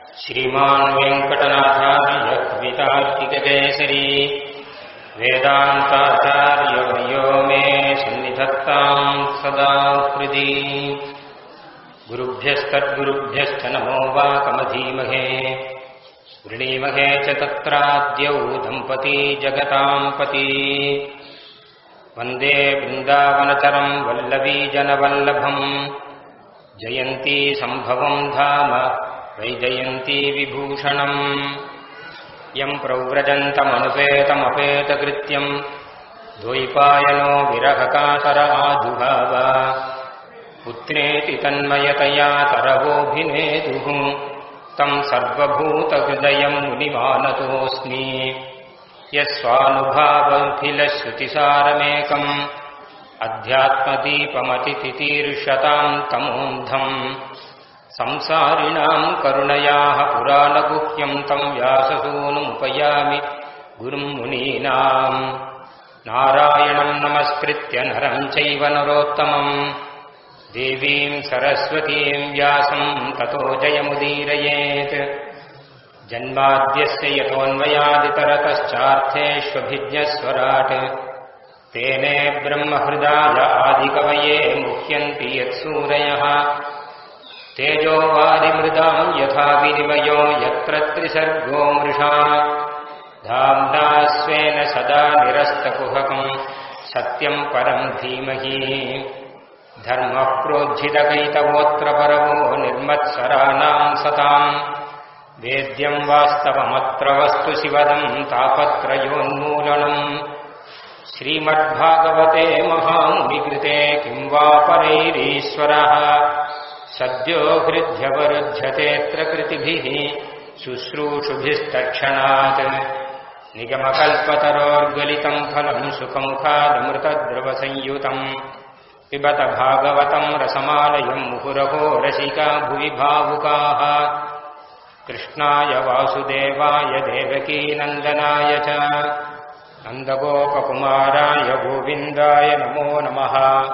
श्रीमान् वेङ्कटनाथार्य कवितार्किककेसरी वेदान्ताचार्यवर्यो मे सन्निधत्ताम् सदा हृदि गुरुभ्यस्तद्गुरुभ्यश्च नमो वाकमधीमहे वृणीमहे च तत्राद्यौ दम्पती जगताम् पती वन्दे वृन्दावनचरम् वल्लवीजनवल्लभम् जयन्ती सम्भवम् धाम वैजयन्ती विभूषणम् यम् प्रव्रजन्तमनुपेतमपेतकृत्यम् द्वैपायनो विरहकातर आजुभाव पुत्रेति तन्मयतया तरवोऽभिनेदुः तम् सर्वभूतहृदयम् मुनिमानतोऽस्मि यस्वानुभावखिलश्रुतिसारमेकम् अध्यात्मदीपमतिथितीर्षताम् तमोऽन्धम् संसारिणाम् करुणयाः पुराणगुह्यम् तम् व्याससूनुमुपयामि गुरुम् मुनीनाम् नारायणम् नमस्कृत्य नरम् चैव नरोत्तमम् देवीम् सरस्वतीम् व्यासम् ततो जयमुदीरयेत् जन्माद्यस्य यतोऽन्वयादितरतश्चार्थेष्वभिज्ञस्वराट् तेने ब्रह्महृदाय आदिकवये मुह्यन्ति यत्सूरयः तेजो वारिमृदाम् यथा विनिमयो यत्र त्रिसर्गो मृषा धाम्ना स्वेन सदा निरस्तकुहकम् सत्यम् परम् धीमहि धर्मः प्रोज्झितकैतवोऽत्र परमो निर्मत्सराणाम् सताम् वेद्यम् वास्तवमत्र वस्तु शिवदम् तापत्रयोन्मूलनम् श्रीमद्भागवते महामुनिकृते किम् वा परैरीश्वरः सद्यो हृद्यवरुध्यतेऽत्र कृतिभिः शुश्रूषुभिस्तक्षणात् निगमकल्पतरोर्गलितम् फलम् सुखमुखादमृतद्रवसंयुतम् पिबत भागवतम् रसमालयम् मुहुरहो रसिका भुवि भावुकाः कृष्णाय वासुदेवाय देवकीनन्दनाय च नन्दगोपकुमाराय गोविन्दाय नमो नमः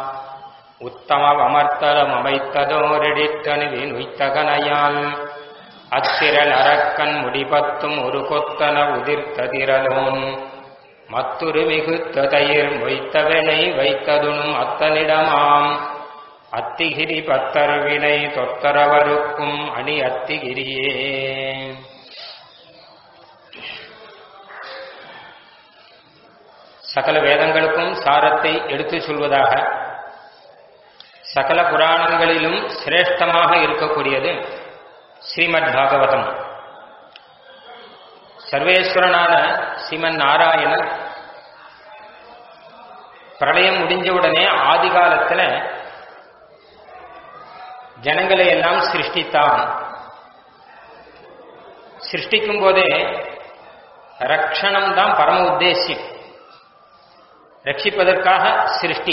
உத்தமவமர்த்தலமமைத்ததோரெடித்தனு அத்திரல் அரக்கன் முடிபத்தும் ஒரு கொத்தன உதிர்த்ததிரலோன் மத்துரு மிகுத்த தயிர் மொய்த்தவனை வைத்ததுனும் அத்தனிடமாம் அத்திகிரி பத்தர்வினை தொத்தரவருக்கும் அணி அத்திகிரியே சகல வேதங்களுக்கும் சாரத்தை எடுத்துச் சொல்வதாக சகல புராணங்களிலும் சிரேஷ்டமாக இருக்கக்கூடியது ஸ்ரீமத் பாகவதம் சர்வேஸ்வரனான ஸ்ரீமன் நாராயணன் பிரளயம் முடிஞ்சவுடனே ஆதி காலத்துல ஜனங்களை எல்லாம் சிருஷ்டித்தான் சிருஷ்டிக்கும் போதே ரக்ஷணம் தான் பரம உத்தேசியம் ரட்சிப்பதற்காக சிருஷ்டி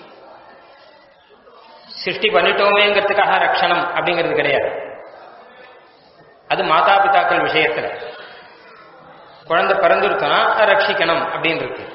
சிருஷ்டி பண்ணிட்டோமேங்கிறதுக்காக ரட்சணம் அப்படிங்கிறது கிடையாது அது மாதா பிதாக்கள் விஷயத்துல குழந்தை பிறந்துருத்தனா ரட்சிக்கணும் அப்படின்னு இருக்கு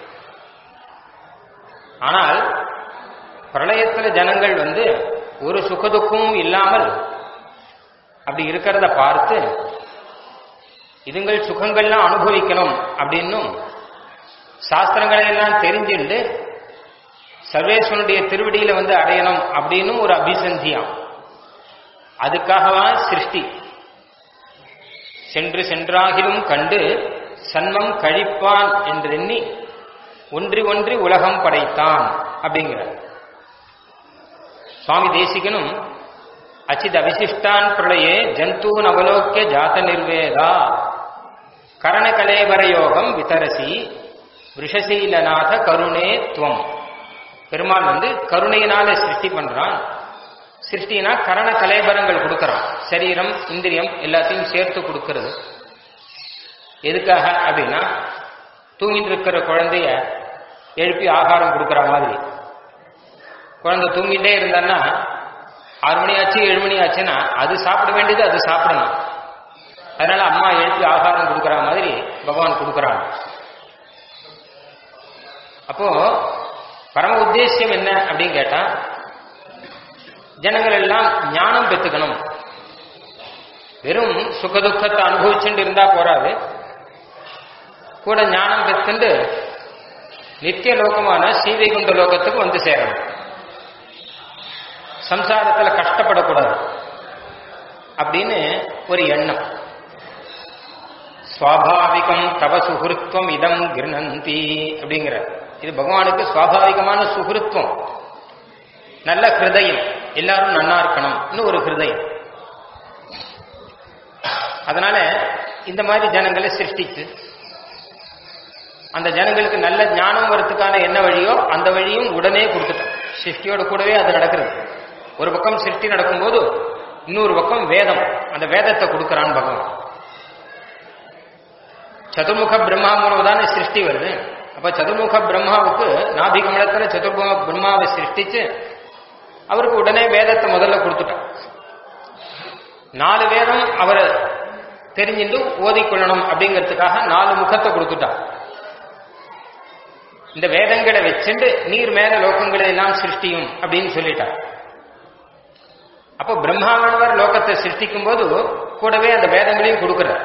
ஆனால் பிரளயத்துல ஜனங்கள் வந்து ஒரு சுகதுக்கமும் இல்லாமல் அப்படி இருக்கிறத பார்த்து இதுங்கள் சுகங்கள்லாம் அனுபவிக்கணும் அப்படின்னும் சாஸ்திரங்களை எல்லாம் தெரிஞ்சுண்டு சர்வேஸ்வனுடைய திருவடியில வந்து அடையணும் அப்படின்னு ஒரு அபிசந்தியாம் அதுக்காகவா சிருஷ்டி சென்று சென்றாகிலும் கண்டு சன்மம் கழிப்பான் என்று எண்ணி ஒன்றி ஒன்றி உலகம் படைத்தான் அப்படிங்கிறார் சுவாமி தேசிகனும் அச்சித் அவிசிஷ்டான் பிரளயே ஜந்தூன் அவலோக்கிய ஜாத நிர்வேதா கரணகலேவரயோகம் விதரசி விஷசீலநாத கருணே துவம் பெருமாள் வந்து கருணையினால சிருஷ்டி பண்றான் சிருஷ்டினா கரண கலேபரங்கள் கொடுக்கறான் சரீரம் இந்திரியம் எல்லாத்தையும் சேர்த்து கொடுக்கறது எதுக்காக அப்படின்னா தூங்கிட்டு இருக்கிற குழந்தைய எழுப்பி ஆகாரம் கொடுக்கற மாதிரி குழந்தை தூங்கிட்டே இருந்தான்னா ஆறு மணி ஆச்சு ஏழு மணி ஆச்சுன்னா அது சாப்பிட வேண்டியது அது சாப்பிடணும் அதனால அம்மா எழுப்பி ஆகாரம் கொடுக்கற மாதிரி பகவான் கொடுக்கறான் அப்போ பரம உத்தேசியம் என்ன அப்படின்னு கேட்டா ஜனங்கள் எல்லாம் ஞானம் பெற்றுக்கணும் வெறும் சுகதுக்கத்தை அனுபவிச்சுட்டு இருந்தா போறாது கூட ஞானம் பெற்றுண்டு நித்திய லோகமான ஸ்ரீவைகுண்ட லோகத்துக்கு வந்து சேரணும் சம்சாரத்துல கஷ்டப்படக்கூடாது அப்படின்னு ஒரு எண்ணம் சுவாபாவிகம் தவ சுகிருத்வம் இதம் கிருணந்தி அப்படிங்கிற இது பகவானுக்கு சுவாபாவிகமான சுகிருத்வம் நல்ல ஹிருதயம் எல்லாரும் நன்னா இருக்கணும் ஒரு ஹிருதயம் அதனால இந்த மாதிரி ஜனங்களை சிருஷ்டிச்சு அந்த ஜனங்களுக்கு நல்ல ஞானம் வரத்துக்கான என்ன வழியோ அந்த வழியும் உடனே கொடுத்துட்டோம் சிருஷ்டியோட கூடவே அது நடக்கிறது ஒரு பக்கம் சிருஷ்டி நடக்கும்போது இன்னொரு பக்கம் வேதம் அந்த வேதத்தை கொடுக்கறான் பகவான் சதுர்முக பிரம்மா மூலம் தானே சிருஷ்டி வருது அப்ப சதுர்முக பிரம்மாவுக்கு நாபி கமலத்துல சதுர்முக பிரம்மாவை சிருஷ்டிச்சு அவருக்கு உடனே வேதத்தை முதல்ல கொடுத்துட்டான் நாலு வேதம் அவரை தெரிஞ்சுட்டு ஓதிக்கொள்ளணும் அப்படிங்கிறதுக்காக நாலு முகத்தை கொடுத்துட்டான் இந்த வேதங்களை வச்சுண்டு நீர் மேல லோகங்களை எல்லாம் சிருஷ்டியும் அப்படின்னு சொல்லிட்டார் அப்போ பிரம்மாவனவர் லோகத்தை சிருஷ்டிக்கும் போது கூடவே அந்த வேதங்களையும் கொடுக்கிறார்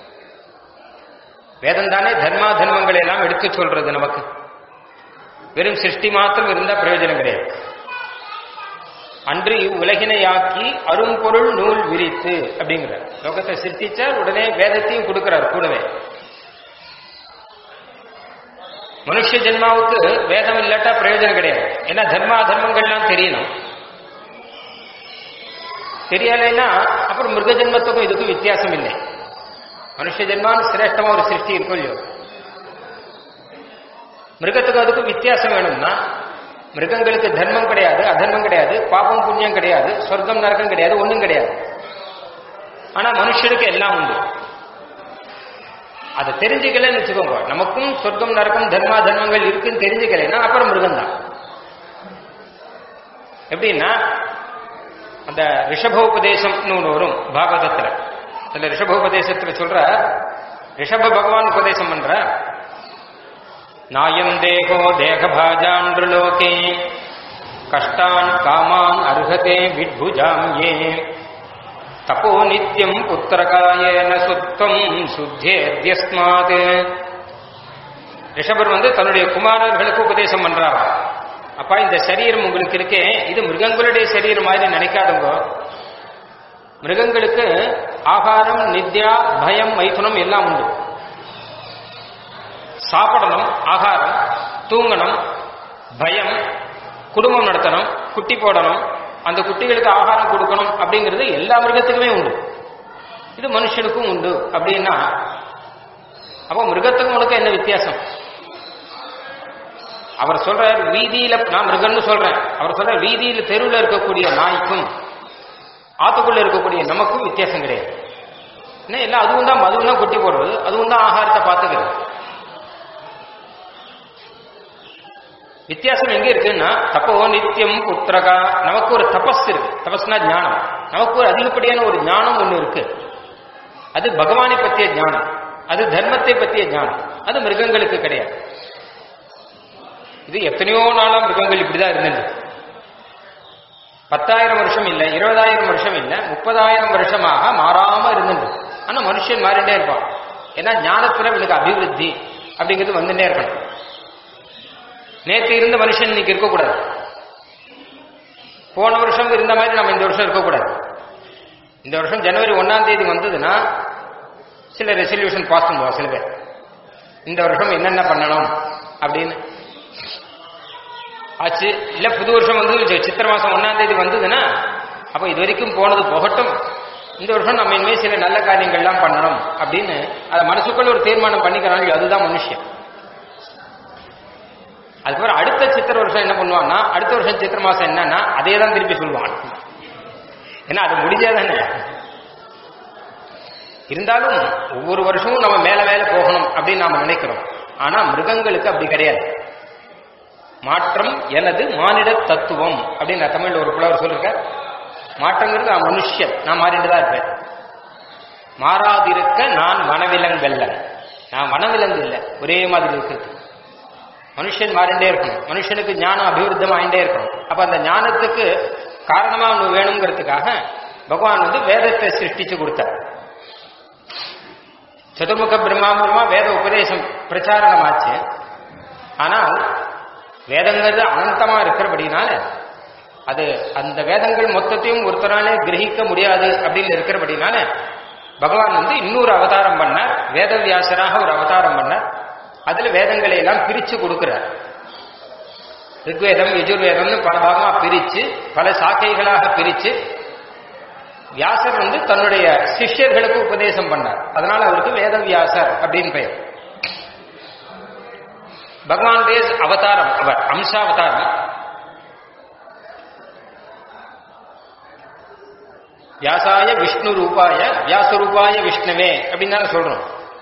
வேதம் தானே தர்மா தர்மங்களை எல்லாம் எடுத்து சொல்றது நமக்கு வெறும் சிருஷ்டி மாத்திரம் இருந்தா பிரயோஜனம் கிடையாது அன்று இவ்வுலகினையாக்கி அரும்பொருள் நூல் விரித்து அப்படிங்கிறார் லோகத்தை சிருஷ்டிச்சார் உடனே வேதத்தையும் கொடுக்கிறார் கூடவே மனுஷ ஜென்மாவுக்கு வேதம் இல்லாட்டா பிரயோஜனம் கிடையாது ஏன்னா தர்மா தர்மங்கள்லாம் தெரியணும் தெரியலைன்னா அப்புறம் மிருக ஜென்மத்துக்கும் இதுக்கும் வித்தியாசம் இல்லை மனுஷ ஜென்மான்னு சிரேஷ்டமா ஒரு சிருஷ்டி இருக்கும் இல்லையோ மிருகத்துக்கும் அதுக்கும் வித்தியாசம் வேணும்னா மிருகங்களுக்கு தர்மம் கிடையாது அதர்மம் கிடையாது பாபம் புண்ணியம் கிடையாது சொர்க்கம் நரகம் கிடையாது ஒன்றும் கிடையாது ஆனா மனுஷனுக்கு எல்லாம் உண்டு அதை தெரிஞ்சுக்கலன்னு வச்சுக்கோங்க நமக்கும் சொர்க்கம் நரக்கம் தர்மா தர்மங்கள் இருக்குன்னு தெரிஞ்சுக்கலைன்னா அப்புறம் மிருகம் தான் எப்படின்னா அந்த ரிஷபோபதேசம்னு ஒன்று வரும் பாகவதத்துல அதுல ரிஷபோபதேசத்துல சொல்ற ரிஷப பகவான் உபதேசம் பண்ற நாயம் தேகோ தேகபாஜான்லோகே கஷ்டான் காமான் அருகதே விட்புஜாம் ஏ தப்போ நித்தியம் புத்திரகாயேன சுத்தம் சுத்தேத்யஸ்மாத் ரிஷபர் வந்து தன்னுடைய குமாரர்களுக்கு உபதேசம் பண்றாரா அப்பா இந்த சரீரம் உங்களுக்கு இருக்கே இது மிருகங்களுடைய சரீரம் மாதிரி நினைக்காதுங்க மிருகங்களுக்கு ஆகாரம் நித்யா பயம் மைதுனம் எல்லாம் உண்டு சாப்பிடணும் ஆகாரம் தூங்கணும் பயம் குடும்பம் நடத்தணும் குட்டி போடணும் அந்த குட்டிகளுக்கு ஆகாரம் கொடுக்கணும் அப்படிங்கிறது எல்லா மிருகத்துக்குமே உண்டு இது மனுஷனுக்கும் உண்டு அப்படின்னா அப்போ மிருகத்துக்கும் உனக்கு என்ன வித்தியாசம் அவர் சொல்றார் வீதியில நான் மிருகம்னு சொல்றேன் அவர் சொல்ற வீதியில தெருவில் இருக்கக்கூடிய நாய்க்கும் ஆத்துக்குள்ள இருக்கக்கூடிய நமக்கும் வித்தியாசம் கிடையாது என்ன எல்லாம் அதுவும் தான் அதுவும் தான் குட்டி போடுறது அதுவும் தான் ஆகாரத்தை பார்த்துக்கிறது வித்தியாசம் எங்க இருக்குன்னா தப்போ நித்தியம் புத்திரகா நமக்கு ஒரு தபஸ் இருக்கு தபஸ்னா ஞானம் நமக்கு ஒரு அதிகப்படியான ஒரு ஞானம் ஒண்ணு இருக்கு அது பகவானை பற்றிய ஞானம் அது தர்மத்தை பற்றிய ஞானம் அது மிருகங்களுக்கு கிடையாது இது எத்தனையோ நாளா மிருகங்கள் இப்படிதான் இருந்தது பத்தாயிரம் வருஷம் இல்ல இருபதாயிரம் வருஷம் இல்ல முப்பதாயிரம் வருஷமாக மாறாம இருந்தது ஆனா மனுஷன் மாறிண்டே இருப்பான் ஏன்னா ஞானத்துல இவனுக்கு அபிவிருத்தி அப்படிங்கிறது வந்துட்டே இருக்கணும் நேற்று இருந்த மனுஷன் இன்னைக்கு இருக்கக்கூடாது போன வருஷம் இருந்த மாதிரி நம்ம இந்த வருஷம் இருக்கக்கூடாது இந்த வருஷம் ஜனவரி ஒன்னாம் தேதி வந்ததுன்னா சில ரெசல்யூஷன் பாஸ் பண்ணுவா சில பேர் இந்த வருஷம் என்னென்ன பண்ணணும் அப்படின்னு ஆச்சு இல்ல புது வருஷம் வந்து சித்திர மாசம் ஒன்னாம் தேதி வந்ததுன்னா அப்ப இது வரைக்கும் போனது போகட்டும் இந்த வருஷம் நம்ம இனிமேல் சில நல்ல காரியங்கள்லாம் பண்ணணும் அப்படின்னு அதை மனசுக்குள்ள ஒரு தீர்மானம் பண்ணிக்கிறாங்க அதுதான் மனுஷன் அதுக்கப்புறம் அடுத்த சித்திர வருஷம் என்ன பண்ணுவான்னா அடுத்த வருஷம் சித்திர மாசம் என்னன்னா அதே தான் திருப்பி சொல்லுவான் ஏன்னா அது முடிஞ்சாதானே இருந்தாலும் ஒவ்வொரு வருஷமும் நம்ம மேல மேல போகணும் அப்படின்னு நாம நினைக்கிறோம் ஆனா மிருகங்களுக்கு அப்படி கிடையாது மாற்றம் எனது மானிட தத்துவம் அப்படின்னு நான் தமிழ்ல ஒரு புலவர் சொல்லிருக்க மாற்றங்கிறது நான் மனுஷன் நான் மாறிட்டு தான் இருப்பேன் மாறாதிருக்க நான் வனவிலங்கல்ல நான் வனவிலங்கு இல்லை ஒரே மாதிரி இருக்கிறது மனுஷன் மாறிண்டே இருக்கணும் மனுஷனுக்கு ஞானம் அபிவிருத்தம் ஆயிட்டே இருக்கணும் அப்ப அந்த ஞானத்துக்கு காரணமா ஒன்று வேணுங்கிறதுக்காக பகவான் வந்து வேதத்தை சிருஷ்டிச்சு கொடுத்தார் சதுர்முக பிரம்மாபுரமா வேத உபதேசம் பிரச்சாரணமாச்சு ஆனால் வேதங்கிறது அனந்தமா இருக்கிறபடினால அது அந்த வேதங்கள் மொத்தத்தையும் ஒருத்தராலே கிரகிக்க முடியாது அப்படின்னு இருக்கிறபடினால பகவான் வந்து இன்னொரு அவதாரம் பண்ணார் வேதவியாசராக ஒரு அவதாரம் பண்ணார் அதுல வேதங்களை எல்லாம் பிரிச்சு கொடுக்கிறார் ரிக்வேதம் யஜுர்வேதம்னு பல பாகமா பிரிச்சு பல சாக்கைகளாக பிரிச்சு வியாசர் வந்து தன்னுடைய சிஷ்யர்களுக்கு உபதேசம் பண்ணார் அதனால அவருக்கு வேதவியாசர் அப்படின்னு பெயர் பகவானுடைய அவதாரம் அவர் அம்சாவதாரம் வியாசாய விஷ்ணு ரூபாய வியாசரூபாய விஷ்ணுவே அப்படின்னு தானே சொல்றோம்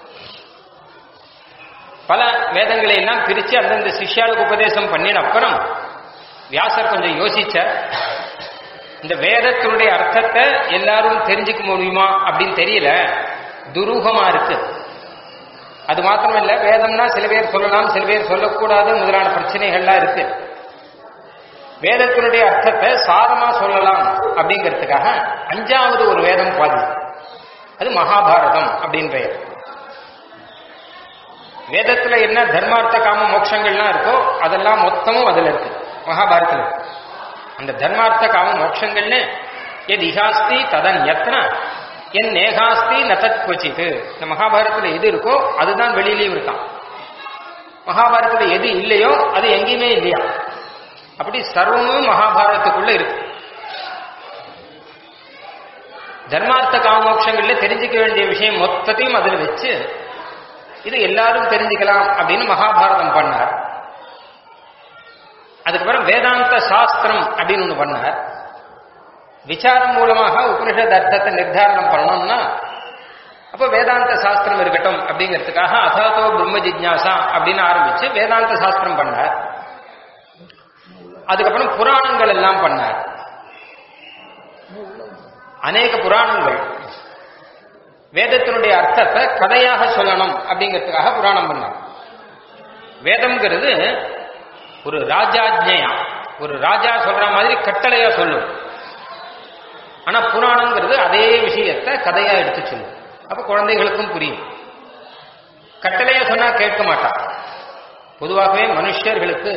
பல வேதங்களை எல்லாம் பிரிச்சு அந்தந்த சிஷ்யாளுக்கு உபதேசம் பண்ணின அப்புறம் வியாசர் கொஞ்சம் யோசிச்சார் இந்த வேதத்தினுடைய அர்த்தத்தை எல்லாரும் தெரிஞ்சுக்க முடியுமா அப்படின்னு தெரியல துரூகமா இருக்கு அது மாத்திரம் இல்ல வேதம்னா சில பேர் சொல்லலாம் சில பேர் சொல்லக்கூடாது முதலான பிரச்சனைகள்லாம் இருக்கு வேதத்தினுடைய அர்த்தத்தை சாரமா சொல்லலாம் அப்படிங்கிறதுக்காக அஞ்சாவது ஒரு வேதம் பாதி அது மகாபாரதம் அப்படின்னு பெயர் வேதத்துல என்ன தர்மார்த்த காம மோட்சங்கள்லாம் இருக்கோ அதெல்லாம் மொத்தமும் அதுல இருக்கு மகாபாரதத்துல அந்த தர்மார்த்த காம மோட்சங்கள்னு எது இகாஸ்தி ததன் எத்தனை என் நேகாஸ்தி நதத் கொச்சித்து இந்த மகாபாரதத்துல எது இருக்கோ அதுதான் வெளியிலையும் இருக்கான் மகாபாரதத்துல எது இல்லையோ அது எங்கேயுமே இல்லையா அப்படி சர்வமும் மகாபாரதத்துக்குள்ள இருக்கு தர்மார்த்த காமோட்சங்கள்ல தெரிஞ்சுக்க வேண்டிய விஷயம் மொத்தத்தையும் அதுல வச்சு இது எல்லாரும் தெரிஞ்சுக்கலாம் அப்படின்னு மகாபாரதம் பண்ணார் அதுக்கப்புறம் வேதாந்த சாஸ்திரம் அப்படின்னு ஒண்ணு பண்ணார் விசாரம் மூலமாக உபனிஷத் அர்த்தத்தை நிர்தாரணம் பண்ணணும்னா அப்ப வேதாந்த சாஸ்திரம் இருக்கட்டும் அப்படிங்கிறதுக்காக அசாதோ பிரம்ம ஜிக்யாசா அப்படின்னு ஆரம்பிச்சு வேதாந்த சாஸ்திரம் பண்ணார் அதுக்கப்புறம் புராணங்கள் எல்லாம் பண்ணார் அநேக புராணங்கள் வேதத்தினுடைய அர்த்தத்தை கதையாக சொல்லணும் அப்படிங்கிறதுக்காக புராணம் பண்ணார் வேதம்ங்கிறது ஒரு ராஜாஜ்ஞையா ஒரு ராஜா சொல்ற மாதிரி கட்டளையா சொல்லும் ஆனா புராணங்கிறது அதே விஷயத்தை கதையா எடுத்து சொல்லும் அப்ப குழந்தைகளுக்கும் புரியும் கட்டளையா சொன்னா கேட்க மாட்டான் பொதுவாகவே மனுஷர்களுக்கு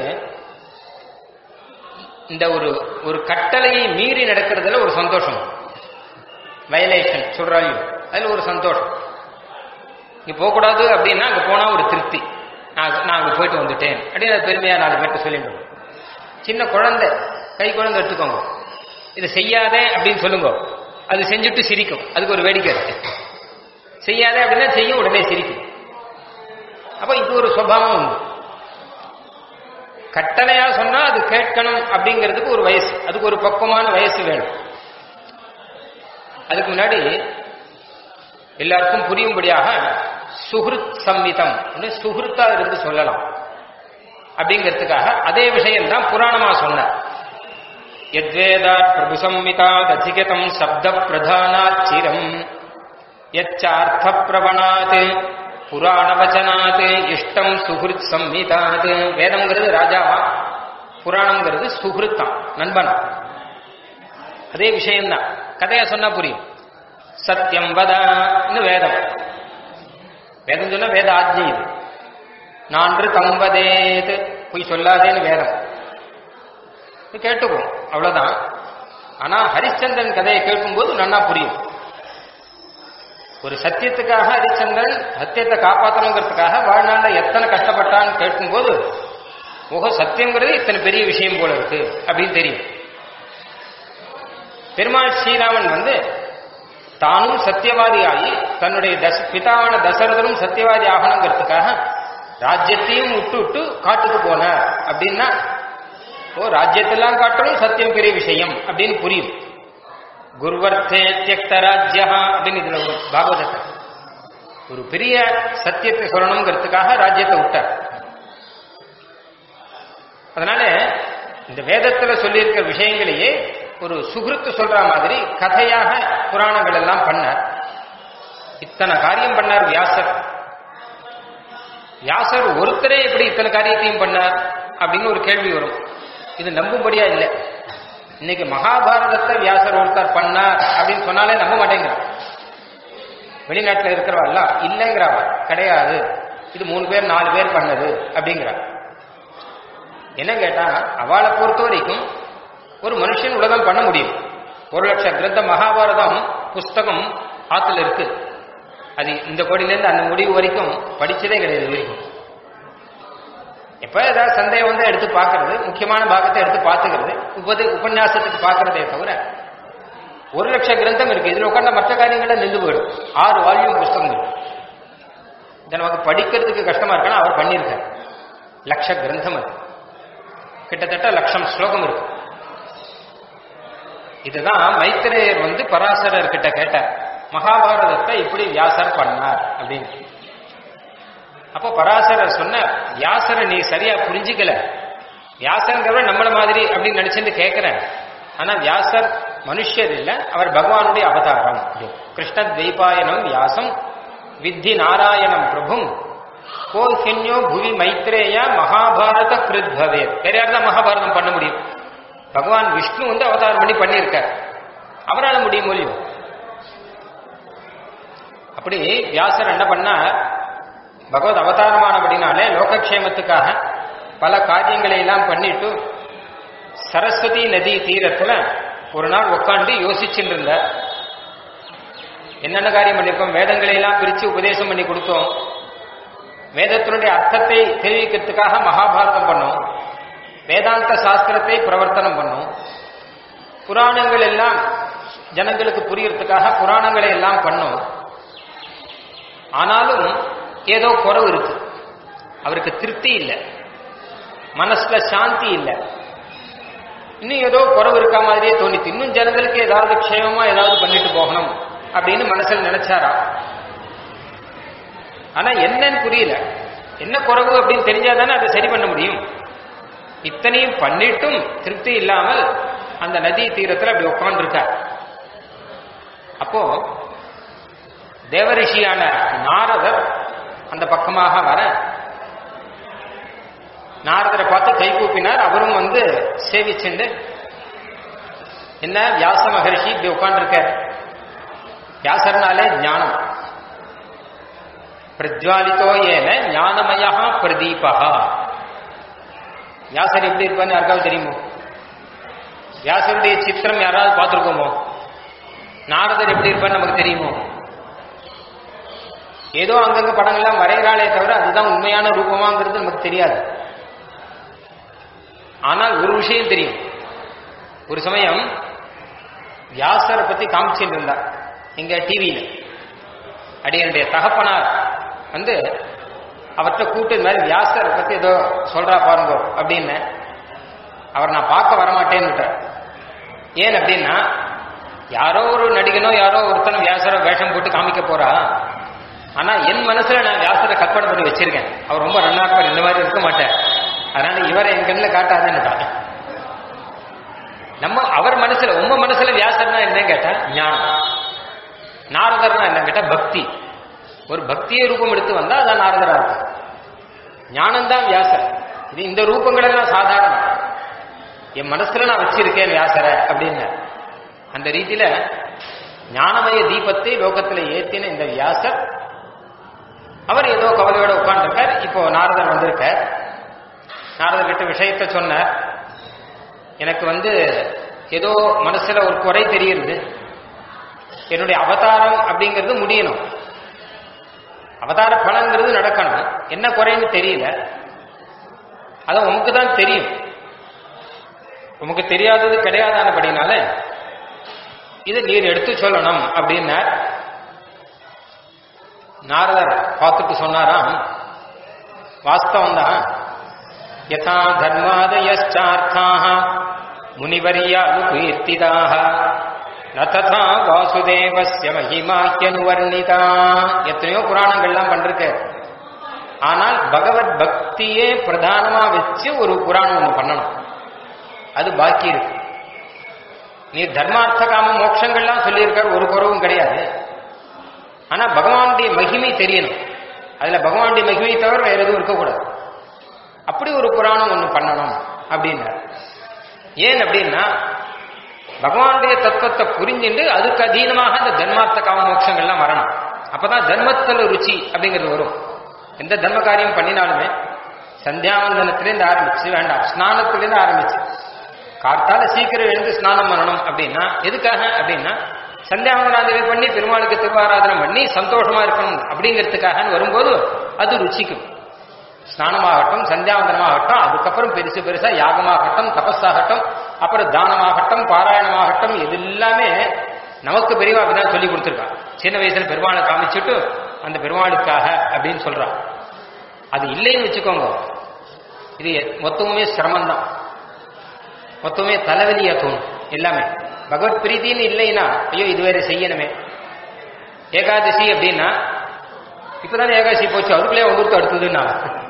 இந்த ஒரு ஒரு கட்டளையை மீறி நடக்கிறதுல ஒரு சந்தோஷம் வயலேஷன் சொல்றாங்க அதுல ஒரு சந்தோஷம் இங்க போகக்கூடாது அப்படின்னா அங்க போனா ஒரு திருப்தி நான் நான் அங்க போயிட்டு வந்துட்டேன் அப்படின்னு அது பெருமையா நாலு பேர்ட்ட சொல்லிட்டு சின்ன குழந்தை கை குழந்தை எடுத்துக்கோங்க இதை செய்யாதே அப்படின்னு சொல்லுங்க அது செஞ்சுட்டு சிரிக்கும் அதுக்கு ஒரு வேடிக்கை இருக்கு செய்யாதே அப்படின்னா செய்யும் உடனே சிரிக்கும் அப்ப இது ஒரு சுவாவம் உண்டு கட்டளையா சொன்னா அது கேட்கணும் அப்படிங்கிறதுக்கு ஒரு வயசு அதுக்கு ஒரு பக்குவமான வயசு வேணும் அதுக்கு முன்னாடி எல்லாருக்கும் புரியும்படியாக சுஹிருத் சம்மிதம் சுஹிருத்தா இருந்து சொல்லலாம் அப்படிங்கிறதுக்காக அதே விஷயம் தான் புராணமா சொன்னார் எத்வேதாத் பிரபு சம்மிதாத் அதிகதம் சப்த பிரதானாத் சிரம் எச்சார்த்த பிரபணாத் புராணவச்சனாத் இஷ்டம் சுஹிருத் சம்மிதாத் வேதம்ங்கிறது ராஜாவா புராணம்ங்கிறது சுஹிருத்தான் நண்பனா அதே விஷயம்தான் கதையா சொன்னா புரியும் சத்தியம் வதன்னு வேதம் வேதம் சொன்னா வேத ஆஜ்ஞை இது நான்று தம்பதேது போய் சொல்லாதேன்னு வேதம் இது கேட்டுக்கும் அவ்வளவுதான் ஆனா ஹரிச்சந்திரன் கதையை கேட்கும்போது நன்னா புரியும் ஒரு சத்தியத்துக்காக ஹரிச்சந்திரன் சத்தியத்தை காப்பாற்றணுங்கிறதுக்காக வாழ்நாள்ல எத்தனை கஷ்டப்பட்டான்னு கேட்கும்போது ஓஹோ சத்தியங்கிறது இத்தனை பெரிய விஷயம் போல இருக்கு அப்படின்னு தெரியும் பெருமாள் ஸ்ரீராமன் வந்து தானும் சத்தியவாதியாகி தன்னுடைய தச பிதாவான தசரதனும் சத்தியவாதி ஆகணுங்கிறதுக்காக ராஜ்யத்தையும் விட்டு விட்டு காட்டுக்கு போனார் அப்படின்னா ஓ ராஜ்யத்தெல்லாம் காட்டணும் சத்தியம் பெரிய விஷயம் அப்படின்னு புரியும் குருவர்த்தே தியக்த ராஜ்யா அப்படின்னு இதுல ஒரு பாகவதத்தை ஒரு பெரிய சத்தியத்தை சொல்லணுங்கிறதுக்காக ராஜ்யத்தை விட்டார் அதனால இந்த வேதத்துல சொல்லியிருக்கிற விஷயங்களையே ஒரு சுகிருத்து சொல்ற மாதிரி கதையாக புராணங்கள் எல்லாம் பண்ணார் இத்தனை காரியம் பண்ணார் வியாசர் வியாசர் ஒருத்தரே எப்படி இத்தனை காரியத்தையும் பண்ணார் அப்படின்னு ஒரு கேள்வி வரும் இது நம்பும்படியா இல்லை இன்னைக்கு மகாபாரதத்தை வியாசர் ஒருத்தர் பண்ணார் அப்படின்னு சொன்னாலே நம்ப மாட்டேங்கிறான் வெளிநாட்டில் இருக்கிறவா இல்லைங்கிறவா கிடையாது இது மூணு பேர் நாலு பேர் பண்ணது அப்படிங்கிறா என்ன கேட்டா அவளை பொறுத்த வரைக்கும் ஒரு மனுஷன் உலகம் பண்ண முடியும் ஒரு லட்சம் கிரந்த மகாபாரதம் புஸ்தகம் ஆத்துல இருக்கு அது இந்த கோடியிலேருந்து அந்த முடிவு வரைக்கும் படிச்சதே கிடையாது இது வரைக்கும் எப்ப ஏதாவது சந்தேகம் வந்து எடுத்து பார்க்கறது முக்கியமான பாகத்தை எடுத்து பார்த்துக்கிறது உபது உபன்யாசத்துக்கு பார்க்கறதே தவிர ஒரு லட்சம் கிரந்தம் இருக்கு இதுல உட்கார்ந்த மற்ற காரியங்கள்லாம் நின்று போயிடும் ஆறு வால்யூம் புஸ்தகம் இருக்கு இதை நமக்கு படிக்கிறதுக்கு கஷ்டமா இருக்குன்னா அவர் பண்ணியிருக்கார் லட்ச கிரந்தம் அது கிட்டத்தட்ட லட்சம் ஸ்லோகம் இருக்கு இதுதான் மைத்திரேயர் வந்து பராசரர் கிட்ட கேட்டார் மகாபாரதத்தை இப்படி வியாசர் பண்ணார் அப்படின்னு அப்போ பராசரர் சொன்ன வியாசரை நீ சரியா புரிஞ்சுக்கல வியாசங்கிறவர் நம்மள மாதிரி அப்படின்னு நினைச்சுட்டு கேட்கிறேன் ஆனா வியாசர் மனுஷர் இல்ல அவர் பகவானுடைய அவதாரம் கிருஷ்ண தெய்பாயனம் வியாசம் வித்தி நாராயணம் பிரபும் கோஹின்யோ புவி மைத்ரேய மகாபாரத கிருத் பவே வேற யார் தான் மகாபாரதம் பண்ண முடியும் பகவான் விஷ்ணு வந்து அவதாரம் பண்ணி பண்ணியிருக்கார் அவரால் முடியும் முடியும் அப்படி வியாசர் என்ன பண்ணார் பகவத் அவதாரமானபடினாலே லோகக்ஷேமத்துக்காக பல காரியங்களை எல்லாம் பண்ணிட்டு சரஸ்வதி நதி தீரத்துல ஒரு நாள் உட்காந்து யோசிச்சுட்டு இருந்தார் என்னென்ன காரியம் பண்ணிருக்கோம் வேதங்களை எல்லாம் பிரிச்சு உபதேசம் பண்ணி கொடுத்தோம் வேதத்தினுடைய அர்த்தத்தை தெரிவிக்கிறதுக்காக மகாபாரதம் பண்ணோம் வேதாந்த சாஸ்திரத்தை பிரவர்த்தனம் பண்ணோம் புராணங்கள் எல்லாம் ஜனங்களுக்கு புரியறதுக்காக புராணங்களை எல்லாம் பண்ணோம் ஆனாலும் ஏதோ குறவு இருக்கு அவருக்கு திருப்தி இல்லை மனசுல சாந்தி இல்லை இன்னும் ஏதோ குறவு இருக்க மாதிரியே தோணித்து இன்னும் ஜனங்களுக்கு ஏதாவது க்ஷேமமா ஏதாவது பண்ணிட்டு போகணும் அப்படின்னு மனசுல நினைச்சாரா ஆனா என்னன்னு புரியல என்ன குறவு அப்படின்னு தெரிஞ்சாதானே அதை சரி பண்ண முடியும் இத்தனையும் பண்ணிட்டும் திருப்தி இல்லாமல் அந்த நதி தீரத்தில் அப்படி உட்கார்ந்துருக்கார் அப்போ தேவரிஷியான நாரதர் அந்த பக்கமாக வர நாரதரை பார்த்து கை கூப்பினார் அவரும் வந்து சேவிச்சுண்டு என்ன வியாச மகர்ஷி இப்படி உட்காந்துருக்கார் வியாசர்னாலே ஞானம் பிரஜ்வாலித்தோ ஏன ஞானமயா பிரதீபா வியாசர் எப்படி இருப்பான்னு யாருக்காவது தெரியுமோ வியாசருடைய சித்திரம் யாராவது பார்த்துருக்கோமோ நாரதர் எப்படி இருப்பான்னு நமக்கு தெரியுமோ ஏதோ அங்கங்க படங்கள்லாம் வரைகிறாளே தவிர அதுதான் உண்மையான ரூபமாங்கிறது நமக்கு தெரியாது ஆனால் ஒரு விஷயம் தெரியும் ஒரு சமயம் வியாசரை பத்தி காமிச்சுட்டு இருந்தா இங்க டிவியில அடியனுடைய தகப்பனார் வந்து அவர்கிட்ட கூட்டு இந்த மாதிரி வியாசரை பத்தி ஏதோ சொல்றா பாருங்க அப்படின்னு அவர் நான் பார்க்க வரமாட்டேன்னு ஏன் அப்படின்னா யாரோ ஒரு நடிகனோ யாரோ ஒருத்தனும் வியாசரை வேஷம் போட்டு காமிக்க போறா ஆனா என் மனசுல நான் வியாசரை கற்பனை பண்ணி வச்சிருக்கேன் அவர் ரொம்ப ரன்னாக்குவார் இந்த மாதிரி இருக்க மாட்டேன் அதனால இவரை என் கண்ணில் காட்டாதுன்னுட்டாங்க நம்ம அவர் மனசுல உங்க மனசுல வியாசர்னா என்ன கேட்டா ஞானம் நாரதர்னா என்ன கேட்டா பக்தி ஒரு பக்தியை ரூபம் எடுத்து வந்தா அதான் நாரதரா இருக்கும் ஞானம்தான் வியாசர் இது இந்த ரூபங்களெல்லாம் சாதாரணம் என் மனசுல நான் வச்சிருக்கேன் வியாசரை அப்படின்னு அந்த ரீதியில ஞானமய தீபத்தை லோகத்துல ஏத்தின இந்த வியாசர் அவர் ஏதோ கவலையோட உட்கார்ந்துருக்கார் இப்போ நாரதர் வந்திருக்கார் நாரதர் கிட்ட விஷயத்த சொன்னார் எனக்கு வந்து ஏதோ மனசுல ஒரு குறை தெரியுது என்னுடைய அவதாரம் அப்படிங்கிறது முடியணும் அவதார பலங்கிறது நடக்கணும் என்ன குறைன்னு தெரியல அது உமக்கு தான் தெரியும் உமக்கு தெரியாதது கிடையாதானபடினால இதை நீர் எடுத்து சொல்லணும் அப்படின்னார் நாரதர் பார்த்துட்டு சொன்னாராம் வாஸ்தவம் தான் யதா தர்மாதயச்சார்த்தாக முனிவரியாலு கீர்த்திதாக ந ததா வாசுதேவஸ்ய மகிமாக்கியனுவர்ணிதா எத்தனையோ புராணங்கள்லாம் பண்றது ஆனால் பகவத் பக்தியே பிரதானமா வச்சு ஒரு புராணம் ஒன்று பண்ணணும் அது பாக்கி இருக்கு நீ தர்மார்த்த காம மோட்சங்கள்லாம் சொல்லியிருக்கார் ஒரு குறவும் கிடையாது ஆனா பகவானுடைய மகிமை தெரியணும் அதுல பகவானுடைய மகிமை தவிர வேற எதுவும் இருக்கக்கூடாது அப்படி ஒரு புராணம் ஒன்று பண்ணணும் அப்படின்னார் ஏன் அப்படின்னா பகவானுடைய தத்துவத்தை புரிஞ்சுட்டு அதுக்கு அதீனமாக இந்த தர்மார்த்த காம மோட்சங்கள்லாம் வரணும் அப்பதான் தர்மத்துல ருச்சி அப்படிங்கிறது வரும் எந்த தர்ம காரியம் பண்ணினாலுமே சந்தியாவந்தனத்திலேருந்து ஆரம்பிச்சு வேண்டாம் ஸ்நானத்திலேருந்து ஆரம்பிச்சு கார்த்தால சீக்கிரம் எழுந்து ஸ்நானம் பண்ணணும் அப்படின்னா எதுக்காக அப்படின்னா சந்தியாவந்தனாதிவை பண்ணி பெருமாளுக்கு திருவாராதனை பண்ணி சந்தோஷமா இருக்கணும் அப்படிங்கிறதுக்காக வரும்போது அது ருச்சிக்கும் ஸ்நானமாகட்டும் சந்தியாவந்தனமாகட்டும் அதுக்கப்புறம் பெருசு பெருசா யாகமாகட்டும் தபஸாகட்டும் அப்புறம் தானமாகட்டும் பாராயணமாகட்டும் இது எல்லாமே நமக்கு பெரியவா அப்படிதான் சொல்லி கொடுத்துருக்கான் சின்ன வயசுல பெருமாளை காமிச்சுட்டு அந்த பெருமாளுக்காக அப்படின்னு சொல்றான் அது இல்லைன்னு வச்சுக்கோங்க இது மொத்தமுமே சிரமம்தான் மொத்தமே தலைவலியா தோணும் எல்லாமே பகவத் பிரீத்தின்னு இல்லைன்னா ஐயோ இதுவேற செய்யணுமே ஏகாதசி அப்படின்னா இப்பதானே ஏகாதசி போச்சு அதுக்குள்ளே உங்களுக்கு அடுத்ததுன்னா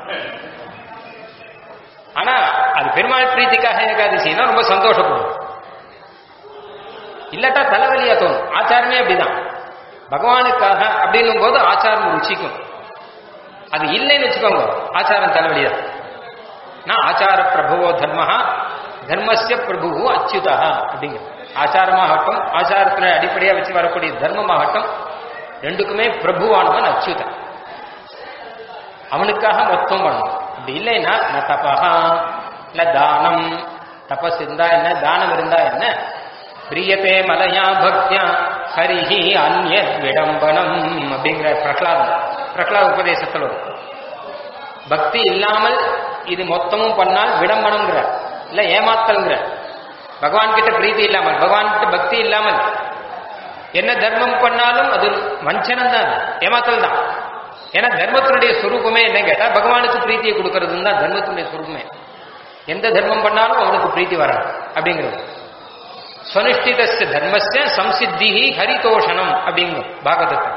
ஆனா அது பெருமாள் பிரீத்திக்காக ஏகாதசின்னா ரொம்ப சந்தோஷப்படும் இல்லாட்டா தலைவலியா தோணும் ஆச்சாரமே அப்படிதான் பகவானுக்காக அப்படின்னும் போது ஆச்சாரம் ருச்சிக்கும் அது இல்லைன்னு வச்சுக்கோங்க ஆச்சாரம் தலைவலியா நான் ஆச்சார பிரபுவோ தர்மஹா தர்மஸ்ய பிரபு அச்சுதா அப்படிங்கிற ஆச்சாரமாகட்டும் ஆச்சாரத்தின அடிப்படையா வச்சு வரக்கூடிய தர்மமாகட்டும் ரெண்டுக்குமே பிரபுவானவன் அச்சுதன் அவனுக்காக மொத்தம் பண்ணணும் அப்படி இல்லைன்னா ந தபஹா இல்ல தானம் தபஸ் இருந்தா என்ன தானம் இருந்தா என்ன பிரியத்தே மலையா பக்தியா ஹரிஹி அந்நிய விடம்பனம் அப்படிங்கிற பிரகலாதம் பிரகலாத உபதேசத்தில் வரும் பக்தி இல்லாமல் இது மொத்தமும் பண்ணால் விடம்பனம்ங்கிற இல்ல ஏமாத்தல்ங்கிற பகவான் கிட்ட பிரீத்தி இல்லாமல் பகவான் கிட்ட பக்தி இல்லாமல் என்ன தர்மம் பண்ணாலும் அது வஞ்சனம் தான் ஏமாத்தல் தான் ஏன்னா தர்மத்தினுடைய சுரூபமே என்ன கேட்டா பகவானுக்கு பிரீத்தியை கொடுக்கறது தான் தர்மத்தினுடைய சுரூபமே எந்த தர்மம் பண்ணாலும் அவனுக்கு பிரீத்தி வராது அப்படிங்கிறது சுனிஷ்டித தர்மஸ்ய சம்சித்தி ஹரிதோஷணம் அப்படிங்கும் பாகவதத்தை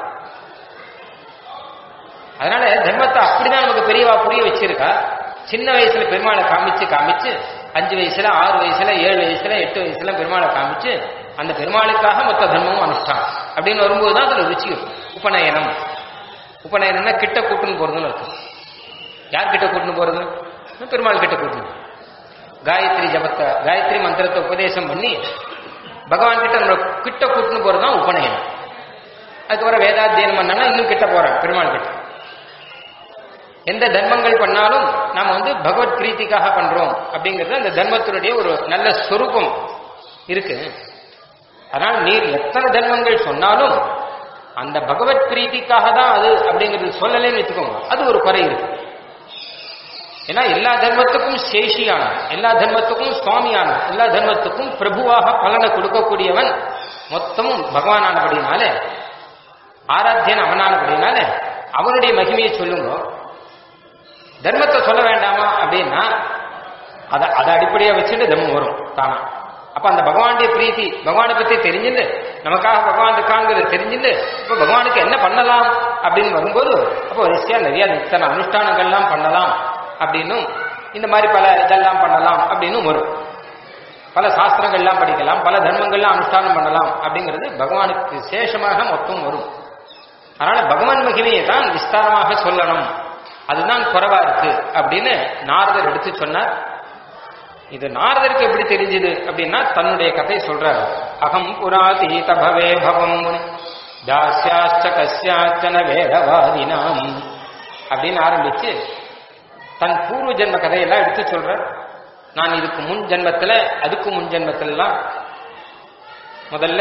அதனால தர்மத்தை அப்படிதான் நமக்கு பெரியவா புரிய வச்சிருக்கா சின்ன வயசுல பெருமாளை காமிச்சு காமிச்சு அஞ்சு வயசுல ஆறு வயசுல ஏழு வயசுல எட்டு வயசுல பெருமாளை காமிச்சு அந்த பெருமாளுக்காக மொத்த தர்மமும் அனுஷ்டான் அப்படின்னு வரும்போது தான் அதுல ருச்சி இருக்கும் உபநயனம் உபநயனம்னா கிட்ட கூட்டுன்னு போறதுன்னு இருக்கும் யார் கிட்ட கூட்டுன்னு போறது பெருமாள் கிட்ட கூட்டணும் காயத்ரி ஜபத்தை காயத்ரி மந்திரத்தை உபதேசம் பண்ணி பகவான் கிட்ட நம்ம கிட்ட கூட்டுன்னு போறது தான் உபநயனம் அதுக்கப்புறம் வேதாத்தியனம் பண்ணனா இன்னும் கிட்ட போறேன் பெருமாள் கிட்ட எந்த தர்மங்கள் பண்ணாலும் நாம வந்து பகவத் பிரீத்திக்காக பண்றோம் அப்படிங்கிறது அந்த தர்மத்தினுடைய ஒரு நல்ல ஸ்வரூபம் இருக்கு அதனால் நீர் எத்தனை தர்மங்கள் சொன்னாலும் அந்த பகவத் பிரீத்திக்காக தான் அது அப்படிங்கிறது சொல்லலைன்னு வச்சுக்கோங்க அது ஒரு குறை இருக்கு ஏன்னா எல்லா தர்மத்துக்கும் சேஷியான எல்லா தர்மத்துக்கும் சுவாமியான எல்லா தர்மத்துக்கும் பிரபுவாக பலனை கொடுக்கக்கூடியவன் மொத்தமும் பகவானானபடினால ஆராத்தியன் அவனானபடினால அவனுடைய மகிமையை சொல்லுங்க தர்மத்தை சொல்ல வேண்டாமா அப்படின்னா அதை அதை அடிப்படையா வச்சுட்டு தர்மம் வரும் தானா அப்ப அந்த பகவானுடைய பிரீத்தி பகவானை பத்தி தெரிஞ்சுட்டு நமக்காக பகவான் இருக்காங்கிறது தெரிஞ்சுட்டு இப்ப பகவானுக்கு என்ன பண்ணலாம் அப்படின்னு வரும்போது அப்போ வரிசையா நிறைய இத்தனை அனுஷ்டானங்கள்லாம் பண்ணலாம் அப்படின்னும் இந்த மாதிரி பல இதெல்லாம் பண்ணலாம் அப்படின்னும் வரும் பல சாஸ்திரங்கள்லாம் படிக்கலாம் பல தர்மங்கள்லாம் அனுஷ்டானம் பண்ணலாம் அப்படிங்கிறது பகவானுக்கு விசேஷமாக மொத்தம் வரும் அதனால பகவான் மகிமையை தான் விஸ்தாரமாக சொல்லணும் அதுதான் குறைவா இருக்கு அப்படின்னு நாரதர் எடுத்து சொன்னார் இது நாரதருக்கு எப்படி தெரிஞ்சது அப்படின்னா தன்னுடைய கதை சொல்றார் அகம் புராதீத பவே பவம் தாஸ்யாச்ச கஸ்யாச்சன வேதவாதினாம் அப்படின்னு ஆரம்பிச்சு தன் பூர்வ ஜென்ம கதையெல்லாம் எடுத்து சொல்ற நான் இதுக்கு முன் ஜென்மத்துல அதுக்கு முன் ஜென்மத்திலலாம் முதல்ல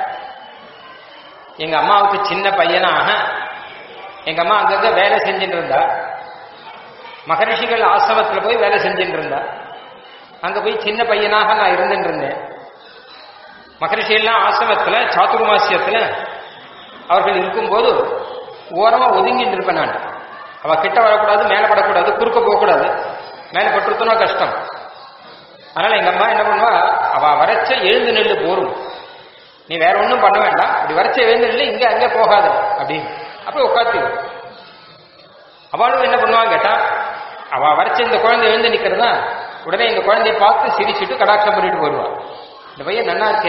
எங்க அம்மாவுக்கு சின்ன பையனாக எங்க அம்மா அங்கங்க வேலை செஞ்சுட்டு இருந்தா மகரிஷிகள் ஆசிரமத்துல போய் வேலை செஞ்சுட்டு இருந்தா அங்க போய் சின்ன பையனாக நான் இருந்துட்டு இருந்தேன் மகரிஷி எல்லாம் ஆசிரமத்துல சாத்துர்மாசியத்துல அவர்கள் இருக்கும்போது ஓரமா ஒதுங்கிட்டு இருப்பேன் நான் அவ கிட்ட வரக்கூடாது மேல படக்கூடாது குறுக்க போகக்கூடாது மேல பட்டுருத்தனா கஷ்டம் அதனால எங்க அம்மா என்ன பண்ணுவா அவ வரைச்ச எழுந்து நெல்லு போரும் நீ வேற ஒன்றும் பண்ண வேண்டாம் இப்படி வரைச்ச எழுந்து நெல்லு இங்க அங்கே போகாத அப்படின்னு அப்ப உட்காந்து அவளும் என்ன பண்ணுவாங்க கேட்டா அவ வரைச்ச இந்த குழந்தை எழுந்து நிக்கிறதா உடனே இந்த குழந்தைய பார்த்து சிரிச்சுட்டு கடாட்சம் பண்ணிட்டு வருவா இந்த பையன் நன்னா இருக்கே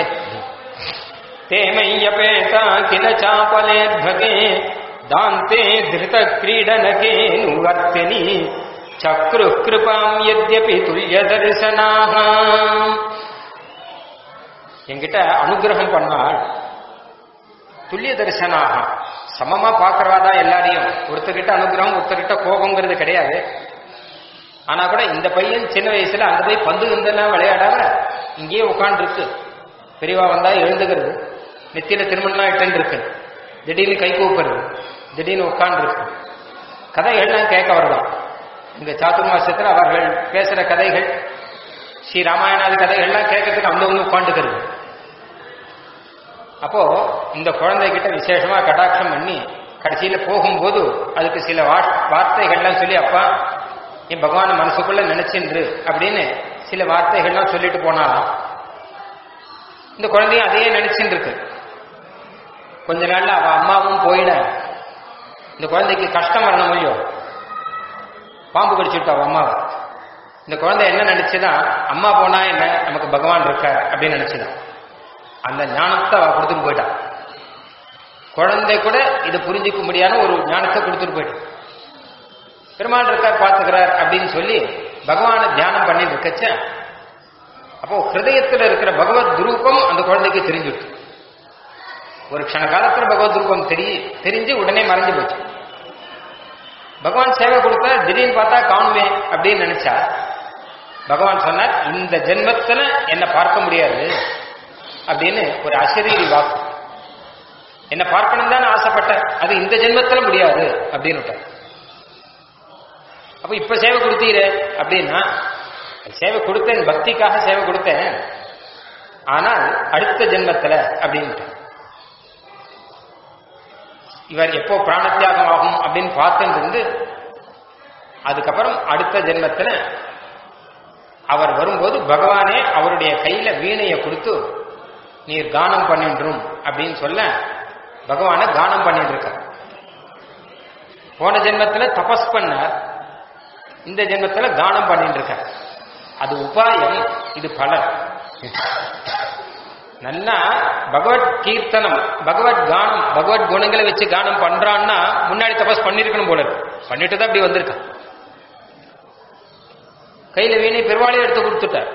தேமையபேதா கில சாப்பலே பகே தாந்தே திருத கிரீடனகே நுவர்த்தினி சக்ரு கிருபாம் யத்யபி துல்ய தரிசனாக என்கிட்ட அனுகிரகம் பண்ணால் துல்லிய தரிசனாக சமமா பார்க்கறவா தான் எல்லாரையும் ஒருத்தர்கிட்ட அனுகிரகம் ஒருத்தர்கிட்ட கோபங்கிறது கிடையாது ஆனா கூட இந்த பையன் சின்ன வயசுல அங்க போய் பந்து கிந்தெல்லாம் விளையாடாம இங்கேயே உட்காந்துருக்கு பெரியவா வந்தா எழுந்துக்கிறது நெத்தியில திருமணம் இட்டு இருக்கு திடீர்னு கை கூப்புறது திடீர்னு உட்காந்துருக்கு கதைகள்லாம் கேட்க வருதான் இந்த சாத்துர் மாசத்துல அவர்கள் பேசுற கதைகள் ஸ்ரீ ராமாயணாதி கதைகள்லாம் கேட்கறதுக்கு அந்த ஒன்று உட்காந்துக்கிறது அப்போ இந்த குழந்தைகிட்ட விசேஷமா கடாட்சம் பண்ணி கடைசியில போகும்போது அதுக்கு சில வா- வார்த்தைகள்லாம் சொல்லி அப்பா என் பகவான் மனசுக்குள்ள நினைச்சின்று அப்படின்னு சில வார்த்தைகள்லாம் சொல்லிட்டு போனாலாம் இந்த குழந்தையும் அதையே நினைச்சுட்டு இருக்கு கொஞ்ச நாள்ல அவ அம்மாவும் போயிட இந்த குழந்தைக்கு கஷ்டம் வரணும் இல்லையோ பாம்பு கடிச்சுட்டா அவ அம்மாவை இந்த குழந்தை என்ன நினைச்சுதான் அம்மா போனா என்ன நமக்கு பகவான் இருக்கார் அப்படின்னு நினைச்சுதான் அந்த ஞானத்தை அவ கொடுத்துட்டு போயிட்டான் குழந்தை கூட இதை புரிஞ்சுக்க முடியாத ஒரு ஞானத்தை கொடுத்துட்டு போயிட்டான் பெருமாள் இருக்கார் பார்த்துக்கிறார் அப்படின்னு சொல்லி பகவானை தியானம் பண்ணிட்டு இருக்கச்ச அப்போ ஹிருதயத்துல இருக்கிற பகவத் ரூபம் அந்த குழந்தைக்கு தெரிஞ்சுடுச்சு ஒரு க்ஷண காலத்துல பகவத் ரூபம் தெரி தெரிஞ்சு உடனே மறைஞ்சு போச்சு பகவான் சேவை கொடுத்தா திடீர்னு பார்த்தா காணுமே அப்படின்னு நினைச்சா பகவான் சொன்னார் இந்த ஜென்மத்துல என்ன பார்க்க முடியாது அப்படின்னு ஒரு அசரீரி வாக்கு என்ன பார்க்கணும் தான் ஆசைப்பட்டேன் அது இந்த ஜென்மத்துல முடியாது அப்படின்னு விட்டார். அப்ப இப்ப சேவை கொடுத்தீரு அப்படின்னா சேவை கொடுத்தேன் பக்திக்காக சேவை கொடுத்தேன் ஆனால் அடுத்த ஜென்மத்துல அப்படின்னு விட்டார். இவர் எப்போ பிராணத்தியாகம் ஆகும் அப்படின்னு பார்த்துட்டு இருந்து அதுக்கப்புறம் அடுத்த ஜென்மத்துல அவர் வரும்போது பகவானே அவருடைய கையில வீணையை கொடுத்து நீர் கானம் பண்ணின்றும் அப்படின்னு சொல்ல பகவானை கானம் பண்ணிட்டு இருக்கார் போன ஜென்மத்துல தபஸ் பண்ணார் இந்த ஜென்மத்துல கானம் பண்ணிட்டு இருக்கார் அது உபாயம் இது பலன் நல்லா பகவத் கீர்த்தனம் பகவத் கானம் பகவத் குணங்களை வச்சு கானம் பண்றான்னா முன்னாடி தபஸ் பண்ணிருக்கணும் போல இருக்கு பண்ணிட்டு தான் அப்படி வந்திருக்கான் கையில வீணை பெருவாளையும் எடுத்து கொடுத்துட்டார்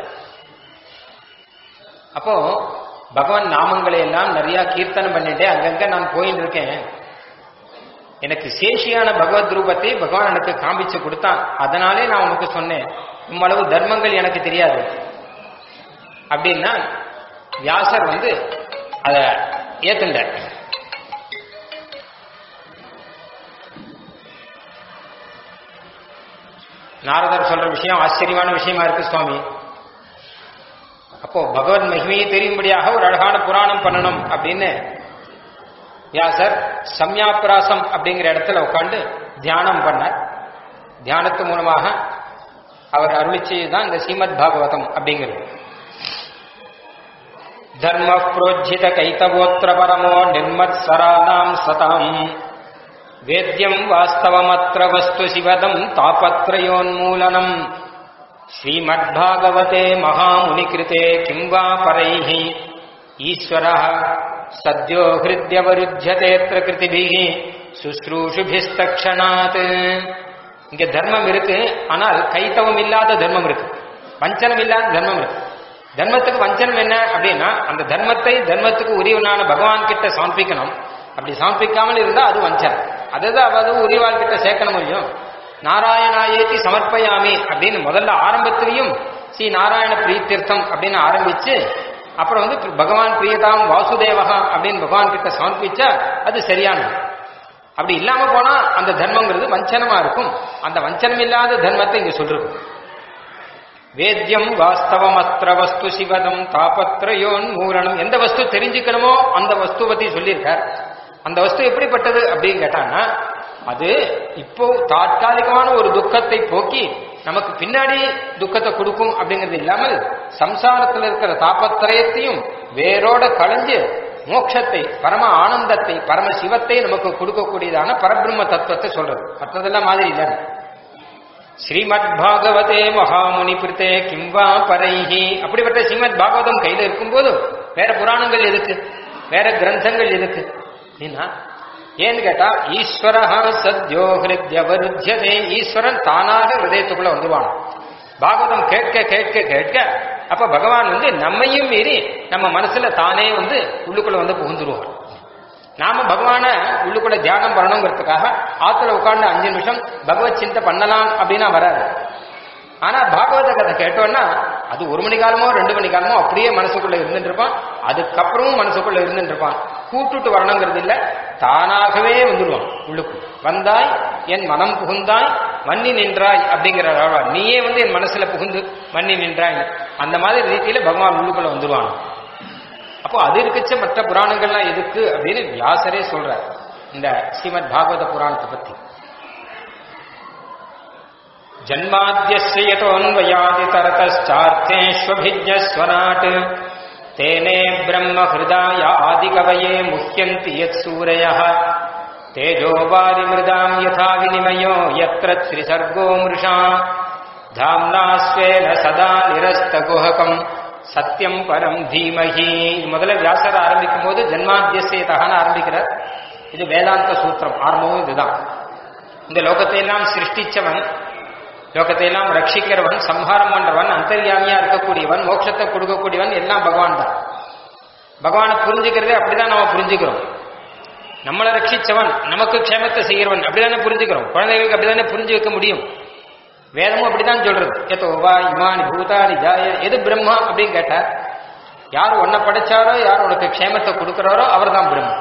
அப்போ பகவான் நாமங்களை எல்லாம் நிறைய கீர்த்தனம் பண்ணிட்டே அங்கங்க நான் போயிட்டு இருக்கேன் எனக்கு சேஷியான பகவத் ரூபத்தை பகவான் எனக்கு காமிச்சு கொடுத்தான் அதனாலே நான் உனக்கு சொன்னேன் இம்மளவு தர்மங்கள் எனக்கு தெரியாது அப்படின்னா வியாசர் வந்து அத ஏத்துண்ட நாரதர் சொல்ற விஷயம் ஆச்சரியமான விஷயமா இருக்கு சுவாமி அப்போ பகவத் மகிமையை தெரியும்படியாக ஒரு அழகான புராணம் பண்ணணும் அப்படின்னு வியாசர் சம்யாபிராசம் அப்படிங்கிற இடத்துல உட்காந்து தியானம் பண்ணார் தியானத்து மூலமாக அவர் அருளி செய்துதான் இந்த ஸ்ரீமத் பாகவதம் அப்படிங்கிறது தர்ம புரோஜித கைத்தவோத்திர பரமோ நிர்மத்சராணாம் சதாம் வேத்யம் வாஸ்தவமத்திர வஸ்து சிவதம் தாபத்ரயோன்மூலனம் ஸ்ரீமத்பாகவதே மகாமுனிகிருதே கிம் வா பரைः ஈஸ்வரः சத்யோ ஹிருத்யவருத்தியதேத்திர கிருதிபிः சுஸ்ரூஷுபிஸ்தக்ஷணாத் இங்க தர்மம் இருக்கு ஆனால் கைத்தவம் இல்லாத தர்மம் இருக்கு வஞ்சனம் இல்லாத தர்மம் இருக்கு தர்மத்துக்கு வஞ்சனம் என்ன அப்படின்னா அந்த தர்மத்தை தர்மத்துக்கு உரியவனான பகவான் கிட்ட சமர்ப்பிக்கணும் அப்படி சமர்ப்பிக்காமல் இருந்தா அது வஞ்சனம் அதுதான் அது உரியவாள் கிட்ட சேர்க்கணும் முடியும் நாராயணாயேத்தி சமர்ப்பயாமி அப்படின்னு முதல்ல ஆரம்பத்திலையும் ஸ்ரீ நாராயண பிரீத்தீர்த்தம் அப்படின்னு ஆரம்பிச்சு அப்புறம் வந்து பகவான் பிரியதாம் வாசுதேவகா அப்படின்னு பகவான் கிட்ட சமர்ப்பிச்சா அது சரியானது அப்படி இல்லாம போனா அந்த தர்மங்கிறது வஞ்சனமா இருக்கும் அந்த வஞ்சனம் இல்லாத தர்மத்தை இங்க சொல்றோம் வேத்யம் வாஸ்தவம் அஸ்திர வஸ்து சிவதம் தாபத்ரயோன் மூரணம் எந்த வஸ்து தெரிஞ்சுக்கணுமோ அந்த வஸ்து பத்தி சொல்லியிருக்கார் அந்த வஸ்து எப்படிப்பட்டது அப்படின்னு கேட்டான்னா அது இப்போ தாற்காலிகமான ஒரு துக்கத்தை போக்கி நமக்கு பின்னாடி துக்கத்தை கொடுக்கும் அப்படிங்கிறது இல்லாமல் சம்சாரத்தில் இருக்கிற தாபத்திரயத்தையும் வேரோட களைஞ்சு மோட்சத்தை பரம ஆனந்தத்தை பரம சிவத்தை நமக்கு கொடுக்கக்கூடியதான பரபிரம்ம தத்துவத்தை சொல்றது மற்றதெல்லாம் மாதிரி இல்லை ஸ்ரீமத் பாகவதே மகாமுனி பிரித்தே கிம்வா பரைஹி அப்படிப்பட்ட ஸ்ரீமத் பாகவதம் கையில இருக்கும்போது வேற புராணங்கள் எதுக்கு வேற கிரந்தங்கள் எதுக்கு அப்படின்னா ஏன்னு கேட்டா ஈஸ்வரஹ சத்யோ ஹிருத்யவருத்தியதே ஈஸ்வரன் தானாக ஹிருதயத்துக்குள்ள வந்துருவான் பாகவதம் கேட்க கேட்க கேட்க அப்ப பகவான் வந்து நம்மையும் மீறி நம்ம மனசுல தானே வந்து உள்ளுக்குள்ள வந்து புகுந்துருவான் நாம பகவான உள்ளுக்குள்ள தியானம் பண்ணணுங்கிறதுக்காக ஆத்துல உட்கார்ந்து அஞ்சு நிமிஷம் பகவத் சிந்தை பண்ணலாம் அப்படின்னா வராது ஆனா பாகவத கதை கேட்டோம்னா அது ஒரு மணி காலமோ ரெண்டு மணி காலமோ அப்படியே மனசுக்குள்ள இருந்துட்டு இருப்பான் அதுக்கப்புறமும் மனசுக்குள்ள இருந்துட்டு இருப்பான் கூட்டுட்டு வரணுங்கிறது இல்ல தானாகவே வந்துடுவான் உள்ளுக்கு வந்தாய் என் மனம் புகுந்தாய் மன்னி நின்றாய் அப்படிங்கிற ஆழ்வார். நீயே வந்து என் மனசுல புகுந்து மன்னி நின்றாய் அந்த மாதிரி ரீதியில பகவான் உள்ளுக்குள்ள வந்துடுவான் அப்போ அது இருக்குச்ச மற்ற புராணங்கள்லாம் எதுக்கு அப்படின்னு வியாசரே சொல்றார் இந்த ஸ்ரீமத் பாகவத புராணத்தை பத்தி ஜன்மாத்தியஸ்ய யதோன்வயாதி தரதश्चार्थेष्वभिज्ञस्वराट् तेने ब्रह्म हृदाय आदिकवये मुह्यन्ति यत्सूरयः तेजो वारिमृदाम् यथा विनिमयो यत्र त्रिसर्गो मृषा धाम्ना स्वेन सदा निरस्तगुहकम् சத்தியம் பரம் தீமஹி இது முதல்ல வியாசர் ஆரம்பிக்கும் போது ஜன்மாத்தியசேதகான்னு ஆரம்பிக்கிறார் இது வேதாந்த சூத்திரம் ஆரம்பமும் இதுதான் இந்த லோகத்தை எல்லாம் சிருஷ்டிச்சவன் லோகத்தை எல்லாம் ரட்சிக்கிறவன் சம்ஹாரம் பண்றவன் அந்தர்யாமியா இருக்கக்கூடியவன் மோட்சத்தை கொடுக்கக்கூடியவன் எல்லாம் பகவான் தான் பகவானை புரிஞ்சுக்கிறதே அப்படிதான் நம்ம புரிஞ்சுக்கிறோம் நம்மளை ரட்சிச்சவன் நமக்கு க்ஷேமத்தை செய்கிறவன் அப்படிதானே புரிஞ்சுக்கிறோம் குழந்தைகளுக்கு அப்படிதானே புரிஞ்சு வைக்க முடியும் வேதமும் அப்படிதான் சொல்றது எத்தோ வா இமானி பூதானி ஜாய எது பிரம்மா அப்படின்னு கேட்டா யார் உன்னை படைச்சாரோ யார் உனக்கு க்ஷேமத்தை கொடுக்கிறாரோ அவர்தான் பிரம்மா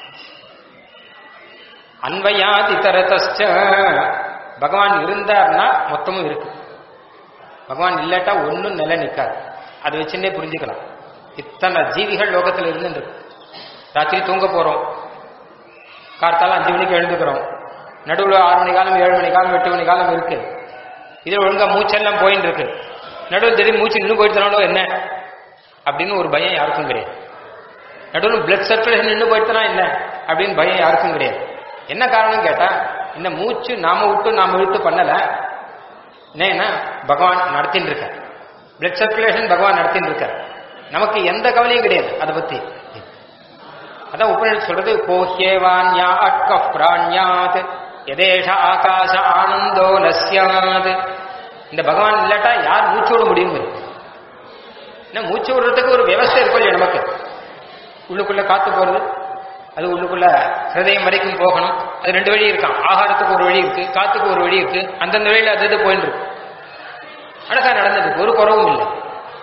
அன்வயாதி தரதஸ்ச பகவான் இருந்தார்னா மொத்தமும் இருக்கு பகவான் இல்லாட்டா ஒன்றும் நிலை நிற்காது அதை வச்சுன்னே புரிஞ்சுக்கலாம் இத்தனை ஜீவிகள் லோகத்தில் இருந்து ராத்திரி தூங்க போறோம் கார்த்தால அஞ்சு மணிக்கு எழுந்துக்கிறோம் நடுவில் ஆறு மணி காலம் ஏழு மணி காலம் எட்டு மணி காலம் இருக்கு இதில் ஒழுங்கா மூச்செல்லாம் போயின்னு இருக்கு நடுவில் திடீர்னு மூச்சு நின்று போயிடுத்தானோ என்ன அப்படின்னு ஒரு பயம் யாருக்கும் கிடையாது நடுவில் பிளட் சர்க்குலேஷன் நின்று போயிடுத்தனா என்ன அப்படின்னு பயம் யாருக்கும் கிடையாது என்ன காரணம் கேட்டா இந்த மூச்சு நாம விட்டு நாம இழுத்து பண்ணல ஏன்னா பகவான் நடத்தின்னு இருக்க பிளட் சர்க்குலேஷன் பகவான் நடத்தின்னு இருக்க நமக்கு எந்த கவலையும் கிடையாது அதை பத்தி அதான் உபநிஷத் சொல்றது கோஹ்யேவான்யா அட்க பிராண்யாத் எதேஷ ஆகாச ஆனந்தோ நஸ்யாத் இந்த பகவான் இல்லாட்டா யார் மூச்சு விட முடியும் என்ன மூச்சு விடுறதுக்கு ஒரு விவசாயம் இருக்கும் இல்லையா நமக்கு உள்ளுக்குள்ள காத்து போறது அது உள்ளுக்குள்ள ஹிருதயம் வரைக்கும் போகணும் அது ரெண்டு வழி இருக்கான் ஆகாரத்துக்கு ஒரு வழி இருக்கு காத்துக்கு ஒரு வழி இருக்கு அந்தந்த வழியில அது இது போயின்னு இருக்கு அழகா நடந்தது ஒரு குறவும் இல்லை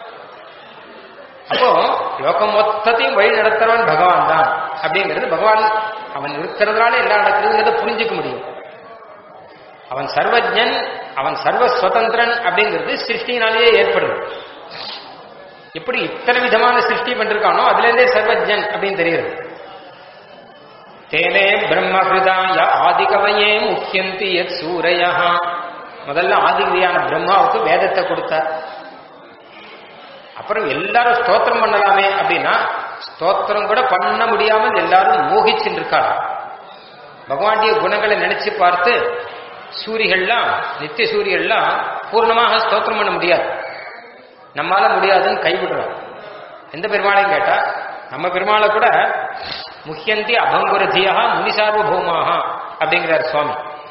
அப்போ லோகம் மொத்தத்தையும் வழி நடத்துறவன் பகவான் தான் அப்படிங்கிறது பகவான் அவன் இருக்கிறதுனால எல்லாம் நடக்குதுங்கிறத புரிஞ்சுக்க முடியும் அவன் சர்வஜன் அவன் சர்வ சுதந்திரன் அப்படிங்கிறது சிருஷ்டினாலேயே ஏற்படுது எப்படி இத்தனை விதமான சிருஷ்டி பண்ணிருக்கானோ அதுல இருந்தே சர்வஜன் அப்படின்னு தெரியுது தேனே பிரம்மஹிருதாய ஆதிகவையே முக்கியந்தி எத் சூரையா முதல்ல ஆதிகவியான பிரம்மாவுக்கு வேதத்தை கொடுத்தார் அப்புறம் எல்லாரும் ஸ்தோத்திரம் பண்ணலாமே அப்படின்னா ஸ்தோத்திரம் கூட பண்ண முடியாமல் எல்லாரும் மோகிச்சுட்டு இருக்காங்க பகவானுடைய குணங்களை நினைச்சு பார்த்து சூரிகள்லாம் நித்திய சூரியெல்லாம் பூர்ணமாக ஸ்தோத்திரம் பண்ண முடியாது நம்மால முடியாதுன்னு கைவிடுறோம் எந்த பெருமாளையும் கேட்டா நம்ம பெருமாளை கூட முக்கியந்தி அபங்குரதியா முனிசார்வபௌமாக அப்படிங்கிறார் சுவாமி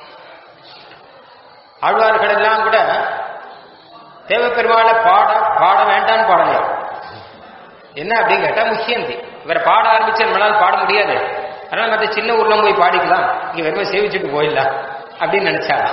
ஆழ்வார்கள் எல்லாம் கூட தேவ பெருமாளை பாட பாட வேண்டான்னு பாடலையா என்ன அப்படின்னு கேட்டா முக்கியந்தி இவரை பாட ஆரம்பிச்சு நம்மளால பாட முடியாது அதனால மற்ற சின்ன ஊர்ல போய் பாடிக்கலாம் இங்க வெறும் சேவிச்சுட்டு போயிடலாம் அப்படின்னு நினைச்சாங்க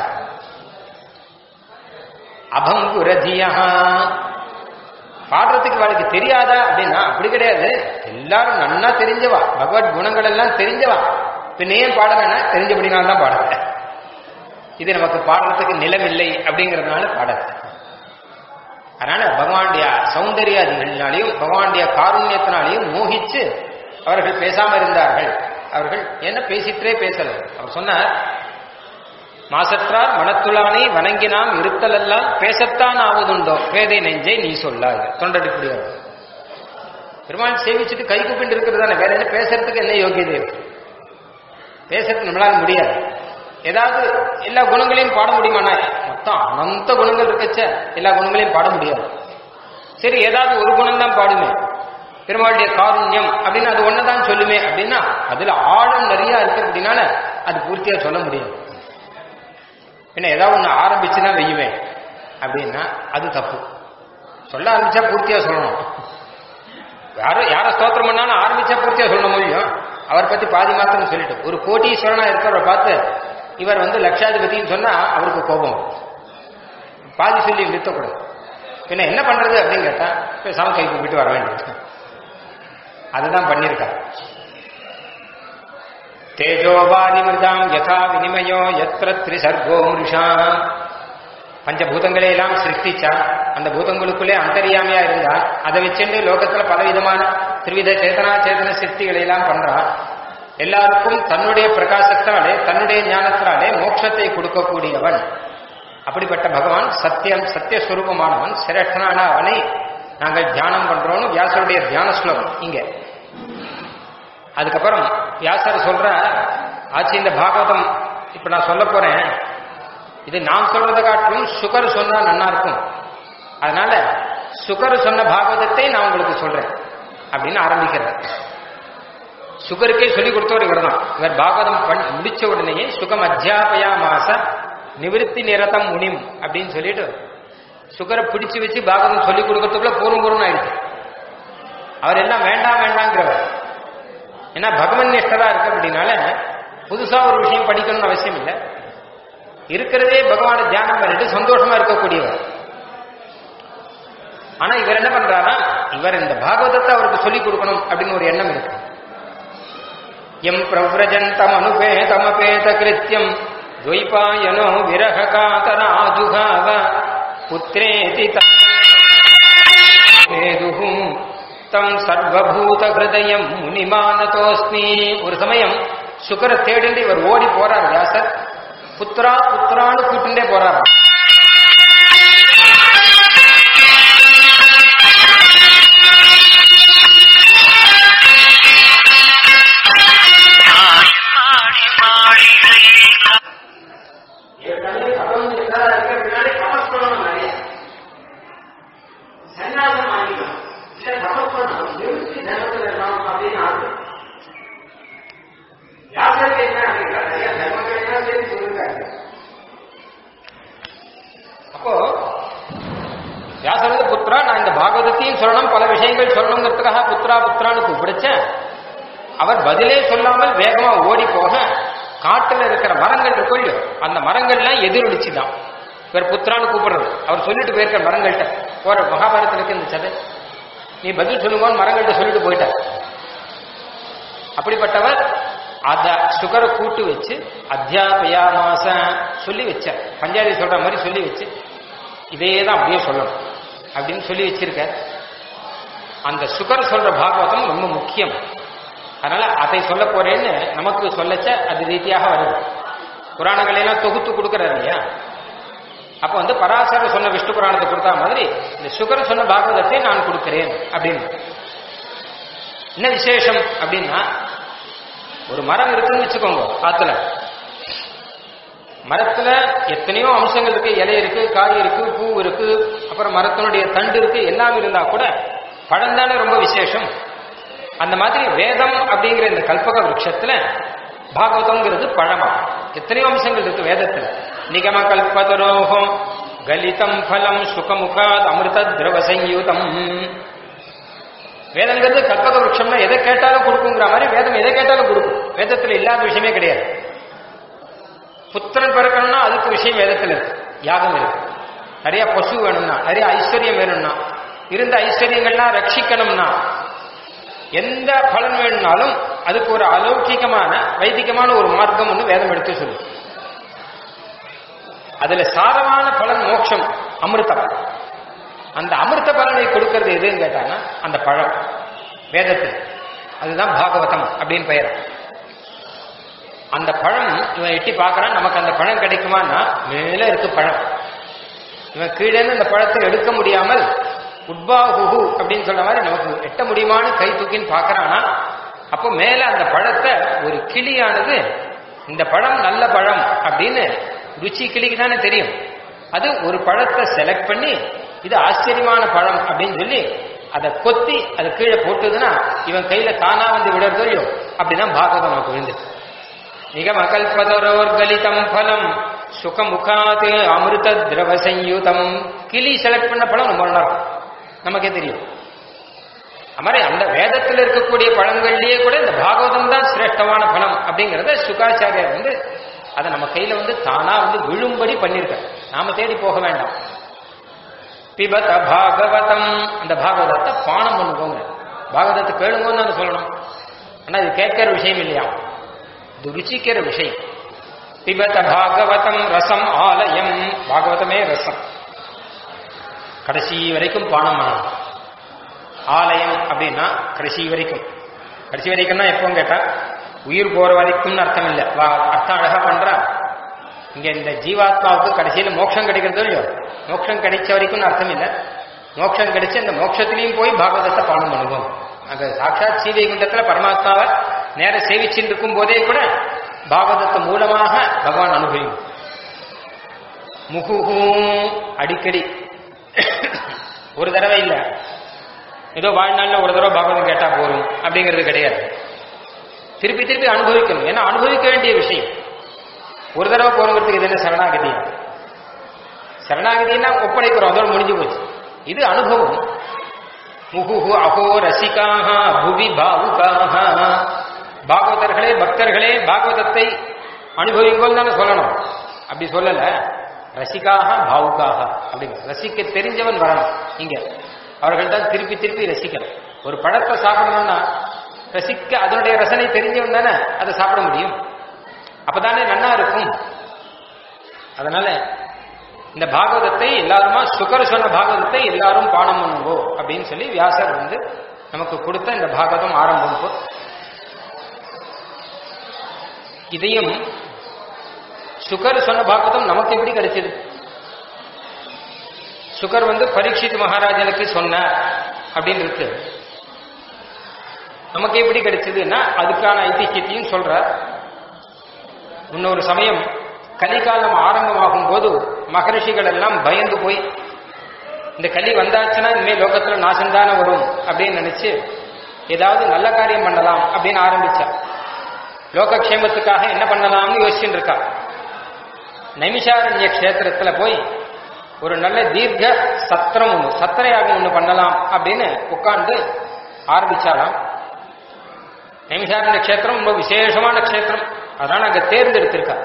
அபங்குரதியா பாடுறதுக்கு அவளுக்கு தெரியாதா அப்படின்னா அப்படி கிடையாது எல்லாரும் நன்னா தெரிஞ்சவா பகவத் குணங்கள் எல்லாம் தெரிஞ்சவா பின்ன ஏன் பாட வேணாம் தெரிஞ்சபடினால தான் பாடல இது நமக்கு பாடுறதுக்கு நிலம் இல்லை அப்படிங்கறதுனால பாடல அதனால பகவானுடைய சௌந்தர்யாதிகள்னாலையும் பகவானுடைய காருண்யத்தினாலையும் மோகிச்சு அவர்கள் பேசாம இருந்தார்கள் அவர்கள் என்ன பேசிட்டே பேசல அவர் சொன்னார் மாசற்றார் மனத்துளானை வணங்கினாம் இருத்தலெல்லாம் பேசத்தான் ஆவதுண்டோ பேதை நெஞ்சை நீ சொல்லாது தொண்டடிக்கூடியவர் பெருமாள் சேவிச்சுட்டு கை கூப்பிட்டு இருக்கிறது தானே வேற என்ன பேசுறதுக்கு என்ன யோகியதை இருக்கு பேசுறதுக்கு நம்மளால முடியாது ஏதாவது எல்லா குணங்களையும் பாட முடியுமாண்ணா மொத்தம் அனந்த குணங்கள் இருக்கச்ச எல்லா குணங்களையும் பாட முடியாது சரி ஏதாவது ஒரு குணம் தான் பாடுமே பெருமாளுடைய காருண்யம் அப்படின்னு அது ஒன்னதான் சொல்லுமே அப்படின்னா அதுல ஆழம் நிறைய இருக்கு அப்படின்னால அது பூர்த்தியா சொல்ல முடியாது என்ன ஏதாவது ஒன்று ஆரம்பிச்சுதான் வெய்யுவேன் அப்படின்னா அது தப்பு சொல்ல ஆரம்பிச்சா பூர்த்தியா சொல்லணும் யாரும் யார ஸ்தோத்திரம் பண்ணாலும் ஆரம்பிச்சா பூர்த்தியா சொல்லணும் முடியும் அவர் பத்தி பாதி மாத்திரம் சொல்லிட்டு ஒரு கோட்டீஸ்வரனா இருக்கிறவரை பார்த்து இவர் வந்து லட்சாதிபதினு சொன்னா அவருக்கு கோபம் வரும். பாதி சொல்லி நிறுத்தக்கூடாது பின்ன என்ன பண்றது அப்படின்னு கேட்டா பேசாம கை கூப்பிட்டு வர வேண்டியது அதுதான் பண்ணியிருக்காரு தேஜோவாதி மிருதாம் யதா வினிமயோ எத்திர திரிசர்கோ மிருஷா பஞ்சபூதங்களை எல்லாம் சிருஷ்டிச்சான் அந்த பூதங்களுக்குள்ளே அந்தரியாமையா இருந்தான் அதை வச்சுட்டு லோகத்துல பலவிதமான திருவித சேதனா சேதன சிருஷ்டிகளை எல்லாம் பண்றான் எல்லாருக்கும் தன்னுடைய பிரகாசத்தினாலே தன்னுடைய ஞானத்தினாலே மோட்சத்தை கொடுக்கக்கூடியவன் அப்படிப்பட்ட பகவான் சத்தியம் சத்தியஸ்வரூபமானவன் சிரேஷ்டனான அவனை நாங்கள் தியானம் பண்றோம்னு வியாசருடைய தியான ஸ்லோகம் இங்க அதுக்கப்புறம் வியாசர் சொல்ற ஆச்சு இந்த பாகவதம் இப்ப நான் சொல்ல போறேன் இது நான் சொல்றதை காட்டிலும் சுகர் சொன்னா நன்னா இருக்கும் அதனால சுகர் சொன்ன பாகவதத்தை நான் உங்களுக்கு சொல்றேன் அப்படின்னு ஆரம்பிக்கிறார் சுகருக்கே சொல்லிக் கொடுத்தவர் இவர் தான் இவர் பாகவதம் பண் முடிச்ச உடனேயே சுகம் அத்தியாபயா மாச நிவிருத்தி நிரதம் முனிம் அப்படின்னு சொல்லிட்டு சுகரை பிடிச்சு வச்சு பாகவதம் சொல்லிக் கொடுக்கறதுக்குள்ள பூர்வம் பூர்வம் ஆயிடுச்சு அவர் எல்லாம் வேண்டாம் வேண்டாங்கிறவர் ஏன்னா பகவன் நிஷ்டரா இருக்கு அப்படின்னால புதுசா ஒரு விஷயம் படிக்கணும்னு அவசியம் இல்லை இருக்கிறதே பகவானை தியானம் பண்ணிட்டு சந்தோஷமா இருக்கக்கூடியவர் ஆனா இவர் என்ன பண்றாரா இவர் இந்த பாகவதத்தை அவருக்கு சொல்லிக் கொடுக்கணும் அப்படின்னு ஒரு எண்ணம் இருக்கு எம் பிரவ்ரஜந்தம் அனுபேதமபேத கிருத்தியம் துவைபாயனோ விரக காதராஜுகாவ புத்திரேதி தேதுகும் தம் சர்வபூத ஹிருதயம் முனிமானதோஸ்மி ஒரு சமயம் சுக்கர தேடிண்டு இவர் ஓடி போறார் வியாசர் புத்ரா புத்ரான்னு கூட்டுண்டே போறார் அப்போ வியாசரது புத்ரா நான் இந்த பாகவதத்தையும் சொல்லணும் பல விஷயங்கள் சொல்லணுங்கிறதுக்காக புத்ரா புத்ரான்னு கூப்பிடுச்சேன் அவர் பதிலே சொல்லாமல் வேகமா ஓடி போக காட்டுல இருக்கிற மரங்கள் இருக்கும் இல்லையோ அந்த மரங்கள்லாம் எதிரொலிச்சுதான் இவர் புத்ரான்னு கூப்பிடுறது அவர் சொல்லிட்டு போயிருக்கிற மரங்கள்கிட்ட போற மகாபாரதத்துல இருக்கு இந்த சதை நீ பதில் சொல்லுங்கன்னு மரங்கள்கிட்ட சொல்லிட்டு போயிட்டார் அப்படிப்பட்டவர் அத சுகரை கூட்டு வச்சு அத்தியாபயா மாச சொல்லி வச்சார் பஞ்சாபி சொல்ற மாதிரி சொல்லி வச்சு இதே தான் அப்படியே சொல்லணும் அப்படின்னு சொல்லி வச்சிருக்க அந்த சுகர் சொல்ற பாகவதம் ரொம்ப முக்கியம் அதனால அதை சொல்ல போறேன்னு நமக்கு சொல்லச்ச அது ரீதியாக வருது புராணங்களை எல்லாம் தொகுத்து கொடுக்கறாரு இல்லையா அப்ப வந்து பராசர சொன்ன விஷ்ணு புராணத்தை கொடுத்தா மாதிரி இந்த சுகர் சொன்ன பாகவதத்தை நான் கொடுக்கிறேன் அப்படின்னு என்ன விசேஷம் அப்படின்னா ஒரு மரம் இருக்குன்னு வச்சுக்கோங்க ஆத்துல மரத்துல எத்தனையோ அம்சங்கள் இருக்கு இலை இருக்கு காய் இருக்கு பூ இருக்கு அப்புறம் மரத்தினுடைய தண்டு இருக்கு எல்லாம் இருந்தா கூட பழம் தானே ரொம்ப விசேஷம் அந்த மாதிரி வேதம் அப்படிங்கிற இந்த கல்பக விருட்சத்துல பாகவதம்ங்கிறது பழமா எத்தனையோ அம்சங்கள் இருக்கு வேதத்துல நிகம கல்பதரோகம் கலிதம் பலம் சுகமுகாத் அமிர்த திரவ சங்கீதம் வேதங்கிறது கல்பக விருட்சம்னா எதை கேட்டாலும் கொடுக்குங்கிற மாதிரி வேதம் எதை கேட்டாலும் கொடுக்கும் வேதத்துல இல்லாத விஷயமே கிடையாது புத்திரன் பிறக்கணும்னா அதுக்கு விஷயம் வேதத்துல இருக்கு யாகம் இருக்கு நிறைய பசு வேணும்னா நிறைய ஐஸ்வர்யம் வேணும்னா இருந்த ஐஸ்வர்யங்கள்லாம் ரட்சிக்கணும்னா எந்த பலன் வேணும்னாலும் அதுக்கு ஒரு அலௌகிகமான வைதிகமான ஒரு மார்க்கம் ஒன்று வேதம் எடுத்து சொல்லு அதுல சாரமான பலன் மோட்சம் அமிர்தம் அந்த அமிர்த பலனை கொடுக்கறது எதுன்னு கேட்டாங்கன்னா அந்த பழம் வேதத்தில் அதுதான் பாகவதம் அப்படின்னு பெயர் அந்த பழம் இவன் எட்டி பார்க்கறான் நமக்கு அந்த பழம் கிடைக்குமான்னா மேல இருக்கு பழம் இவன் கீழே இருந்து அந்த பழத்தை எடுக்க முடியாமல் உட்பாகுஹு அப்படின்னு சொல்ற மாதிரி நமக்கு எட்ட முடியுமான்னு கை தூக்கின்னு பார்க்கறானா அப்போ மேல அந்த பழத்தை ஒரு கிளியானது இந்த பழம் நல்ல பழம் அப்படின்னு ருச்சி கிளிக்கு தானே தெரியும் அது ஒரு பழத்தை செலக்ட் பண்ணி இது ஆச்சரியமான பழம் அப்படின்னு சொல்லி அதை கொத்தி அதை கீழே போட்டுதுன்னா இவன் கையில தானா வந்து விடுறதோ இல்லையோ அப்படிதான் பாகவதம் நமக்கு விழுந்து நிகமகல்பதரோர்கலிதம் பலம் சுகமுகாது அமிர்த திரவ சயுதம் கிளி செலக்ட் பண்ண பழம் ரொம்ப நல்லா இருக்கும் நமக்கே தெரியும் அது மாதிரி அந்த வேதத்தில் இருக்கக்கூடிய பழங்கள்லயே கூட இந்த பாகவதம் தான் சிரேஷ்டமான பலம் அப்படிங்கறத சுகாச்சாரியார் வந்து அதை நம்ம கையில வந்து தானா வந்து விழும்படி பண்ணியிருக்கார் நாம தேடி போக வேண்டாம் பிபத பாகவதம் அந்த பாகவதத்தை பானம் பண்ணுவோங்க பாகவதத்தை கேளுங்கன்னு தான் சொல்லணும் ஆனா இது கேட்கிற விஷயம் இல்லையா இது ருச்சிக்கிற விஷயம் பிபத பாகவதம் ரசம் ஆலயம் பாகவதமே ரசம் கடைசி வரைக்கும் பானம் பண்ணணும் ஆலயம் அப்படின்னா கடைசி வரைக்கும் கடைசி வரைக்கும்னா எப்போன்னு கேட்டா உயிர் போற வரைக்கும்னு அர்த்தம் இல்லை வா அர்த்தம் அழகா பண்றா இங்க இந்த ஜீவாத்மாவுக்கு கடைசியில மோட்சம் கிடைக்கிறது இல்லையோ மோட்சம் கிடைச்ச வரைக்கும்னு அர்த்தம் இல்லை மோட்சம் கிடைச்சு அந்த மோட்சத்திலையும் போய் பாகவதத்தை பானம் பண்ணுவோம் அங்க சாட்சாத் ஸ்ரீவைகுண்டத்துல பரமாத்மாவை நேர சேவிச்சுட்டு இருக்கும் போதே கூட பாகவதத்து மூலமாக பகவான் அனுபவியும் முகுகும் அடிக்கடி ஒரு தடவை இல்லை ஏதோ வாழ்நாள்ல ஒரு தடவை பாகவதம் கேட்டா போரும் அப்படிங்கிறது கிடையாது திருப்பி திருப்பி அனுபவிக்கணும் ஏன்னா அனுபவிக்க வேண்டிய விஷயம் ஒரு தடவை போறவங்களுக்கு இது என்ன சரணாகதி சரணாகதினா ஒப்படைக்கிறோம் அதோட முடிஞ்சு போச்சு இது அனுபவம் முகுஹு அகோ ரசிகாக புவி பாவுகாக பாகவதர்களே பக்தர்களே பாகவதத்தை அனுபவிங்கோல் தானே சொல்லணும் அப்படி சொல்லல ரசிகாக பாவுக்காக அப்படிங்க ரசிக்க தெரிஞ்சவன் வரணும் இங்க அவர்கள் தான் திருப்பி திருப்பி ரசிக்கணும் ஒரு பழத்தை சாப்பிடணும்னா ரசிக்க அதனுடைய ரசனை தெரிஞ்சவன் தானே அதை சாப்பிட முடியும் அப்பதானே நன்னா இருக்கும் அதனால இந்த பாகவதத்தை எல்லாருமா சுகர் சொன்ன பாகவதத்தை எல்லாரும் பானம் பண்ணுங்கோ அப்படின்னு சொல்லி வியாசர் வந்து நமக்கு கொடுத்த இந்த பாகவதம் ஆரம்பம் இப்போ. இதையும் சுகர் சொன்ன பாகவதம் நமக்கு எப்படி கிடைச்சது சுகர் வந்து பரீட்சித் மகாராஜனுக்கு சொன்னார் அப்படின்னு இருக்கு நமக்கு எப்படி கிடைச்சதுன்னா அதுக்கான ஐதிஹ்யத்தையும் சொல்றார் இன்னொரு சமயம் கலிகாலம் ஆரம்பமாகும் போது மகரிஷிகள் எல்லாம் பயந்து போய் இந்த கலி வந்தாச்சுன்னா இனிமேல் லோகத்துல நாசம்தானே வரும் அப்படின்னு நினைச்சு ஏதாவது நல்ல காரியம் பண்ணலாம் அப்படின்னு ஆரம்பிச்சா லோகக்ஷேமத்துக்காக என்ன பண்ணலாம்னு யோசிச்சுட்டு இருக்கா நைமிஷாரண்ய கஷேத்திரத்துல போய் ஒரு நல்ல தீர்க்க சத்திரம் ஒன்று சத்திரையாக ஒன்று பண்ணலாம் அப்படின்னு உட்கார்ந்து ஆரம்பிச்சாலாம் நைமிஷாரண்ய கஷேத்திரம் ரொம்ப விசேஷமான கஷேத்திரம் அதனால அங்க தேர்ந்தெடுத்திருக்கா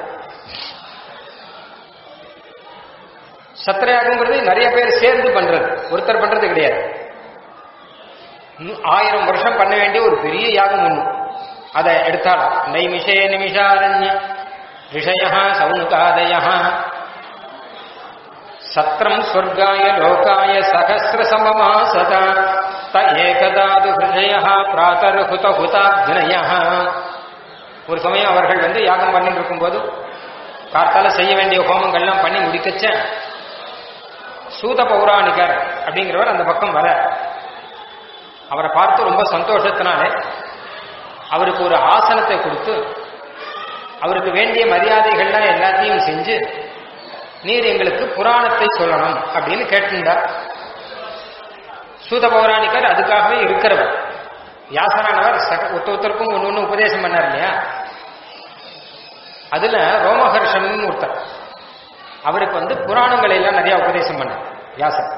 சத்திரயாகங்கிறது நிறைய பேர் சேர்ந்து பண்றது ஒருத்தர் பண்றது கிடையாது இன்னும் ஆயிரம் வருஷம் பண்ண வேண்டிய ஒரு பெரிய யாகம் ஒண்ணு அதை எடுத்தாலும் நைமிஷே நிமிஷாரண்ய ரிஷய சவுனுகாதய சத்திரம் ஸ்வர்காய லோகாய சகசிர சமமாசத த ஏகதாது ஹிருஷய பிராத்தர் ஹுத ஹுதாக்னய ஒரு சமயம் அவர்கள் வந்து யாகம் பண்ணிட்டு இருக்கும்போது கார்த்தால செய்ய வேண்டிய ஹோமங்கள்லாம் பண்ணி முடிக்கச்ச சூத பௌராணிகர் அப்படிங்கிறவர் அந்த பக்கம் வர அவரை பார்த்து ரொம்ப சந்தோஷத்தினால அவருக்கு ஒரு ஆசனத்தை கொடுத்து அவருக்கு வேண்டிய மரியாதைகள்லாம் எல்லாத்தையும் செஞ்சு நீர் எங்களுக்கு புராணத்தை சொல்லணும் அப்படின்னு கேட்டிருந்தார் சூத பௌராணிகர் அதுக்காகவே இருக்கிறவர் வியாசரானவர் சக- ஒருத்த ஒருத்தருக்கும் ஒன்று ஒன்று உபதேசம் பண்ணார் இல்லையா அதுல ரோமஹர்ஷன் ஒருத்தர் அவருக்கு வந்து புராணங்களை எல்லாம் நிறைய உபதேசம் பண்ணார் வியாசர்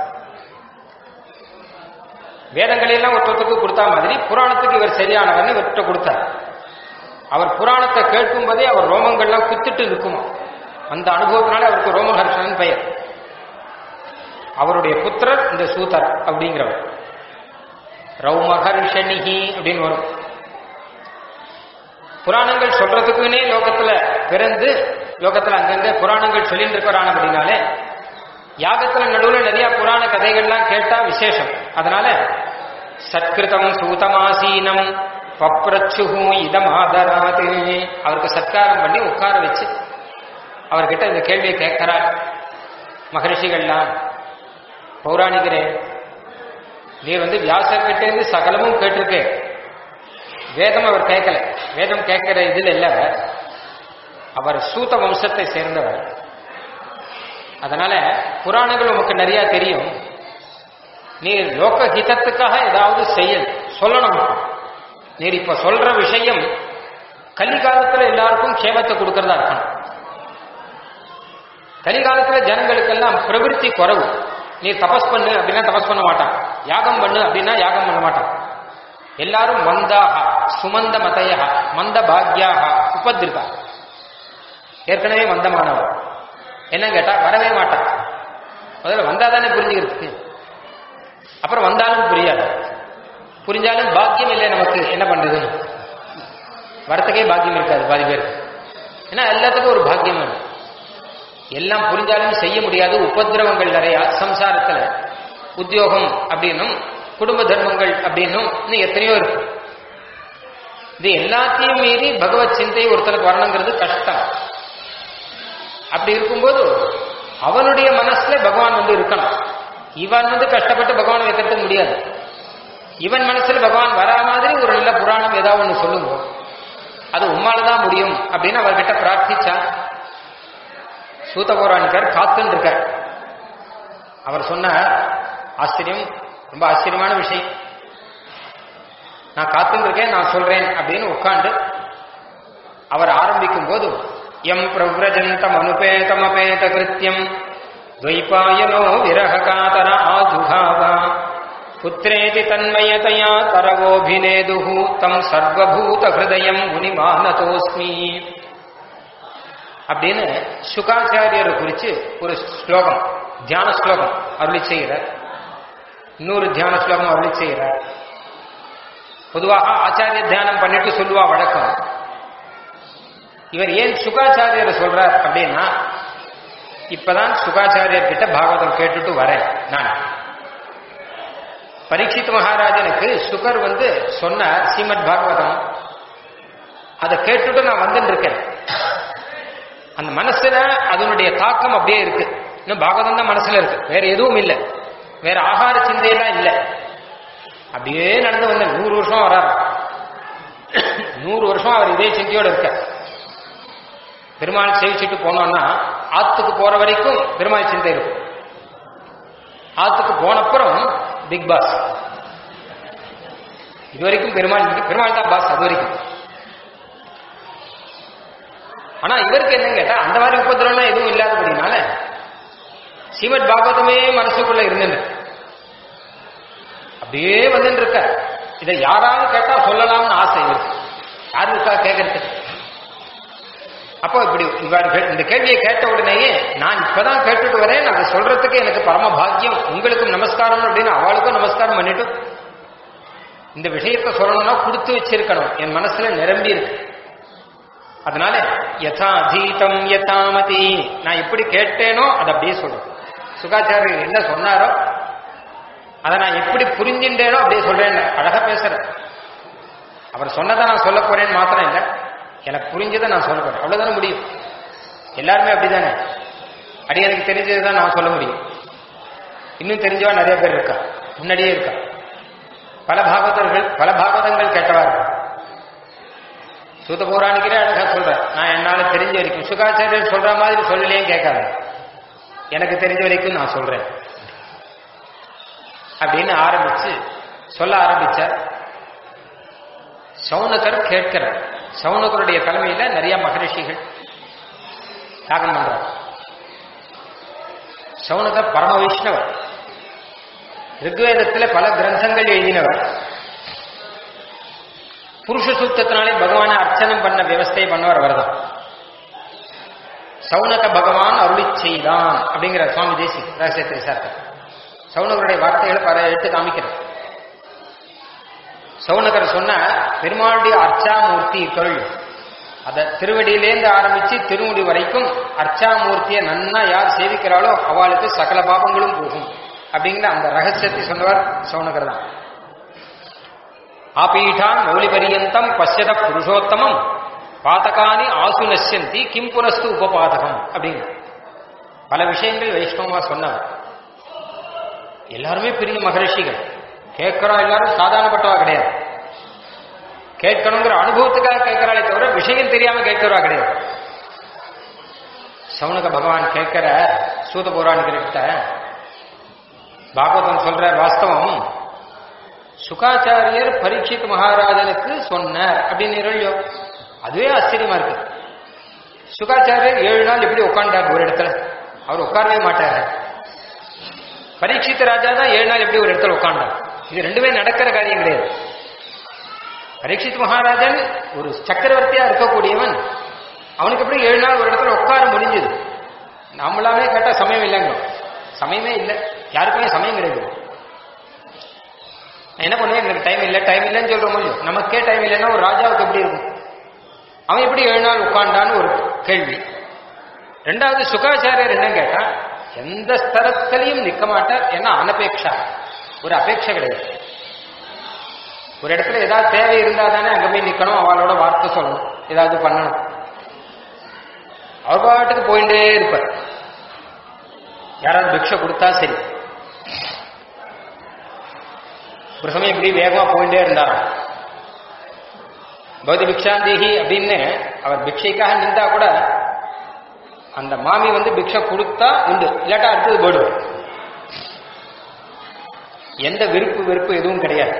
வேதங்களை எல்லாம் ஒருத்தருக்கு கொடுத்தா மாதிரி புராணத்துக்கு இவர் சரியானவர்னு இவர்கிட்ட கொடுத்தார் அவர் புராணத்தை கேட்கும் போதே அவர் ரோமங்கள்லாம் குத்திட்டு இருக்குமா அந்த அனுபவத்தினால அவருக்கு ரோமஹர்ஷன் பெயர் அவருடைய புத்திரர் இந்த சூதர் அப்படிங்கிறவர் ரௌமஹர்ஷனிஹி அப்படின்னு வரும் புராணங்கள் சொல்றதுக்குன்னே லோகத்துல பிறந்து லோகத்துல அங்கங்க புராணங்கள் சொல்லிட்டு இருக்கிறான் அப்படின்னாலே யாகத்துல நடுவுல நிறைய புராண கதைகள்லாம் கேட்டா விசேஷம் அதனால சத்கிருதம் சூதமாசீனம் பப்ரச்சுஹு இதம் ஆதராது அவருக்கு சத்காரம் பண்ணி உட்கார வச்சு அவர்கிட்ட இந்த கேள்வியை கேட்கிறார் மகரிஷிகள்லாம் பௌராணிகரே நீர் வந்து வியாசர்கிட்ட இருந்து சகலமும் கேட்டிருக்கு வேதம் அவர் கேட்கல வேதம் கேட்கிற இதில் இல்ல அவர் சூத வம்சத்தை சேர்ந்தவர் அதனால புராணங்கள் உமக்கு நிறைய தெரியும் நீர் லோக ஹிதத்துக்காக ஏதாவது செயல் சொல்லணும் நீர் இப்ப சொல்ற விஷயம் கலிகாலத்துல எல்லாருக்கும் க்ஷேமத்தை கொடுக்கறதா இருக்கணும் கலிகாலத்துல ஜனங்களுக்கெல்லாம் பிரவிற்த்தி குறைவு நீ தபஸ் பண்ணு அப்படின்னா தபஸ் பண்ண மாட்டான் யாகம் பண்ணு அப்படின்னா யாகம் பண்ண மாட்டான் எல்லாரும் மந்தாக சுமந்த மதையா மந்த பாக்யாக உபதிருக்கா ஏற்கனவே மந்தமானவன் என்ன கேட்டா வரவே மாட்டான் முதல்ல வந்தாதானே புரிஞ்சுக்கிறதுக்கு அப்புறம் வந்தாலும் புரியாது புரிஞ்சாலும் பாக்கியம் இல்லை நமக்கு என்ன பண்றதுன்னு வரத்துக்கே பாக்கியம் இருக்காது பாதி பேருக்கு ஏன்னா எல்லாத்துக்கும் ஒரு பாக்கியம் வேணும் எல்லாம் புரிஞ்சாலும் செய்ய முடியாது உபதிரவங்கள் நிறைய சம்சாரத்துல உத்தியோகம் அப்படின்னும் குடும்ப தர்மங்கள் அப்படின்னும் இன்னும் எத்தனையோ இருக்கு இது எல்லாத்தையும் மீறி பகவத் சிந்தை ஒருத்தருக்கு வரணுங்கிறது கஷ்டம் அப்படி இருக்கும்போது அவனுடைய மனசுல பகவான் வந்து இருக்கணும் இவன் வந்து கஷ்டப்பட்டு பகவான் வைக்கிறதுக்கு முடியாது இவன் மனசுல பகவான் வரா மாதிரி ஒரு நல்ல புராணம் ஏதாவது ஒன்று சொல்லுங்க அது உம்மாலதான் முடியும் அப்படின்னு அவர்கிட்ட பிரார்த்திச்சா சூத பௌராணிக்கர் காத்துன்னு இருக்கார் அவர் சொன்ன ஆச்சரியம் ரொம்ப ஆச்சரியமான விஷயம் நான் காத்துன்னு இருக்கேன் நான் சொல்றேன் அப்படின்னு உட்காந்து அவர் ஆரம்பிக்கும் போது எம் பிரவ்ரஜந்தம் அனுபேதமபேத கிருத்தியம் துவைபாயனோ விரக காதர ஆஜுகாவா புத்திரேதி தன்மயதயா தரவோபிநேது தம் சர்வபூத ஹிருதயம் முனிமானதோஸ்மி அப்படின்னு சுகாச்சாரியரை குறிச்சு ஒரு ஸ்லோகம் தியான ஸ்லோகம் அருளி செய்கிறார் இன்னொரு தியான ஸ்லோகம் அருளி செய்கிறார் பொதுவாக ஆச்சாரிய தியானம் பண்ணிட்டு சொல்லுவா வழக்கம் இவர் ஏன் சுகாச்சாரியரை சொல்றார் அப்படின்னா இப்பதான் சுகாச்சாரியர் கிட்ட பாகவதம் கேட்டுட்டு வரேன் நான் பரீட்சித் மகாராஜனுக்கு சுகர் வந்து சொன்னார் ஸ்ரீமத் பாகவதம் அதை கேட்டுட்டு நான் வந்துட்டு இருக்கேன் அந்த மனசுல அதனுடைய தாக்கம் அப்படியே இருக்கு இன்னும் பாகவதம் தான் மனசுல இருக்கு வேற எதுவும் இல்லை வேற ஆகார சிந்தையெல்லாம் இல்லை அப்படியே நடந்து வந்த நூறு வருஷம் வராரு நூறு வருஷம் அவர் இதே சிந்தையோட இருக்க பெருமாள் சேவிச்சுட்டு போனோம்னா ஆத்துக்கு போற வரைக்கும் பெருமாள் சிந்தை இருக்கும் ஆத்துக்கு போனப்புறம் பிக் பாஸ் இது வரைக்கும் பெருமாள் பெருமாள் தான் பாஸ் அது வரைக்கும் ஆனா இவருக்கு என்ன கேட்டா அந்த மாதிரி உபதிரவம்லாம் எதுவும் இல்லாதபடினால ஸ்ரீமத் பாகவதமே மனசுக்குள்ள இருந்தது அப்படியே வந்துட்டு இருக்க இதை யாராவது கேட்டா சொல்லலாம்னு ஆசை இருக்கு யாரு இருக்கா கேட்கறதுக்கு அப்போ இப்படி இவர் இந்த கேள்வியை கேட்ட உடனேயே நான் இப்பதான் கேட்டுட்டு வரேன் அதை சொல்றதுக்கு எனக்கு பரம பாக்கியம் உங்களுக்கும் நமஸ்காரம் அப்படின்னு அவளுக்கும் நமஸ்காரம் பண்ணிட்டு இந்த விஷயத்தை சொல்லணும்னா கொடுத்து வச்சிருக்கணும் என் மனசுல நிரம்பி இருக்கு அதனால யதா அதீதம் யதாமதி நான் எப்படி கேட்டேனோ அதை அப்படியே சொல்றேன் சுகாச்சாரியர் என்ன சொன்னாரோ அதை நான் எப்படி புரிஞ்சின்றேனோ அப்படியே சொல்றேன் அழகா பேசுறேன் அவர் சொன்னதை நான் சொல்ல போறேன்னு மாத்திரம் இல்லை எனக்கு புரிஞ்சதை நான் சொல்ல போறேன் அவ்வளவுதானே முடியும் எல்லாருமே அப்படிதானே அடி எனக்கு தெரிஞ்சது தான் நான் சொல்ல முடியும் இன்னும் தெரிஞ்சவா நிறைய பேர் இருக்கா முன்னாடியே இருக்கா பல பாகவதர்கள் பல பாகவதங்கள் கேட்டவா இருக்கா சூத பௌராணிக்கரே அழகா சொல்ற நான் என்னால தெரிஞ்ச வரைக்கும் சுகாச்சாரியர் சொல்ற மாதிரி சொல்லலையே கேட்காத எனக்கு தெரிஞ்ச வரைக்கும் நான் சொல்றேன் அப்படின்னு ஆரம்பிச்சு சொல்ல ஆரம்பிச்சார் சவுனகர் கேட்கிறார் சவுனகருடைய தலைமையில நிறைய மகரிஷிகள் யாகம் பண்றார் சவுனகர் பரம வைஷ்ணவர் ரிக்வேதத்துல பல கிரந்தங்கள் எழுதினவர் புருஷ சூத்தத்தினாலே பகவானை அர்ச்சனம் பண்ண விவஸ்தை பண்ணவர் அவர்தான் சவுனக பகவான் அருளி செய்தான் அப்படிங்கிற சுவாமி தேசி ரகசியத்தை சார்த்த சவுனகருடைய வார்த்தைகளை பல எடுத்து காமிக்கிறார் சவுனகர் சொன்ன பெருமாளுடைய அர்ச்சாமூர்த்தி தொழில் அத திருவடியிலேருந்து ஆரம்பிச்சு திருமுடி வரைக்கும் அர்ச்சாமூர்த்தியை நன்னா யார் சேவிக்கிறாளோ அவளுக்கு சகல பாபங்களும் போகும் அப்படிங்கிற அந்த ரகசியத்தை சொன்னவர் சவுனகர் தான் ஆபீட்டான் மௌலிபரியந்தம் பசியத புருஷோத்தமம் பாதகானி ஆசு நஷ்யந்தி கிம் புனஸ்து உபபாதகம் அப்படிங்க பல விஷயங்கள் வைஷ்ணவமா சொன்னவர் எல்லாருமே பெரிய மகரிஷிகள் கேட்கிறோம் எல்லாரும் சாதாரணப்பட்டவா கிடையாது கேட்கணுங்கிற அனுபவத்துக்காக கேட்கிறாளே தவிர விஷயம் தெரியாம கேட்கிறவா கிடையாது சவுனக பகவான் கேட்கிற சூத பௌராணிகிட்ட பாகவதம் சொல்ற வாஸ்தவம் சுகாச்சாரியர் பரீட்சித் மகாராஜனுக்கு சொன்னார் அப்படின்னு நிரழியோ அதுவே ஆச்சரியமா இருக்கு சுகாச்சாரியர் ஏழு நாள் எப்படி உட்காண்டார் ஒரு இடத்துல அவர் உட்காரவே மாட்டார் பரீட்சித்த ராஜா தான் ஏழு நாள் எப்படி ஒரு இடத்துல உட்காண்டான் இது ரெண்டுமே நடக்கிற காரியம் கிடையாது பரீட்சித் மகாராஜன் ஒரு சக்கரவர்த்தியா இருக்கக்கூடியவன் அவனுக்கு எப்படி ஏழு நாள் ஒரு இடத்துல உட்கார முடிஞ்சது நம்மளாமே கேட்டா சமயம் இல்லைங்க சமயமே இல்லை யாருக்குமே சமயம் கிடையாது நான் என்ன பண்ணுவேன் எனக்கு டைம் இல்லை டைம் இல்லைன்னு சொல்ற முடியும் நமக்கே டைம் இல்லைன்னா ஒரு ராஜாவுக்கு எப்படி இருக்கும் அவன் எப்படி ஏழு நாள் உட்கார்ந்தான்னு ஒரு கேள்வி ரெண்டாவது சுகாச்சாரியர் என்ன கேட்டா எந்த ஸ்தலத்திலையும் நிக்க மாட்டார் ஏன்னா அனபேட்சா ஒரு அபேட்சை கிடையாது ஒரு இடத்துல ஏதாவது தேவை இருந்தா தானே அங்க போய் நிக்கணும் அவளோட வார்த்தை சொல்லணும் ஏதாவது பண்ணணும் அவர் பாட்டுக்கு போயிட்டே இருப்பார் யாராவது பிக்ஷை கொடுத்தா சரி ஒரு சமயம் இப்படி வேகமா போயிட்டே இருந்தாராம் பௌத்த பிக்ஷாந்தேகி அப்படின்னு அவர் பிக்ஷைக்காக நின்றா கூட அந்த மாமி வந்து பிக்ஷை கொடுத்தா உண்டு இல்லாட்டா அடுத்தது போயிடுவார் எந்த விருப்பு வெறுப்பு எதுவும் கிடையாது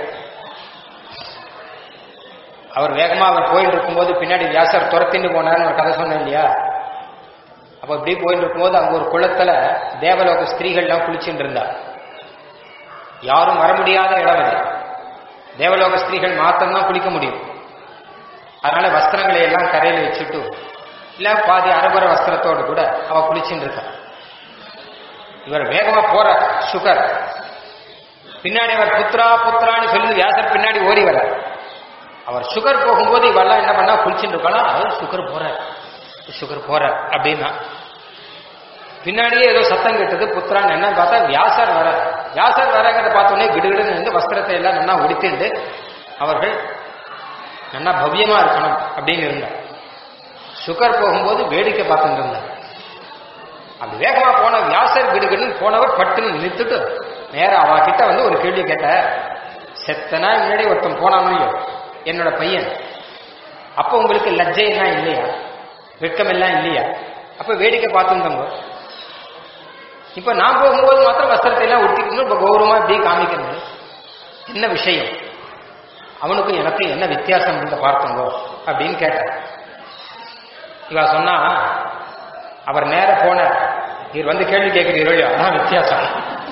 அவர் வேகமா அவர் போயிட்டு இருக்கும்போது பின்னாடி வியாசர் துரத்தின்னு போனார்னு ஒரு கதை சொன்னேன் இல்லையா அப்ப இப்படி போயிட்டு இருக்கும்போது அங்க ஒரு குளத்துல தேவலோக ஸ்திரீகள்லாம் குளிச்சுட்டு இருந்தா யாரும் வர முடியாத இடம் அது தேவலோக ஸ்திரீகள் மாத்திரம்தான் குளிக்க முடியும் அதனால வஸ்திரங்களை எல்லாம் கரையில வச்சுட்டு இல்ல பாதி அரபர வஸ்திரத்தோடு கூட அவ குளிச்சுட்டு இருக்கா இவர் வேகமா போற சுகர் பின்னாடி அவர் புத்ரா புத்ரான்னு சொல்லி வியாசர் பின்னாடி ஓடி வர அவர் சுகர் போகும்போது இவெல்லாம் என்ன பண்ணா குளிச்சுட்டு இருக்கலாம் அவர் சுகர் போறார் சுகர் போறார் அப்படின்னா பின்னாடியே ஏதோ சத்தம் கேட்டது புத்திரான்னு என்ன பார்த்தா வியாசர் வர வியாசர் வரங்கிறத பார்த்தோன்னே கிடுகிடுன்னு வந்து வஸ்திரத்தை எல்லாம் நல்லா உடுத்திண்டு அவர்கள் நல்லா பவ்யமா இருக்கணும் அப்படின்னு இருந்தார் சுகர் போகும்போது வேடிக்கை பார்த்துட்டு இருந்தார் அப்படி வேகமா போன வியாசர் கிடுகிடுன்னு போனவர் பட்டுன்னு நிறுத்துட்டு நேரா அவ கிட்ட வந்து ஒரு கேள்வி கேட்ட செத்தனா முன்னாடி ஒருத்தன் போனானோ என்னோட பையன் அப்ப உங்களுக்கு லஜ்ஜையெல்லாம் இல்லையா வெட்கமெல்லாம் இல்லையா அப்ப வேடிக்கை பார்த்துருந்தவங்க இப்ப நான் போகும்போது மாத்திரம் வஸ்திரத்தை எல்லாம் உடுத்திக்கணும் இப்ப கௌரவமா இப்படி காமிக்கணும் என்ன விஷயம் அவனுக்கும் எனக்கும் என்ன வித்தியாசம் இந்த பார்த்தோங்க அப்படின்னு கேட்டார் இவா சொன்னா அவர் நேர போனார் இவர் வந்து கேள்வி கேட்கிறீர்களோ அதான் வித்தியாசம்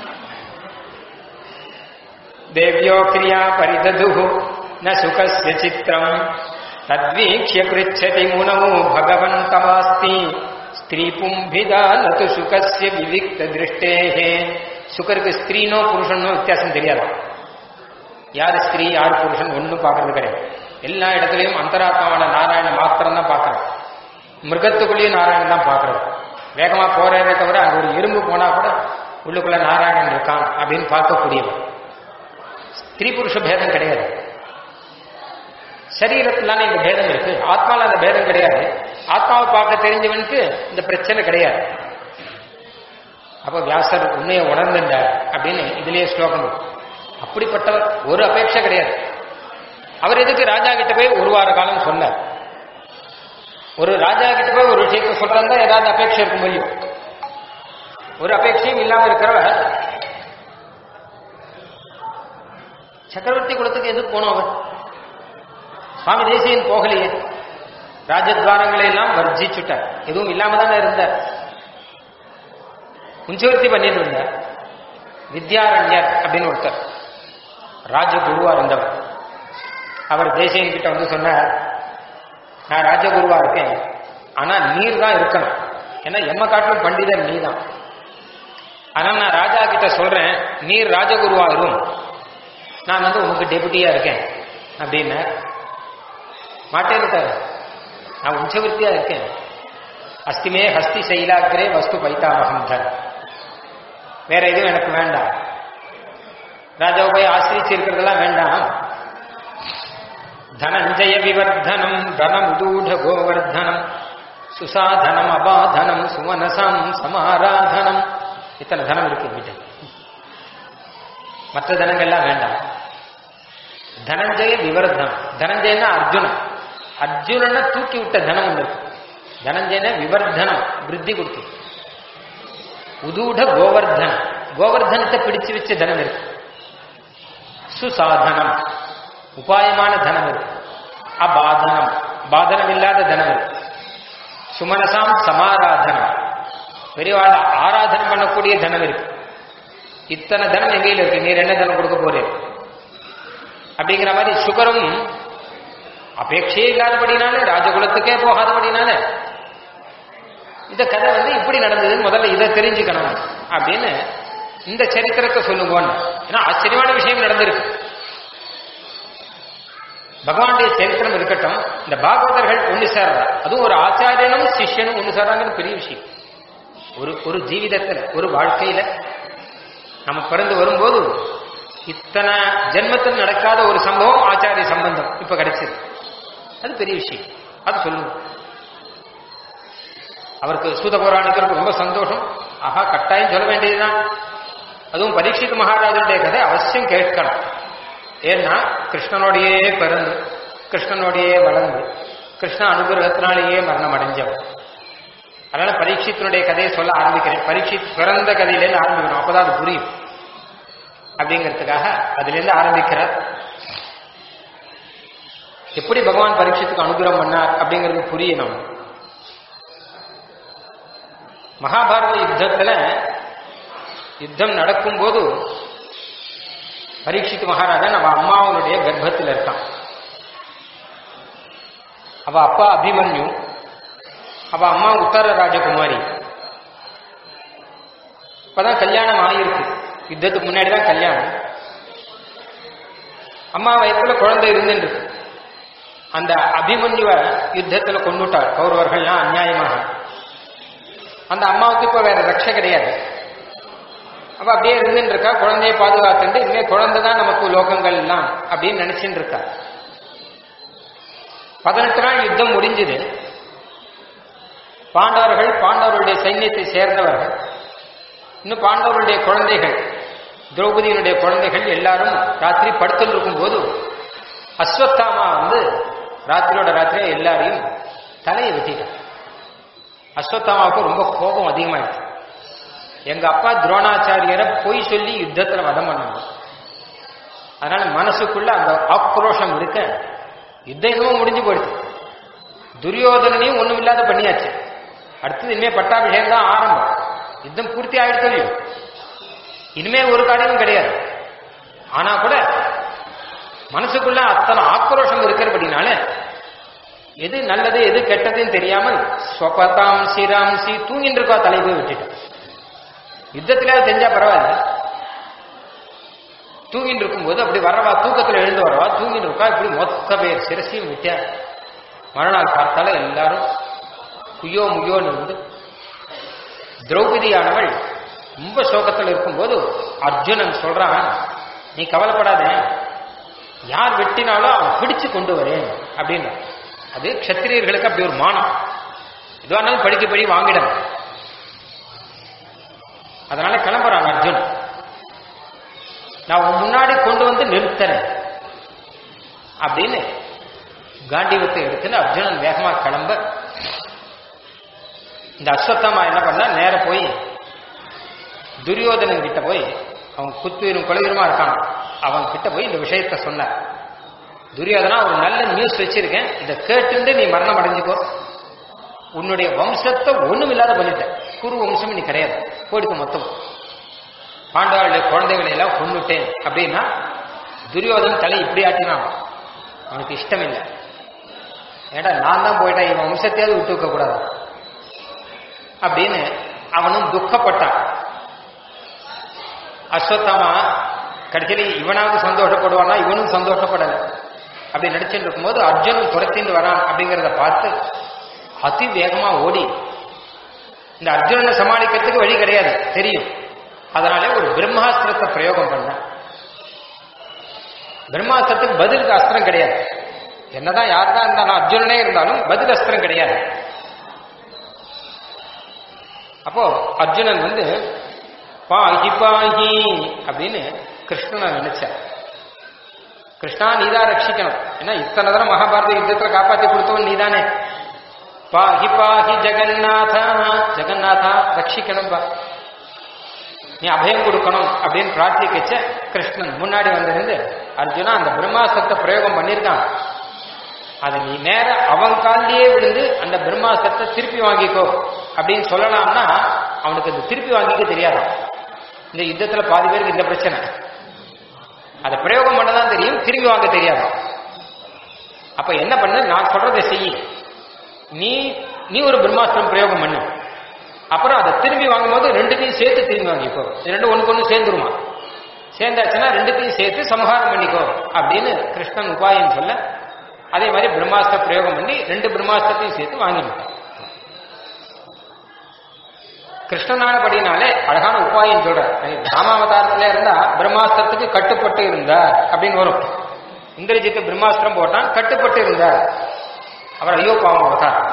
தேவ்யோ கிரியா பரிதது ந சுகஸ்ய சித்திரம் தத்வீக்ஷிய கிருச்சதி முனமு பகவந்தமாஸ்தி ஸ்திரீ பும்பிதா நது சுகஸ்ய விவிக்த திருஷ்டேஹே சுகருக்கு ஸ்திரீனோ புருஷனோ வித்தியாசம் தெரியாதான் யார் ஸ்திரீ யார் புருஷன் ஒன்றும் பார்க்கறது கிடையாது எல்லா இடத்துலையும் அந்தராத்மாவான நாராயண மாத்திரம் தான் பார்க்கறது மிருகத்துக்குள்ளேயும் நாராயணன் தான் பார்க்கறது வேகமா போறதே தவிர அங்க ஒரு எறும்பு போனா கூட உள்ளுக்குள்ள நாராயணன் இருக்கான் அப்படின்னு பார்க்கக்கூடியவர் ஸ்திரீ புருஷ பேதம் கிடையாது சரீரத்திலான இந்த பேதம் இருக்கு ஆத்மால அந்த பேதம் கிடையாது ஆத்மாவை பார்க்க தெரிஞ்சவனுக்கு இந்த பிரச்சனை கிடையாது அப்ப வியாசர் உண்மையை உணர்ந்திருந்தார் அப்படின்னு இதுலயே ஸ்லோகம் இருக்கு. அப்படிப்பட்டவர் ஒரு அபேட்சை கிடையாது அவர் எதுக்கு ராஜா கிட்ட போய் ஒரு வார காலம் சொன்னார் ஒரு ராஜா கிட்ட போய் ஒரு விஷயத்தை சொல்றதா ஏதாவது அபேட்சை இருக்கும் முடியும் ஒரு அபேட்சையும் இல்லாம இருக்கிறவர் சக்கரவர்த்தி குலத்துக்கு எதுக்கு போனோம் அவர் சுவாமி தேசியன் போகலையே ராஜத்வாரங்களை எல்லாம் வர்ஜிச்சுட்டார் எதுவும் இல்லாம தானே இருந்தார் உஞ்சவர்த்தி பண்ணிட்டு இருந்தார் வித்யாரண்யர் அப்படின்னு ஒருத்தர் ராஜகுருவா இருந்தவர் அவர் தேசியன் கிட்ட வந்து சொன்னார் நான் ராஜகுருவா இருக்கேன் ஆனா நீர் தான் இருக்கணும் ஏன்னா எம்ம காட்டிலும் பண்டிதர் நீ தான் ஆனா நான் ராஜா கிட்ட சொல்றேன் நீர் ராஜகுருவா இரும் நான் வந்து உனக்கு டெபுட்டியா இருக்கேன் அப்படின்னு மாட்டேன்னுட்டாரு நான் உஞ்சவர்த்தியா இருக்கேன் அஸ்திமே ஹஸ்தி சைலாக்கிரே வஸ்து பைத்தாமகம் தன் வேற எதுவும் எனக்கு வேண்டாம் ராஜாவை போய் ஆசிரிச்சு இருக்கிறதெல்லாம் வேண்டாம் தனஞ்சய விவர்தனம் தனமுதூட கோவர்தனம் சுசாதனம் அபாதனம் சுமனசம் சமாராதனம் இத்தனை தனம் இருக்கு வீட்டு மற்ற தனங்கள்லாம் வேண்டாம் தனஞ்சய விவர்தனம் தனஞ்சயனா அர்ஜுனன் அர்ஜுனனை தூக்கி விட்ட தனம் ஒன்று இருக்கு தனஞ்சயன விவர்தனம் விருத்தி கொடுத்து உதூட கோவர்தனம் கோவர்தனத்தை பிடிச்சு வச்ச தனம் இருக்கு சுசாதனம் உபாயமான தனம் இருக்கு அபாதனம் பாதனம் இல்லாத தனம் இருக்கு சுமனசாம் சமாராதனம் பெரியவாள ஆராதனை பண்ணக்கூடிய தனம் இருக்கு இத்தனை தனம் எங்க கையில இருக்கு நீர் என்ன தனம் கொடுக்க போறீர் அப்படிங்கிற மாதிரி சுகரும் அபேட்சையே இல்லாதபடினால ராஜகுலத்துக்கே போகாதபடினால இந்த கதை வந்து இப்படி நடந்ததுன்னு முதல்ல இதை தெரிஞ்சுக்கணும் அப்படின்னு இந்த சரித்திரத்தை சொல்லுங்கன்னு ஏன்னா ஆச்சரியமான விஷயம் நடந்திருக்கு பகவானுடைய சரித்திரம் இருக்கட்டும் இந்த பாகவதர்கள் ஒன்று சேர்றா அதுவும் ஒரு ஆச்சாரியனும் சிஷ்யனும் ஒன்று சேர்றாங்கன்னு பெரிய விஷயம் ஒரு ஒரு ஜீவிதத்துல ஒரு வாழ்க்கையில நம்ம பிறந்து வரும்போது இத்தனை ஜென்மத்தில் நடக்காத ஒரு சம்பவம் ஆச்சாரிய சம்பந்தம் இப்ப கிடைச்சது அது பெரிய விஷயம் அது சொல்லுங்க அவருக்கு சூத புராணிக்கருக்கு ரொம்ப சந்தோஷம் ஆஹா கட்டாயம் சொல்ல வேண்டியதுதான் அதுவும் பரீட்சித் மகாராஜனுடைய கதை அவசியம் கேட்கணும் ஏன்னா கிருஷ்ணனோடையே பிறந்து கிருஷ்ணனோடையே வளர்ந்து கிருஷ்ண அனுகிரகத்தினாலேயே மரணம் அடைஞ்சவன் அதனால பரீட்சித்தினுடைய கதையை சொல்ல ஆரம்பிக்கிறேன் பரீட்சித் பிறந்த கதையிலேருந்து ஆரம்பிக்கணும் அப்பதான் அது புரியும் அப்படிங்கிறதுக்காக அதிலிருந்து ஆரம்பிக்கிறார் எப்படி பகவான் பரீட்சத்துக்கு அனுகிரகம் பண்ணார் அப்படிங்கிறது புரியணும் மகாபாரத யுத்தத்துல யுத்தம் நடக்கும்போது பரீட்சித் மகாராஜா அவ அம்மாவனுடைய கர்ப்பத்தில் இருக்கான் அவ அப்பா அபிமன்யு அவ அம்மா உத்தர ராஜகுமாரி இப்பதான் கல்யாணம் ஆகியிருக்கு யுத்தத்துக்கு முன்னாடி தான் கல்யாணம் அம்மா வயசுல குழந்தை இருந்துட்டு அந்த அபிமன்யுவ யுத்தத்துல கொண்டுட்டார் கௌரவர்கள்லாம் அநியாயமாக அந்த அம்மாவுக்கு இப்ப வேற ரட்சை கிடையாது அவ அப்படியே இருந்துட்டு இருக்கா குழந்தைய பாதுகாத்துட்டு இனிமே குழந்தை தான் நமக்கு லோகங்கள் எல்லாம் அப்படின்னு நினைச்சுட்டு இருக்கா பதினெட்டு நாள் யுத்தம் முடிஞ்சது பாண்டவர்கள் பாண்டவர்களுடைய சைன்யத்தை சேர்ந்தவர்கள் இன்னும் பாண்டவர்களுடைய குழந்தைகள் திரௌபதியினுடைய குழந்தைகள் எல்லாரும் ராத்திரி படுத்துட்டு இருக்கும்போது அஸ்வத்தாமா வந்து ராத்திரியோட ராத்திரியா எல்லாரையும் தலையை வெட்டிட்டான் அஸ்வத்தாமாவுக்கு ரொம்ப கோபம் அதிகமாயிடுச்சு எங்க அப்பா துரோணாச்சாரியரை பொய் சொல்லி யுத்தத்துல வதம் பண்ணாங்க அதனால மனசுக்குள்ள அந்த ஆக்ரோஷம் இருக்க யுத்தம் என்னமோ முடிஞ்சு போயிடுச்சு துரியோதனையும் ஒண்ணும் இல்லாத பண்ணியாச்சு அடுத்தது இனிமே பட்டாபிஷேகம் தான் ஆரம்பம் யுத்தம் பூர்த்தி ஆயிடுச்சு இல்லையோ இனிமே ஒரு காரியமும் கிடையாது ஆனா கூட மனசுக்குள்ள அத்தனை ஆக்ரோஷம் இருக்கிறபடினால எது நல்லது எது கெட்டதுன்னு தெரியாமல் ஸ்வபதாம் சிராம்சி தூங்கிட்டு இருக்கா தலை போய் விட்டுட்டான் யுத்தத்திலே தெரிஞ்சா பரவாயில்ல தூங்கிட்டு இருக்கும்போது அப்படி வரவா தூக்கத்துல எழுந்து வரவா தூங்கிட்டு இருக்கா இப்படி மொத்த பேர் சிரசையும் விட்டா மறுநாள் பார்த்தால எல்லாரும் குய்யோ முய்யோன்னு இருந்து திரௌபதியானவள் ரொம்ப சோகத்தில் இருக்கும்போது அர்ஜுனன் சொல்றான் நீ கவலைப்படாத யார் வெட்டினாலும் அவன் பிடிச்சு கொண்டு வரேன் அப்படின்னு அது க்ஷத்திரியர்களுக்கு அப்படி ஒரு மானம் எதுவானாலும் படிக்க படி வாங்கிடணும் அதனால கிளம்புறான் அர்ஜுன் நான் உன் முன்னாடி கொண்டு வந்து நிறுத்துறேன் அப்படின்னு காண்டிவத்தை எடுத்துன்னு அர்ஜுனன் வேகமா கிளம்ப இந்த அஸ்வத்தமா என்ன பண்ணா நேர போய் துரியோதனன் கிட்ட போய் அவன் குத்துயிரும் கொலையுருமா இருக்கான் அவன் கிட்ட போய் இந்த விஷயத்த சொன்னார் துரியோதனா ஒரு நல்ல நியூஸ் வச்சிருக்கேன் இதை கேட்டு நீ மரணம் அடைஞ்சுக்கோ உன்னுடைய வம்சத்தை ஒண்ணும் இல்லாத பண்ணிட்ட குரு வம்சம் நீ கிடையாது போயிடுக்க மொத்தம் பாண்டவர்களுடைய குழந்தைகளை எல்லாம் கொண்டுட்டேன் அப்படின்னா துரியோதன் தலை இப்படி ஆட்டினான் அவனுக்கு இஷ்டம் இல்லை ஏடா நான் தான் போயிட்டேன் இவன் வம்சத்தையாவது விட்டு வைக்க கூடாது அப்படின்னு அவனும் துக்கப்பட்டான் அஸ்வத்தாமா கடைசியில இவனாவது சந்தோஷப்படுவானா இவனும் சந்தோஷப்படல அப்படி நடிச்சுட்டு இருக்கும்போது அர்ஜுனன் துரத்தின்னு வரான் அப்படிங்கிறத பார்த்து அதி வேகமா ஓடி இந்த அர்ஜுனனை சமாளிக்கிறதுக்கு வழி கிடையாது தெரியும் அதனால ஒரு பிரம்மாஸ்திரத்தை பிரயோகம் பண்ண பிரம்மாஸ்திரத்துக்கு பதிலுக்கு அஸ்திரம் கிடையாது என்னதான் யார் தான் இருந்தாலும் அர்ஜுனனே இருந்தாலும் பதில் அஸ்திரம் கிடையாது அப்போ அர்ஜுனன் வந்து பாஹி பாஹி அப்படின்னு கிருஷ்ணனை நினைச்சார் கிருஷ்ணா நீதான் ரட்சிக்கணும் ஏன்னா இத்தனை தரம் மகாபாரத யுத்தத்துல காப்பாத்தி கொடுத்தவன் நீதானே பாஹி பாஹி ஜெகநாதா ஜெகநாதா ரட்சிக்கணும் பா நீ அபயம் கொடுக்கணும் அப்படின்னு பிரார்த்திக்கச்ச கிருஷ்ணன் முன்னாடி வந்திருந்து அர்ஜுனா அந்த பிரம்மாஸ்திரத்தை பிரயோகம் பண்ணியிருக்கான் அதை நீ நேர அவன் காலிலேயே விழுந்து அந்த பிரம்மாஸ்திரத்தை திருப்பி வாங்கிக்கோ அப்படின்னு சொல்லலாம்னா அவனுக்கு அது திருப்பி வாங்கிக்க தெரியாது இந்த யுத்தத்துல பாதி பேருக்கு இந்த பிரச்சனை அதை பிரயோகம் பண்ணதான் தெரியும் திரும்பி வாங்க தெரியாது அப்ப என்ன பண்ணு நான் சொல்றதை செய் நீ நீ ஒரு பிரம்மாஸ்திரம் பிரயோகம் பண்ணு அப்புறம் அதை திரும்பி வாங்கும்போது ரெண்டுத்தையும் சேர்த்து திரும்பி வாங்கிக்கோ இது ரெண்டு ஒண்ணுக்கு ஒன்று சேர்ந்துருமா சேர்ந்தாச்சுன்னா ரெண்டுத்தையும் சேர்த்து சம்ஹாரம் பண்ணிக்கோ அப்படின்னு கிருஷ்ணன் உபாயம் சொல்ல அதே மாதிரி பிரம்மாஸ்திர பிரயோகம் பண்ணி ரெண்டு பிரம்மாஸ்திரத்தையும் சேர்த்து வாங்கிவிட்டான் கிருஷ்ணனானபடினாலே அழகான உபாயம் சொல்ற ராமாவதாரத்துல இருந்தா பிரம்மாஸ்திரத்துக்கு கட்டுப்பட்டு இருந்தார் அப்படின்னு வரும் இந்திரஜித்து பிரம்மாஸ்திரம் போட்டான் கட்டுப்பட்டு இருந்தார் அவர் ஐயோ பாவம் அவதாரம்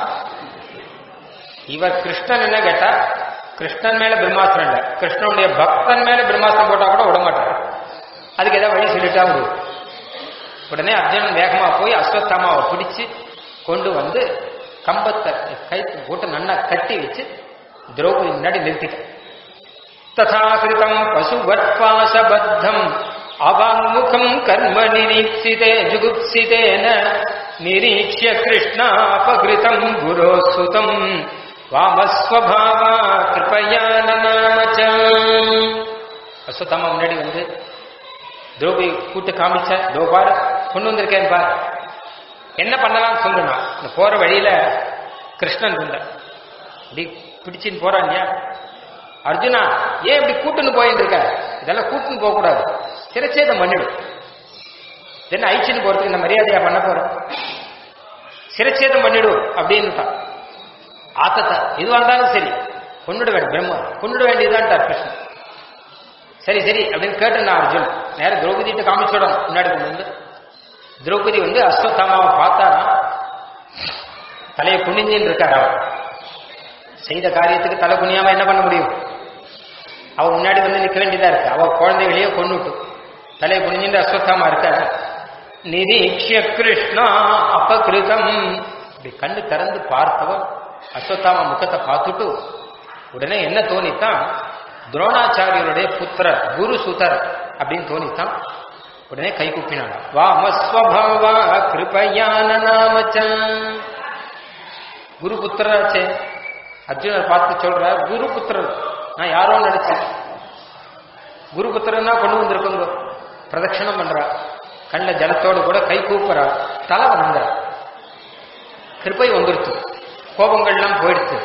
இவர் கிருஷ்ணன் என்ன கேட்டா கிருஷ்ணன் மேல பிரம்மாஸ்திரம் இல்ல கிருஷ்ணனுடைய பக்தன் மேல பிரம்மாஸ்திரம் போட்டா கூட விட மாட்டார் அதுக்கு ஏதாவது வழி சொல்லிட்டா விடு உடனே அர்ஜுனன் வேகமா போய் அஸ்வத்தாமாவை பிடிச்சு கொண்டு வந்து கம்பத்தை கை போட்டு நன்னா கட்டி வச்சு திரௌபதி முன்னாடி நிறுத்திட்டான் ததா கிருதம் பசுவட்பாசபத்தம் அவாங்முகம் கர்ம நிரீட்சிதே ஜுகுப்சிதேன நிரீட்சிய கிருஷ்ணாபகிருதம் குரோ சுதம் வாமஸ்வபாவா கிருபையான நாமச்சம் அஸ்வத்தாமா முன்னாடி வந்து திரௌபதி கூட்டு காமிச்ச தோ பாரு கொண்டு வந்திருக்கேன் பார் என்ன பண்ணலாம்னு சொல்லுனா இந்த போற வழியில கிருஷ்ணன் இருந்த இப்படி பிடிச்சின்னு போறான் இல்லையா அர்ஜுனா ஏன் இப்படி கூட்டுன்னு போயிட்டு இருக்க இதெல்லாம் கூட்டுன்னு போக கூடாது சிரச்சேதம் பண்ணிடு என்ன ஐச்சின்னு போறதுக்கு இந்த மரியாதையா பண்ண போற சிரச்சேதம் பண்ணிடு அப்படின்னுட்டான் ஆத்தத்தை எதுவாக இருந்தாலும் சரி கொண்டுட வேண்டும் பிரம்ம கொண்டுட வேண்டியதுதான் கிருஷ்ணன் சரி சரி அப்படின்னு கேட்டு நான் அர்ஜுன் நேரம் திரௌபதிட்டு காமிச்சோட முன்னாடி கொண்டு வந்து திரௌபதி வந்து அஸ்வத்தாமாவை பார்த்தாரா தலையை குனிஞ்சின்னு இருக்கார் அவர் செய்த காரியத்துக்கு தலை குனியாம என்ன பண்ண முடியும் அவ முன்னாடி வந்து நிக்க வேண்டியதா இருக்கு அவ குழந்தைகளையே கொண்டுட்டு தலையை குனிஞ்சிட்டு அஸ்வத்தாமா இருக்க நிரீட்சிய கிருஷ்ணா அபகிருதம் இப்படி கண்ணு திறந்து பார்த்தவன் அஸ்வத்தாமா முகத்தை பார்த்துட்டு உடனே என்ன தோணித்தான் துரோணாச்சாரியருடைய புத்திரர் குரு சுதர் அப்படின்னு தோணித்தான் உடனே கை கூப்பினான் வாமஸ்வபாவா கிருபையான நாமச்சம் குரு புத்திராச்சே அர்ஜுனர் பார்த்து சொல்ற குரு புத்திரர் நான் யாரோ நினைச்சேன் குரு புத்திரன்னா கொண்டு வந்திருக்கோங்க பிரதட்சணம் பண்றா கண்ட ஜலத்தோடு கூட கை கூப்புறா தலை வணங்குறா கிருப்பை வந்துருச்சு கோபங்கள்லாம் போயிடுச்சு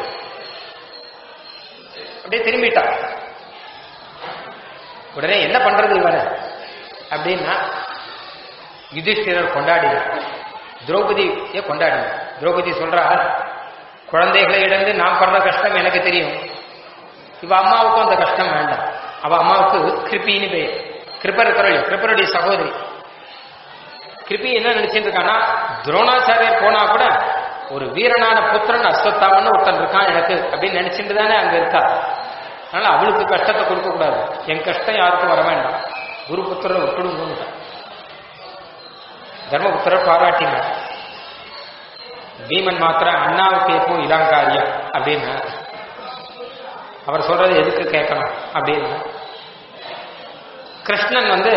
அப்படியே திரும்பிட்டா உடனே என்ன பண்றது இவனை அப்படின்னா யுதிஷ்டிரர் கொண்டாடினார் திரௌபதியை கொண்டாடினார் திரௌபதி சொல்றா குழந்தைகளை இழந்து நான் படுற கஷ்டம் எனக்கு தெரியும் இவ அம்மாவுக்கும் அந்த கஷ்டம் வேண்டாம் அவ அம்மாவுக்கு கிருப்பின்னு பேர் கிருப்பர் இருக்கிறோம் கிருப்பருடைய சகோதரி கிருப்பி என்ன நினைச்சிட்டு இருக்கானா துரோணாச்சாரியர் போனா கூட ஒரு வீரனான புத்திரன் அஸ்வத்தாமன்னு ஒருத்தன் இருக்கான் எனக்கு அப்படின்னு நினைச்சிட்டு தானே அங்க இருக்கா அதனால அவளுக்கு கஷ்டத்தை கொடுக்க கூடாது என் கஷ்டம் யாருக்கும் வர வேண்டாம் குரு புத்திரன் விட்டுடுங்க தர்மபுத்திரர் பாராட்டினார் பீமன் மாத்திரம் அண்ணாவுக்கு எப்போ இதான் காரியம் அப்படின்னு அவர் சொல்றது எதுக்கு கேட்கணும் அப்படின்னு கிருஷ்ணன் வந்து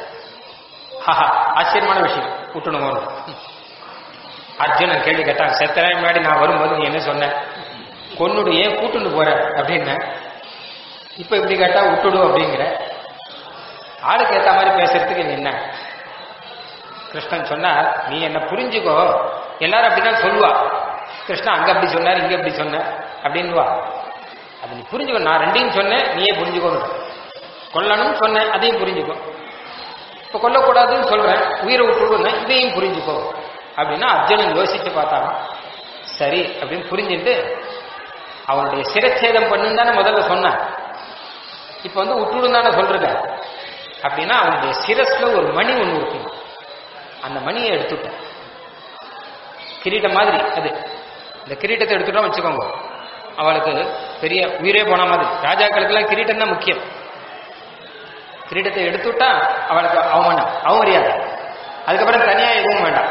ஹஹா ஆச்சரியமான விஷயம் விட்டுணுமோன்னு அர்ஜுனன் கேள்வி கேட்டான் செத்தனை முன்னாடி நான் வரும்போது நீ என்ன சொன்ன கொன்னுடு ஏன் கூட்டுண்டு போற அப்படின்னு இப்ப இப்படி கேட்டா விட்டுடு அப்படிங்கிற ஆளுக்கு ஏத்த மாதிரி பேசுறதுக்கு நீ என்ன கிருஷ்ணன் சொன்னார் நீ என்ன புரிஞ்சுக்கோ எல்லாரும் அப்படிதான் சொல்லுவா கிருஷ்ணா அங்க அப்படி சொன்னார் இங்க அப்படி சொன்ன அப்படின்னுவா அது நீ புரிஞ்சுக்கோ நான் ரெண்டையும் சொன்னேன் நீயே புரிஞ்சுக்கோன்னு கொல்லணும்னு சொன்னேன் அதையும் புரிஞ்சுக்கோ இப்ப கொல்லக்கூடாதுன்னு சொல்றேன் உயிரை விட்டுடுன்னு இதையும் புரிஞ்சுக்கோ அப்படின்னா அர்ஜுனன் யோசிச்சு பார்த்தாங்க சரி அப்படின்னு புரிஞ்சுட்டு அவனுடைய சிரச்சேதம் பண்ணுன்னு தானே முதல்ல சொன்னான் இப்ப வந்து விட்டுடும் தானே சொல்றது அப்படின்னா அவனுடைய சிரஸ்ல ஒரு மணி ஒண்ணு இருக்கும் அந்த மணியை எடுத்துட்டேன் கிரீட்டம் மாதிரி அது இந்த கிரீட்டத்தை எடுத்துட்டோம் வச்சுக்கோங்க அவளுக்கு பெரிய உயிரே போன மாதிரி ராஜாக்களுக்கெல்லாம் கிரீட்டம் தான் முக்கியம் கிரீடத்தை எடுத்துட்டா அவளுக்கு அவமானம் அவமரியாதை அதுக்கப்புறம் தனியா எதுவும் வேண்டாம்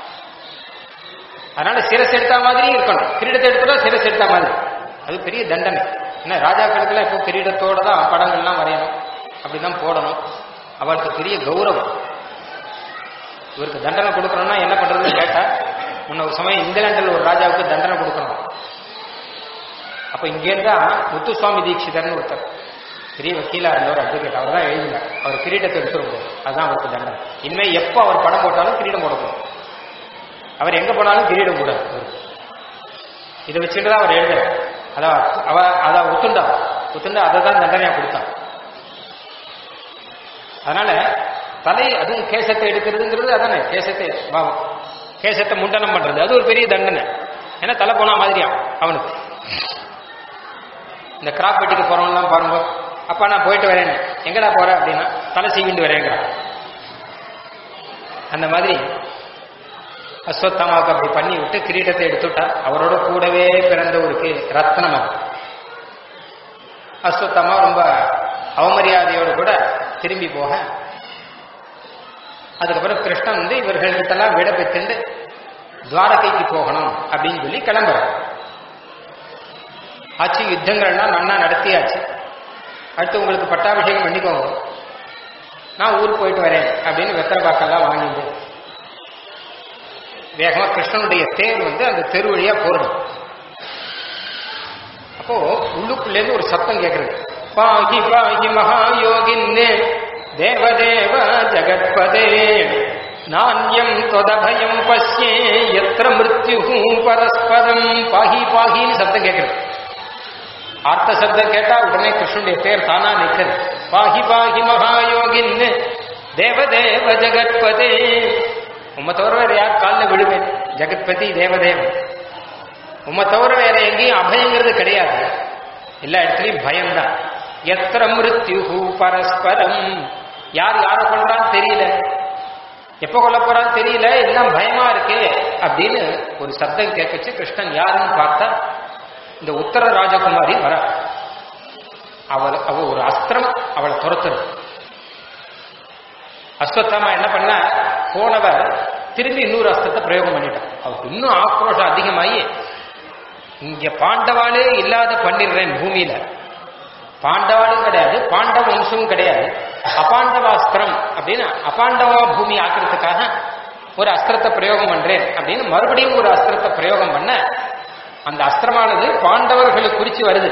அதனால சிரஸ் எடுத்த மாதிரி இருக்கணும் கிரீடத்தை எடுத்துட்டா சிரஸ் எடுத்த மாதிரி அது பெரிய தண்டனை ஏன்னா ராஜாக்களுக்கெல்லாம் இப்போ கிரீடத்தோட தான் படங்கள்லாம் வரையணும் அப்படிதான் போடணும் அவளுக்கு பெரிய கௌரவம் இவருக்கு தண்டனை கொடுக்கணும்னா என்ன பண்றதுன்னு கேட்டா முன்ன ஒரு சமயம் இங்கிலாண்டில் ஒரு ராஜாவுக்கு தண்டனை கொடுக்கணும் அப்ப இங்கேருந்தா முத்துசுவாமி தீட்சிதர்னு ஒருத்தர் பெரிய வக்கீலா இருந்தவர் அட்வொகேட் அவர் தான் எழுதினார் அவர் கிரீடத்தை எடுத்துருவோம் அதுதான் அவருக்கு தண்டனை இனிமே எப்போ அவர் படம் போட்டாலும் கிரீடம் போடக்கூடாது அவர் எங்க போனாலும் கிரீடம் கூடாது அவருக்கு. இதை வச்சுட்டு தான் அவர் எழுதுறார் அதான் அவ அதை ஒத்துண்டா ஒத்துண்டா அதை தான் தண்டனையா கொடுத்தான் அதனால தலை அதுவும் கேசத்தை எடுக்கிறதுங்கிறது அதானே கேசத்தை வா- கேசத்தை முண்டனம் பண்றது அது ஒரு பெரிய தண்டனை ஏன்னா தலை போனா மாதிரியா அவனுக்கு இந்த கிராப் வெட்டிக்கு போறவங்கலாம் பாருங்க அப்பா நான் போயிட்டு வரேன் எங்கடா போற அப்படின்னா தலை சீவிண்டு வரேங்கிறான் அந்த மாதிரி அஸ்வத்தாமாவுக்கு அப்படி பண்ணி விட்டு கிரீடத்தை எடுத்துட்டா அவரோட கூடவே பிறந்த ஒரு கி- ரத்னம் அது அஸ்வத்தாமா ரொம்ப அவமரியாதையோடு கூட திரும்பி போக அதுக்கப்புறம் கிருஷ்ணன் வந்து இவர்கள்கிட்டலாம் விட பெற்றுண்டு துவாரகைக்கு போகணும் அப்படின்னு சொல்லி கிளம்புறார் ஆச்சு யுத்தங்கள்லாம் நன்னா நடத்தியாச்சு அடுத்து உங்களுக்கு பட்டாபிஷேகம் பண்ணிக்கோங்க நான் ஊருக்கு போயிட்டு வரேன் அப்படின்னு வெத்தலை பாக்கெல்லாம் வாங்கிட்டு வேகமா கிருஷ்ணனுடைய தேர் வந்து அந்த தெரு வழியா போறது அப்போ உள்ளுக்குள்ளேருந்து ஒரு சத்தம் கேட்கறது பாகி பாகி மகாயோகின்னே தேவதேவ ஜகத்பதே நாண்யம் தொதபயம் பசியே எத்திர மிருத்யு பரஸ்பரம் பாகி பாகின்னு சத்தம் கேட்கறது ஆர்த்த சப்தம் கேட்டா உடனே கிருஷ்ணனுடைய பேர் தானா நிற்கிறது பாகி பாகி மகாயோகின் தேவதேவ ஜெகத்பதே உம்மை தவிர வேற யார் காலில் விழுவேன் ஜெகத்பதி தேவதேவன் உம்மை தவிர வேற எங்கேயும் அபயங்கிறது கிடையாது எல்லா இடத்துலயும் பயம்தான் எத்திர மிருத்யு பரஸ்பரம் யார் யாரை கொள்றான்னு தெரியல எப்ப கொல்ல போறான்னு தெரியல எல்லாம் பயமா இருக்கே அப்படின்னு ஒரு சப்தம் கேட்கச்சு கிருஷ்ணன் யாருன்னு பார்த்தா இந்த உத்தர ராஜகுமாரி வர அவள் அவ ஒரு அஸ்திரம் அவளை துரத்துறது அஸ்வத்தாமா என்ன பண்ண போனவர் திரும்பி இன்னொரு அஸ்திரத்தை பிரயோகம் பண்ணிட்டான் அவருக்கு இன்னும் ஆக்ரோஷம் அதிகமாகி இங்க பாண்டவாளே இல்லாத பண்ணிடுறேன் பூமியில பாண்டவாளும் கிடையாது பாண்டவ வம்சமும் கிடையாது அபாண்டவாஸ்திரம் அப்படின்னு அபாண்டவா பூமி ஆக்கிறதுக்காக ஒரு அஸ்திரத்தை பிரயோகம் பண்றேன் அப்படின்னு மறுபடியும் ஒரு அஸ்திரத்தை பிரயோகம் பண்ண அந்த அஸ்திரமானது பாண்டவர்களை குறிச்சு வருது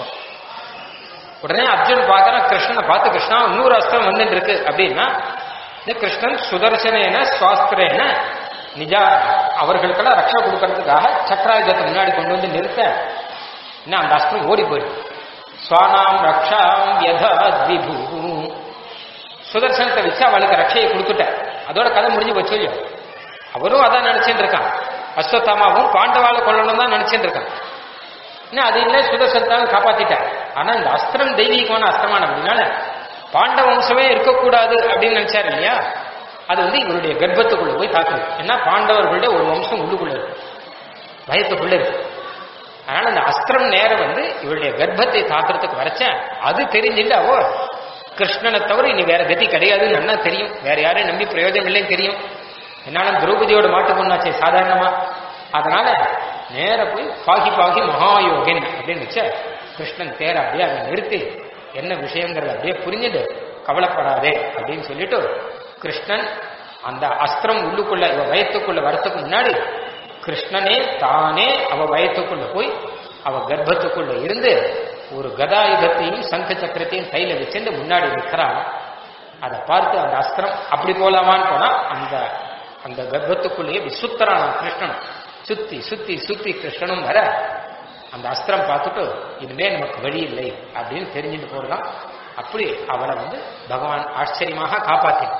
உடனே அர்ஜுன் பார்க்கறான் கிருஷ்ணனை பார்த்து கிருஷ்ணா இன்னொரு அஸ்திரம் வந்துட்டு இருக்கு அப்படின்னா இந்த கிருஷ்ணன் சுதர்சனேன சுவாஸ்திரேன நிஜா அவர்களுக்கெல்லாம் ரக்ஷா கொடுக்கறதுக்காக சக்கராயுதத்தை முன்னாடி கொண்டு வந்து நிறுத்த என்ன அந்த அஸ்திரம் ஓடி போயிருக்கு சுவானாம் ரக்ஷாம் யதா விபு சுதர்சனத்தை வச்சு அவளுக்கு ரட்சையை கொடுத்துட்டேன் அதோட கதை முடிஞ்சு போச்சு இல்லையோ அவரும் அதான் நினைச்சிட்டு இருக்கான் அஸ்வத்தாமாவும் பாண்டவாளை கொள்ளணும் தான் நினைச்சிட்டு இருக்கான் இன்னும் அது இல்லை சுதர்சனத்தாலும் காப்பாத்திட்டார் ஆனா இந்த அஸ்திரம் தெய்வீகமான அஸ்திரமான அப்படின்னால பாண்டவ வம்சமே இருக்கக்கூடாது அப்படின்னு நினைச்சாரு இல்லையா அது வந்து இவருடைய கர்ப்பத்துக்குள்ள போய் தாக்குது ஏன்னா பாண்டவர்களுடைய ஒரு வம்சம் உள்ளுக்குள்ள இருக்கு பயத்துக்குள்ள இருக்கு அதனால அந்த அஸ்திரம் நேரம் வந்து இவருடைய கர்ப்பத்தை தாக்குறதுக்கு வரைச்சேன் அது தெரிஞ்சுட்டு அவ கிருஷ்ணனை தவிர இனி வேற கதி கிடையாதுன்னு நல்லா தெரியும் வேற யாரையும் நம்பி பிரயோஜனம் இல்லைன்னு தெரியும் என்னால திரௌபதியோட மாட்டு பொண்ணாச்சே சாதாரணமா அதனால நேர போய் பாகி பாகி மகாயோகன் அப்படின்னு வச்ச கிருஷ்ணன் தேர அப்படியே அதை நிறுத்தி என்ன விஷயங்கிறத அப்படியே புரிஞ்சுட்டு கவலைப்படாதே அப்படின்னு சொல்லிட்டு கிருஷ்ணன் அந்த அஸ்திரம் உள்ளுக்குள்ள இவ வயத்துக்குள்ள வரத்துக்கு முன்னாடி கிருஷ்ணனே தானே அவ வயத்துக்குள்ள போய் அவ கர்ப்பத்துக்குள்ள இருந்து ஒரு கதாயுதத்தையும் சங்க சக்கரத்தையும் கையில வச்சுட்டு முன்னாடி நிற்கிறான் அதை பார்த்து அந்த அஸ்திரம் அப்படி போலாமான்னு போனா அந்த அந்த கர்ப்பத்துக்குள்ளேயே இப்படி சுத்துறான் கிருஷ்ணன் சுத்தி சுத்தி சுத்தி கிருஷ்ணனும் வர அந்த அஸ்திரம் பார்த்துட்டு இனிமே நமக்கு வழி இல்லை அப்படின்னு தெரிஞ்சுட்டு போறதான் அப்படி அவளை வந்து பகவான் ஆச்சரியமாக காப்பாத்தினான்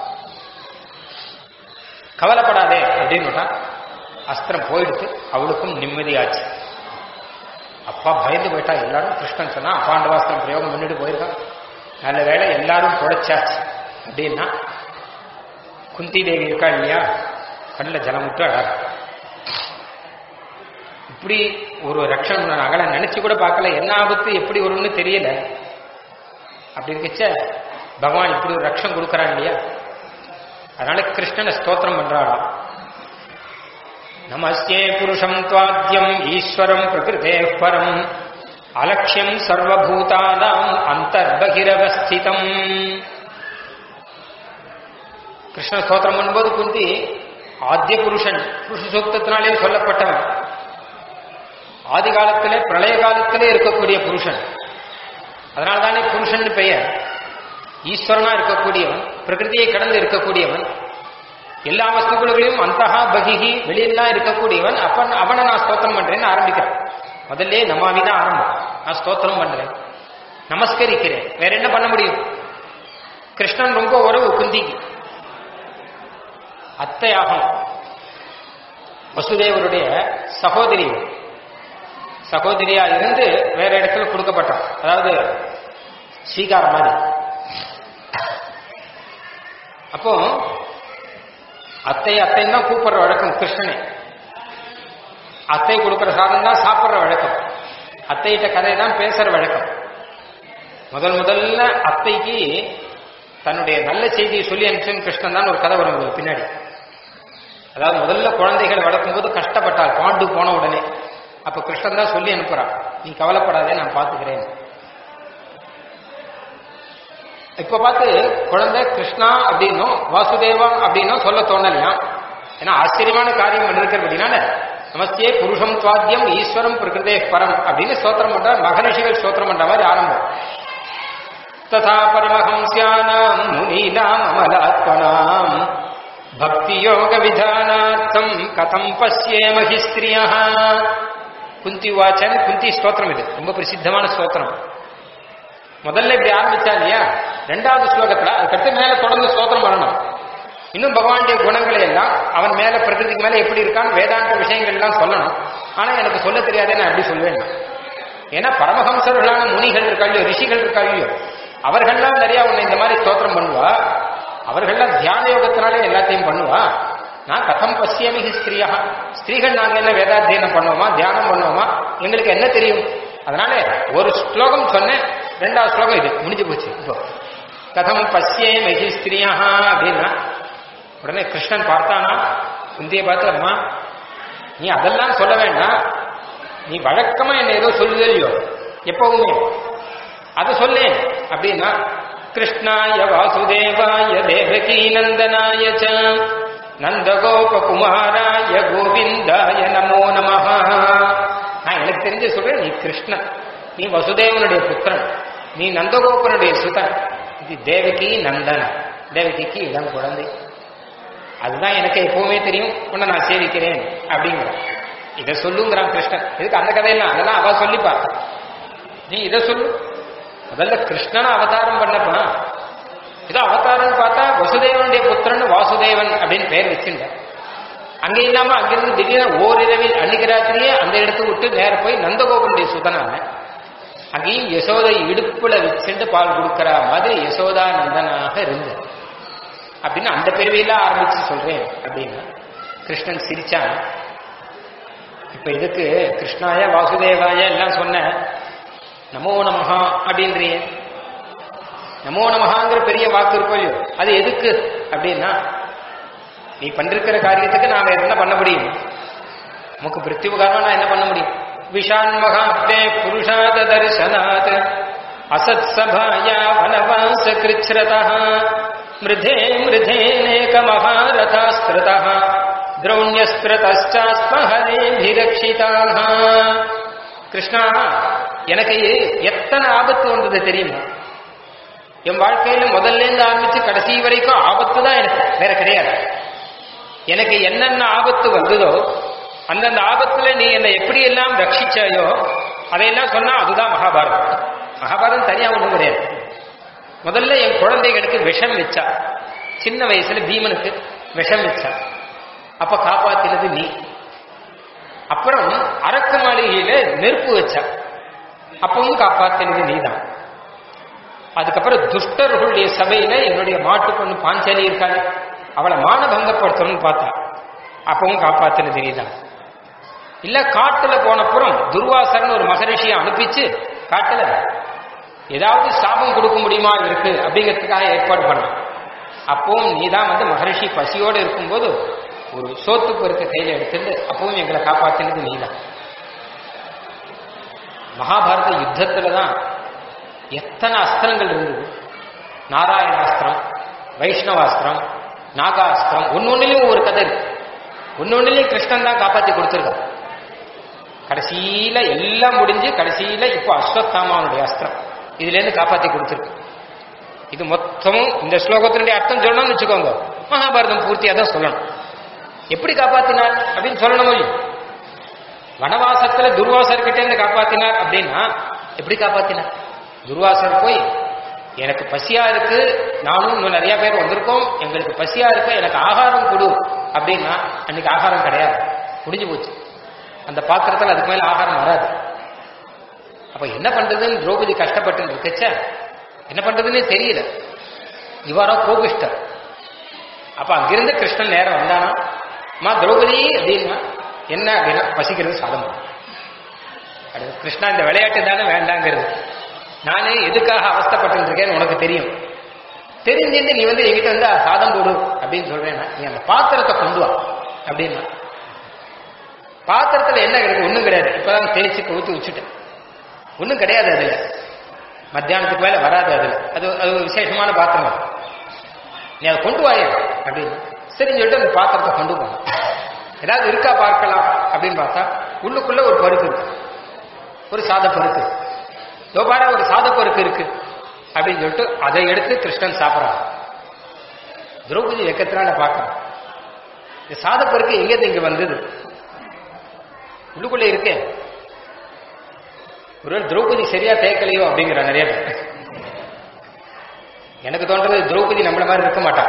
கவலைப்படாதே அப்படின்னு அஸ்திரம் போயிடுத்து அவளுக்கும் நிம்மதியாச்சு அப்பா பயந்து போயிட்டா எல்லாரும் கிருஷ்ணன் சொன்னா அப்பாண்டவாஸ்திரம் பிரயோகம் பண்ணிட்டு போயிருக்கான் நல்ல வேளை எல்லாரும் புடைச்சாச்சு அப்படின்னா குந்தி தேவி இருக்கா இல்லையா கண்ணில் ஜலம் விட்டு அழகா இப்படி ஒரு ரக்ஷன் அகல நினைச்சு கூட பார்க்கல என்ன ஆபத்து எப்படி வரும்னு தெரியல அப்படி இருக்கச்ச பகவான் இப்படி ஒரு ரக்ஷம் கொடுக்கறான் இல்லையா அதனால கிருஷ்ணனை ஸ்தோத்திரம் பண்றாளாம் நமஸ்தே புருஷம் துவாத்யம் ஈஸ்வரம் பிரகிருதே பரம் அலட்சியம் சர்வபூதானாம் அந்தர்பகிரவஸ்திதம் கிருஷ்ண ஸ்தோத்திரம் பண்ணும்போது குந்தி ஆத்திய புருஷன் புருஷ சூக்தத்தினாலே சொல்லப்பட்டவன் ஆதி காலத்திலே பிரளய காலத்திலே இருக்கக்கூடிய புருஷன் அதனால தானே புருஷ புருஷன் பெயர் ஈஸ்வரனா இருக்கக்கூடியவன் பிரகிருதியை கடந்து இருக்கக்கூடியவன் எல்லா வஸ்துக்களிலும் அந்தஹா பகிஹி வெளியெல்லாம் இருக்கக்கூடியவன் அப்ப அவனை நான் ஸ்தோத்திரம் பண்றேன்னு ஆரம்பிக்கிறேன் முதல்ல நமாமி தான் ஆரம்பம் நான் ஸ்தோத்திரம் பண்றேன் நமஸ்கரிக்கிறேன் வேற என்ன பண்ண முடியும் கிருஷ்ணன் ரொம்ப உறவு குந்திக்கு அத்தையாகும் வசுதேவருடைய சகோதரி சகோதரியா இருந்து வேற இடத்துல கொடுக்கப்பட்டான் அதாவது ஸ்வீகாரம் மாதிரி அப்போ அத்தை அத்தைன்னு தான் கூப்பிடுற வழக்கம் கிருஷ்ணனே அத்தை கொடுக்குற சாதம் தான் சாப்பிட்ற வழக்கம் அத்தைகிட்ட கதை தான் பேசுற வழக்கம் முதல் முதல்ல அத்தைக்கு தன்னுடைய நல்ல செய்தியை சொல்லி அனுப்பிச்சு கிருஷ்ணன் தான் ஒரு கதை வரும் உங்களுக்கு பின்னாடி அதாவது முதல்ல குழந்தைகள் வளர்க்கும் போது கஷ்டப்பட்டாள் பாண்டு போன உடனே அப்ப கிருஷ்ணன் தான் சொல்லி அனுப்புறான் நீ கவலைப்படாதே நான் பாத்துக்கிறேன் இப்ப பார்த்து குழந்தை கிருஷ்ணா அப்படின்னும் வாசுதேவா அப்படின்னும் சொல்ல தோணலையா ஏன்னா ஆச்சரியமான காரியம் பண்ணிருக்கிற அப்படின்னால நமஸ்தே புருஷம் சுவாத்தியம் ஈஸ்வரம் பிரகிருதே பரம் அப்படின்னு ஸ்தோத்திரம் பண்ற மகரிஷிகள் ஸ்தோத்திரம் பண்ற மாதிரி ஆரம்பம் ததா பரமஹம்சியானாம் முனீனாம் அமலாத்மனாம் பக்தி யோக விதானார்த்தம் கதம் பசியேமஹி ஸ்திரியா குந்தி வாச்சன் குந்தி ஸ்தோத்திரம் இது ரொம்ப பிரசித்தமான ஸ்தோத்திரம் முதல்ல இப்படி ஆரம்பிச்சா இல்லையா ரெண்டாவது ஸ்லோகத்துல அதுக்கடுத்து மேல தொடர்ந்து ஸ்தோத்திரம் பண்ணணும் இன்னும் பகவானுடைய குணங்களை எல்லாம் அவன் மேல பிரகிருதிக்கு மேல எப்படி இருக்கான்னு வேதாந்த விஷயங்கள் எல்லாம் சொல்லணும் ஆனா எனக்கு சொல்ல தெரியாதே நான் எப்படி சொல்வேன் ஏன்னா பரமஹம்சர்களான முனிகள் இருக்காளியோ ரிஷிகள் இருக்காளியோ அவர்கள்லாம் நிறைய உன்னை இந்த மாதிரி ஸ்தோத்திரம் பண்ணுவா அவர்கள்லாம் தியான யோகத்தினாலே எல்லாத்தையும் பண்ணுவா நான் கதம் பசியமிகி ஸ்திரியா ஸ்திரீகள் நாங்க என்ன வேதாத்தியனம் பண்ணுவோமா தியானம் பண்ணுவோமா எங்களுக்கு என்ன தெரியும் அதனால ஒரு ஸ்லோகம் சொன்னேன் ரெண்டாவது ஸ்லோகம் இது முடிஞ்சு போச்சு இப்போ கதம் பசியே மெகி ஸ்திரியா அப்படின்னா உடனே கிருஷ்ணன் பார்த்தானா குந்தியை பார்த்து அம்மா நீ அதெல்லாம் சொல்ல வேண்டாம் நீ வழக்கமா என்ன ஏதோ சொல்லுதே இல்லையோ எப்பவுமே அதை சொல்லேன் அப்படின்னா கிருஷ்ணாய வாசுதேவாய தேவகி நந்தனாய ச நந்தகோபகுமாராய கோவிந்தாய நமோ நமஹ நான் எனக்கு தெரிஞ்ச சொல்றேன் நீ கிருஷ்ணன் நீ வசுதேவனுடைய புத்திரன் நீ நந்தகோபனுடைய சுதன் இது தேவகி நந்தன தேவகிக்கு இளம் குழந்தை அதுதான் எனக்கு எப்பவுமே தெரியும் உன்னை நான் சேவிக்கிறேன் அப்படிங்கிற இதை சொல்லுங்கிறான் கிருஷ்ணன் இதுக்கு அந்த கதையெல்லாம் அதெல்லாம் அவ சொல்லிப்பா நீ இதை சொல்லு முதல்ல கிருஷ்ணன் அவதாரம் பண்ணப்பா ஏதோ அவதாரம் பார்த்தா வசுதேவனுடைய புத்திரன் வாசுதேவன் அப்படின்னு பெயர் வச்சுட்ட அங்க இல்லாம அங்கிருந்து திடீர்னு ஓரிரவில் அன்னைக்கு ராத்திரியே அந்த இடத்த விட்டு நேர போய் நந்தகோபனுடைய சுதனான அங்கேயும் யசோதை இடுப்புல வச்சுட்டு பால் கொடுக்கிற மாதிரி யசோதா நந்தனாக இருந்தது அப்படின்னு அந்த பிரிவையில ஆரம்பிச்சு சொல்றேன் அப்படின்னு கிருஷ்ணன் சிரிச்சான் இப்ப இதுக்கு கிருஷ்ணாய வாசுதேவாய எல்லாம் சொன்ன நமோ நமஹா அப்படின்றிய நமோ நமஹாங்கிற பெரிய வாக்கு இருக்கும் இல்லையோ அது எதுக்கு அப்படின்னா நீ பண்டிருக்கிற காரியத்துக்கு நான் வேற என்ன பண்ண முடியும் நமக்கு பிருத்திவுகாரமா நான் என்ன பண்ண முடியும் விஷான் மகாப்தே புருஷாத தரிசனாத் அசத் சபாயா வனவாச கிருச்ரதா மிருதே மிருதேனேக மகாரதாஸ்திரதா திரௌண்யஸ்திரதாஸ்மாஹரேபிரக்ஷிதாக கிருஷ்ணா எனக்கு எத்தனை ஆபத்து வந்தது தெரியுமா என் வாழ்க்கையில முதல்ல இருந்து ஆரம்பிச்சு கடைசி வரைக்கும் ஆபத்து தான் எனக்கு வேற கிடையாது எனக்கு என்னென்ன ஆபத்து வந்ததோ அந்தந்த ஆபத்துல நீ என்னை எப்படி எல்லாம் ரட்சிச்சாயோ அதையெல்லாம் சொன்னா அதுதான் மகாபாரதம் மகாபாரதம் தனியா ஒண்ணும் கிடையாது முதல்ல என் குழந்தைகளுக்கு விஷம் வச்சா சின்ன வயசுல பீமனுக்கு விஷம் வச்சா அப்ப காப்பாத்தினது நீ அப்புறம் அரக்கு மாளிகையில நெருப்பு வச்சா அப்பவும் காப்பாத்தினது நீதான் அதுக்கப்புறம் துஷ்டர்களுடைய சபையில என்னுடைய மாட்டு பொண்ணு பாஞ்சாலி இருக்காள் அவளை மானபங்கப்படுத்தணும்னு பார்த்தா அப்பவும் காப்பாத்தினது நீதான் இல்ல காட்டுல போனப்புறம் துர்வாசரன் ஒரு மகரிஷியை அனுப்பிச்சு காட்டுல ஏதாவது சாபம் கொடுக்க முடியுமா இருக்கு அப்படிங்கிறதுக்காக ஏற்பாடு பண்ண அப்பவும் நீ தான் வந்து மகரிஷி பசியோடு இருக்கும்போது ஒரு சோத்து பொருத்த கையில எடுத்துட்டு அப்பவும் எங்களை காப்பாத்தினது நீ தான் மகாபாரத யுத்தத்துல தான் எத்தனை அஸ்திரங்கள் இருந்தது நாராயணாஸ்திரம் வைஷ்ணவாஸ்திரம் நாகாஸ்திரம் ஒன்னொன்னுலயும் ஒரு கதை இருக்கு ஒன்னொன்னுலயும் கிருஷ்ணன் தான் காப்பாத்தி கொடுத்துருக்கான் கடைசியில எல்லாம் முடிஞ்சு கடைசியில இப்போ அஸ்வத்தாமாவனுடைய அஸ்திரம் இதுல இருந்து காப்பாத்தி கொடுத்துருக்கு இது மொத்தமும் இந்த ஸ்லோகத்தினுடைய அர்த்தம் சொல்லணும்னு வச்சுக்கோங்க மகாபாரதம் பூர்த்தியா தான் சொல்லணும் எப்படி காப்பாத்தினார் அப்படின்னு சொல்லணும் இல்லையோ? வனவாசத்துல துர்வாசர் கிட்ட இருந்து காப்பாத்தினார் அப்படின்னா எப்படி காப்பாத்தினார் துர்வாசர் போய் எனக்கு பசியா இருக்கு நானும் இன்னும் நிறைய பேர் வந்திருக்கோம் எங்களுக்கு பசியா இருக்கு எனக்கு ஆகாரம் கொடு அப்படின்னா அன்னைக்கு ஆகாரம் கிடையாது முடிஞ்சு போச்சு அந்த பாத்திரத்தில் அதுக்கு மேல ஆகாரம் வராது அப்ப என்ன பண்றதுன்னு திரௌபதி கஷ்டப்பட்டு இருக்கச்ச என்ன பண்றதுன்னே தெரியல இவரோ கோபிஷ்டர் அப்ப அங்கிருந்து கிருஷ்ணன் நேரம் வந்தானா அம்மா திரௌபதி அப்படின்னா என்ன அப்படின்னா பசிக்கிறது சாதம் அது கிருஷ்ணா இந்த விளையாட்டு தானே வேண்டாங்கிறது நானே எதுக்காக அவஸ்தப்பட்டு இருக்கேன்னு உனக்கு தெரியும் தெரிஞ்சிருந்து நீ வந்து என்கிட்ட வந்து சாதம் போடு அப்படின்னு சொல்றேன்னா நீ அந்த பாத்திரத்தை கொண்டு வா அப்படின்னா பாத்திரத்துல என்ன கிடையாது ஒண்ணும் கிடையாது இப்பதான் தேய்ச்சி கவுத்து வச்சுட்டேன் ஒண்ணும் கிடையாது அதுல மத்தியானத்துக்கு மேல வராது அதுல அது அது ஒரு விசேஷமான பாத்திரம் அது. நீ அதை கொண்டு வாயே அப்படின்னு சரின்னு சொல்லிட்டு அந்த பாத்திரத்தை கொண்டு போனோம் ஏதாவது இருக்கா பார்க்கலாம் அப்படின்னு பார்த்தா உள்ளுக்குள்ள ஒரு பருப்பு இருக்கு ஒரு சாத பருப்பு தோபாரா ஒரு சாத பருப்பு இருக்கு அப்படின்னு சொல்லிட்டு அதை எடுத்து கிருஷ்ணன் சாப்பிட்றான் திரௌபதி வெக்கத்தினால பார்க்கறான் இந்த சாத பருப்பு எங்கேருந்து இங்க வந்தது உள்ளுக்குள்ள இருக்கே ஒருவேளை திரௌபதி சரியா தேய்க்கலையோ அப்படிங்கிற நிறைய பேர் எனக்கு தோன்றது திரௌபதி நம்மள மாதிரி இருக்க மாட்டா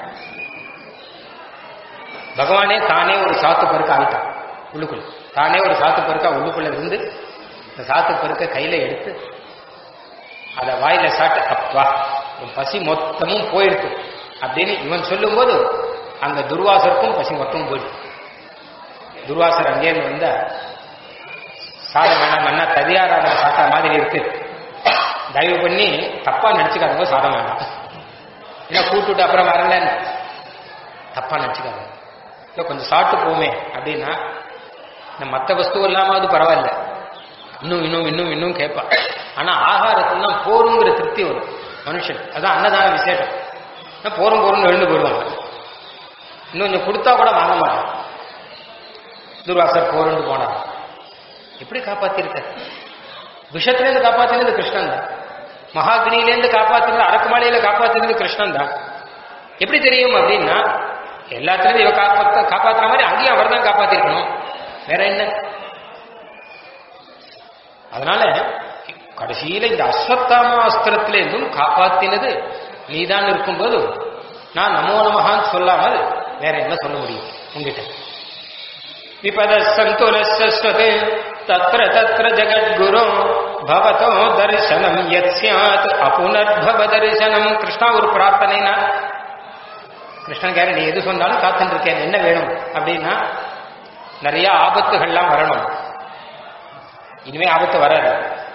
பகவானே தானே ஒரு சாத்து பருக்க ஆயிட்டான் உள்ளுக்குள்ள தானே ஒரு சாத்து பருக்கா உள்ளுக்குள்ள இருந்து இந்த சாத்து பருக்க கையில எடுத்து அதை வாயில சாப்பிட்டு அப்பா உன் பசி மொத்தமும் போயிடுத்து அப்படின்னு இவன் சொல்லும்போது அங்க துர்வாசருக்கும் பசி மொத்தமும் போயிடுச்சு துர்வாசர் அங்கேருந்து வந்த சாதம் வேணாம் மண்ணா ததியாராத சாப்பிட்ட மாதிரி இருக்கு தயவு பண்ணி தப்பா நினைச்சுக்காதவங்க சாதம் வேண்டாம் ஏன்னா கூட்டுட்டு அப்புறம் வரலன்னு தப்பா நினைச்சுக்காத இல்லை கொஞ்சம் சாப்பிட்டு போமே அப்படின்னா இந்த மற்ற வஸ்து இல்லாமாவது பரவாயில்ல இன்னும் இன்னும் இன்னும் இன்னும் கேட்பான் ஆனா ஆகாரத்துல தான் போருங்கிற திருப்தி வரும் மனுஷன் அதான் அன்னதான விசேஷம் ஆனா போரும் போரும்னு எழுந்து போயிடுவாங்க இன்னும் கொஞ்சம் கொடுத்தா கூட வாங்க மாட்டான் துர்வாசர் போருன்னு போனார் எப்படி காப்பாத்திருக்க விஷத்திலேருந்து காப்பாத்தினது கிருஷ்ணன் தான் மகாகினியிலேருந்து காப்பாத்தினது அரக்குமாலையில காப்பாத்தினது கிருஷ்ணன் தான் எப்படி தெரியும் அப்படின்னா எல்லாத்துலேயும் இவ காப்பாத்த காப்பாத்துற மாதிரி அங்கேயும் அவர் தான் காப்பாத்திருக்கணும் வேற என்ன அதனால கடைசியில இந்த அஸ்வத்தாம அஸ்திரத்திலிருந்தும் காப்பாத்தினது நீதான் இருக்கும்போது நான் நமோ நமகான்னு சொல்லாமல் வேற என்ன சொல்ல முடியும் உங்ககிட்ட விபத சந்துலஸ்வதே தத்ர தத்ர ஜகத்குரு பவதோ தரிசனம் யத் சியாத் அபுனர்பவ தரிசனம் கிருஷ்ணா ஒரு பிரார்த்தனைனா கிருஷ்ணன் கேர நீ எது சொன்னாலும் காத்துட்டு இருக்கேன் என்ன வேணும் அப்படின்னா நிறைய ஆபத்துகள்லாம் வரணும் இனிமே ஆபத்து வராது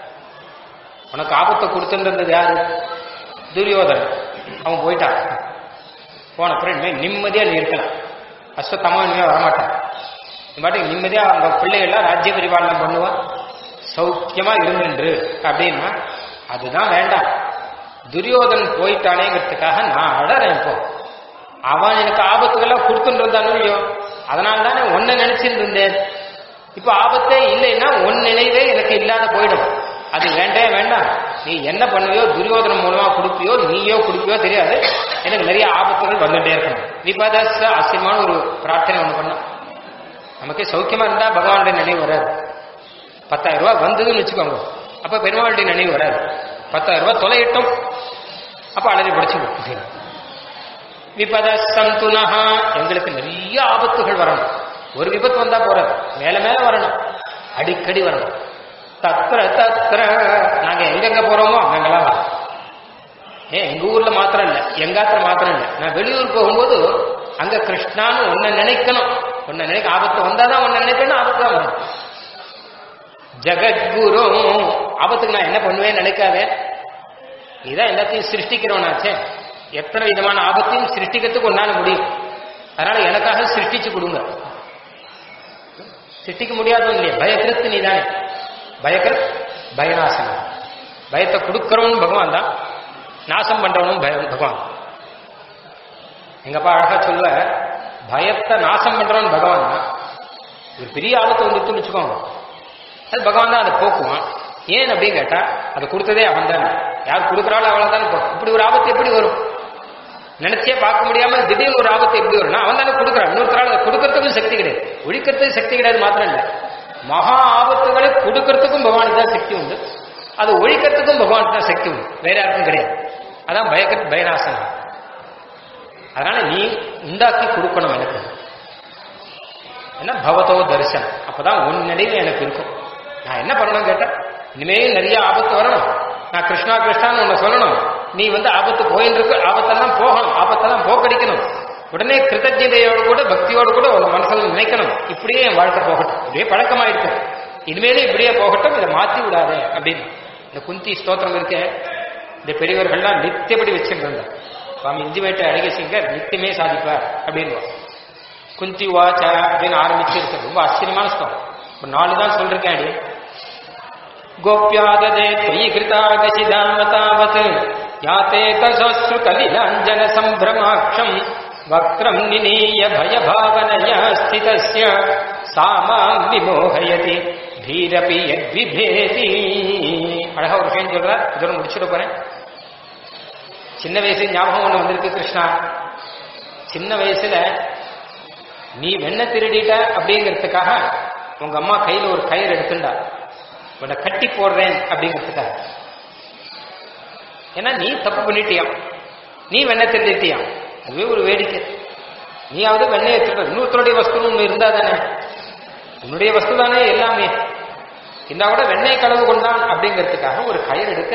உனக்கு ஆபத்தை கொடுத்துருந்தது யாரு துரியோதன் அவன் போயிட்டான் போன அப்புறம் இனிமேல் நிம்மதியா நீ இருக்கலாம் அஸ்வத்தமா இனிமே வரமாட்டான் இந்த பாட்டுக்கு நிம்மதியா அவங்க பிள்ளைகள்லாம் ராஜ்ய பரிபாலனம் பண்ணுவான் சௌக்கியமா இருந்துன்று அப்படின்னா அதுதான் வேண்டாம் துரியோதன் போயிட்டானேங்கிறதுக்காக நான் அழறேன் இப்போ அவன் எனக்கு ஆபத்துக்கெல்லாம் கொடுத்துட்டு இருந்தானோ இல்லையோ அதனால தானே ஒன்ன நினைச்சிட்டு இருந்தேன் இப்ப ஆபத்தே இல்லைன்னா உன் நினைவே எனக்கு இல்லாத போயிடும் அது வேண்டே வேண்டாம் நீ என்ன பண்ணுவியோ துரியோதனம் மூலமா கொடுப்பியோ நீயோ கொடுப்பியோ தெரியாது எனக்கு நிறைய ஆபத்துகள் வந்துட்டே இருக்கணும் விபதஸ் அசியமான ஒரு பிரார்த்தனை ஒண்ணு பண்ணோம் நமக்கே சௌக்கியமா இருந்தா பகவானுடைய நினைவு வராது பத்தாயிரம் ரூபாய் வந்ததுன்னு வச்சுக்கோங்க அப்ப பெருமாளுடைய நினைவு வராது பத்தாயிரம் ரூபாய் தொலையிட்டோம் அப்ப அழகை படிச்சு விபத சந்துனஹா எங்களுக்கு நிறைய ஆபத்துகள் வரணும் ஒரு விபத்து வந்தா போறது மேல மேல வரணும் அடிக்கடி வரணும் தத்திர தத்திர நாங்க எங்கெங்க போறோமோ அங்கெல்லாம் வரோம் ஏன் எங்க ஊர்ல மாத்திரம் இல்ல எங்காத்திர மாத்திரம் இல்ல நான் வெளியூர் போகும்போது அங்க கிருஷ்ணான்னு உன்னை நினைக்கணும் உன்னை நினைக்க ஆபத்து வந்தாதான் உன்னை நினைக்கணும் ஆபத்து தான் வரும் ஜெகத்குரு ஆபத்துக்கு நான் என்ன பண்ணுவேன்னு நினைக்காதே நீதான் எல்லாத்தையும் சிருஷ்டிக்கிறவனாச்சே எத்தனை விதமான ஆபத்தையும் சிருஷ்டிக்கிறதுக்கு உன்னால முடியும் அதனால எனக்காக சிருஷ்டிச்சு கொடுங்க சிருஷ்டிக்க முடியாதும் இல்லையா பயக்கிருத்து நீதானே பயக்கிருத் பயநாசனம் பயத்தை கொடுக்கிறவனும் பகவான் தான் நாசம் பண்றவனும் பய பகவான் எங்கப்பா அழகா சொல்ல பயத்தை நாசம் பண்றவன் பகவான் தான் ஒரு பெரிய ஆபத்து வந்துட்டுன்னு வச்சுக்கோங்க அது பகவான் தான் அதை போக்குவான் ஏன் அப்படின்னு கேட்டா அது கொடுத்ததே அவன் தானே யார் கொடுக்குறாலும் அவளை தானே இப்படி ஒரு ஆபத்து எப்படி வரும் நினைச்சே பார்க்க முடியாம திடீர்னு ஒரு ஆபத்து எப்படி வரும்னா அவன் தானே கொடுக்குறான் இன்னொருத்தரால் அதை கொடுக்கறதுக்கும் சக்தி கிடையாது ஒழிக்கிறதுக்கு சக்தி கிடையாது மாத்திரம் இல்ல மகா ஆபத்துகளை கொடுக்கறதுக்கும் பகவானுக்கு தான் சக்தி உண்டு அதை ஒழிக்கிறதுக்கும் பகவானுக்கு தான் சக்தி உண்டு வேற யாருக்கும் கிடையாது அதான் பயக்க பயனாசனம் அதனால நீ உண்டாக்கி கொடுக்கணும் எனக்கு என்ன பவதோ தரிசனம் அப்பதான் உன் நிலையில எனக்கு இருக்கும் நான் என்ன பண்ணணும் கேட்டேன் இனிமே நிறைய ஆபத்து வரணும் நான் கிருஷ்ணா கிருஷ்ணான்னு உன்னை சொல்லணும் நீ வந்து ஆபத்து போயின்னு இருக்கு ஆபத்தெல்லாம் போகணும் ஆபத்தெல்லாம் போக்கடிக்கணும் உடனே கிருத்தஜதையோடு கூட பக்தியோடு கூட உன் மனசுல நினைக்கணும் இப்படியே என் வாழ்க்கை போகட்டும் இப்படியே பழக்கமாயிருக்கு இனிமேலே இப்படியே போகட்டும் இதை மாத்தி விடாதே அப்படின்னு இந்த குந்தி ஸ்தோத்திரம் இருக்கே இந்த பெரியவர்கள்லாம் நித்தியப்படி வச்சிருந்தாங்க சுவாமி இஞ்சிமேட்டை அழகிய சிங்கர் நித்தியமே சாதிப்பார் அப்படின்னு குந்தி வாச்ச அப்படின்னு ஆரம்பிச்சிருக்கு ரொம்ப ஆச்சரியமான ஸ்லோகம் ஒரு நாலு தான் சொல்றேன் அடி கோப்யாததே தொயி கிருதாகசிதாமதாவத் யாத்தே தசஸ்ரு கலிலாஞ்சன சம்பிரமாட்சம் வக்ரம் நினீய பயபாவனயா ஸ்திதஸ்ய சாமாம் விமோகயதி தீரபி யத்விபேதி அழகா ஒரு விஷயம் சொல்றார் இதோட முடிச்சுட போறேன் சின்ன வயசு ஞாபகம் ஒண்ணு வந்திருக்கு கிருஷ்ணா சின்ன வயசுல நீ வெண்ண திருடிட்ட அப்படிங்கிறதுக்காக உங்க அம்மா கையில ஒரு கயிறு எடுத்துண்டா உன்னை கட்டி போடுறேன் அப்படிங்கிறதுக்காக ஏன்னா நீ தப்பு பண்ணிட்டியாம் நீ வெண்ண திருடிட்டியாம் அதுவே ஒரு வேடிக்கை நீயாவது வெண்ணையை திருட இன்னொருத்தருடைய வஸ்து ஒன்று இருந்தா தானே உன்னுடைய வஸ்து தானே எல்லாமே இருந்தா கூட வெண்ணெய் களவு கொண்டான் அப்படிங்கிறதுக்காக ஒரு கயிறு எடுக்க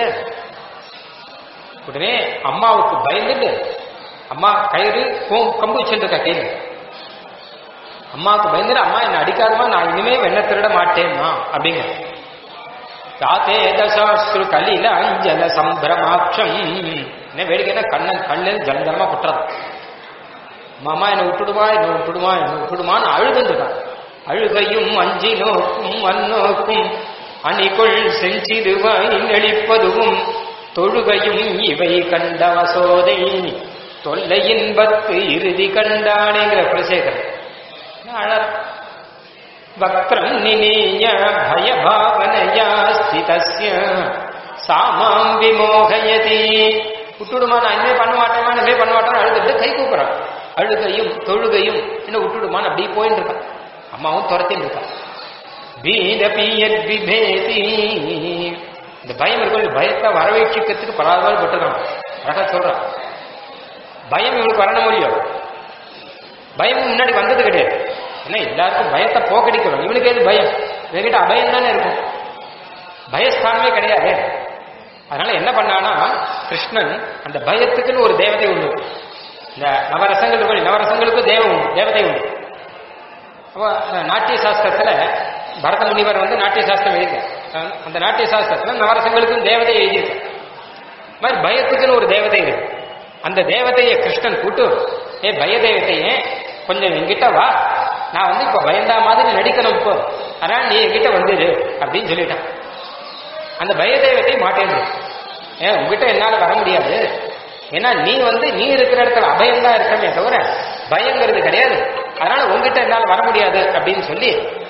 உடனே அம்மாவுக்கு பயந்துட்டு அம்மா கயிறு கோ- கம்பு வச்சுருக்க கையில் அம்மாவுக்கு பயந்துட்டு அம்மா என்ன அடிக்காதமா நான் இனிமே வெண்ண திருட மாட்டேன்னா அப்படிங்க தாத்தே தசாஸ்ரு கலில அஞ்சல சம்பிரமாட்சம் என்ன வேடிக்கைன்னா கண்ணன் கண்ணில் ஜலஜலமா குட்டுறது மாமா என்னை விட்டுடுமா என்னை விட்டுடுமா என்னை விட்டுடுமான்னு அழுதுன்றான் அழுகையும் அஞ்சி நோக்கும் அந்நோக்கும் அணிகொள் செஞ்சிருவாய் நெளிப்பதுவும் தொழுகையும் இவை கண்டவசோதை தொல்லை இன்பத்து இறுதி கண்டானேங்கிற குலசேகரன் அழறா வக்ரம் நினீய பயபாவனையா ஸ்திதஸ்ய சாமாம் விமோகயதி விட்டுடுமா நான் இனிமே பண்ண மாட்டேமா இனிமே பண்ண மாட்டேன் அழுதுட்டு கை கூப்புறான் அழுகையும் தொழுகையும் என்ன விட்டுடுமான்னு அப்படியே போயின்னு இருக்கான் அம்மாவும் துரத்தின்னு இருக்கான் பீதபி யத்விபேதி இந்த பயம் இருக்கும் பயத்தை வரவேட்சிக்கிறதுக்கு பலாதாரம் பட்டுறான் அழகா சொல்றான் பயம் இவனுக்கு வரணும் முடியும் பயம் முன்னாடி வந்தது கிடையாது ஏன்னா எல்லாருக்கும் பயத்தை போக்கடிக்கணும் இவனுக்கு எது பயம் இவன்கிட்ட அபயம் தானே இருக்கும் பயஸ்தானமே கிடையாது அதனால என்ன பண்ணானா கிருஷ்ணன் அந்த பயத்துக்குன்னு ஒரு தேவதை உண்டு இந்த நவரசங்கள் இருக்கு, நவரசங்களுக்கு தேவம் உண்டு தேவதை உண்டு அப்போ அஹ், நாட்டிய சாஸ்திரத்துல பரத முனிவர் வந்து நாட்டிய சாஸ்திரம் எழுதியிருக்கார் அந்த நாட்டிய சாஸ்திரத்துல நவரசங்களுக்கும் தேவதை எழுதியிருக்கார் இந்த மாதிரி பயத்துக்குன்னு ஒரு தேவதை இருக்கு அந்த தேவதையை கிருஷ்ணன் கூட்டு ஏ பய தேவதையே கொஞ்சம் என்கிட்ட வா நான் வந்து இப்ப பயந்தா மாதிரி நடிக்கணும் இப்போ அதனால நீ என்கிட்ட வந்துடு அப்படின்னு சொல்லிட்டான் அந்த பயதேவத்தை மாட்டேன் ஏன் உங்ககிட்ட என்னால வர முடியாது ஏன்னா நீ வந்து நீ இருக்கிற இடத்துல அபயம் தான் இருக்கமே தவிர பயங்கிறது கிடையாது அதனால உங்ககிட்ட என்னால வர முடியாது அப்படின்னு சொல்லி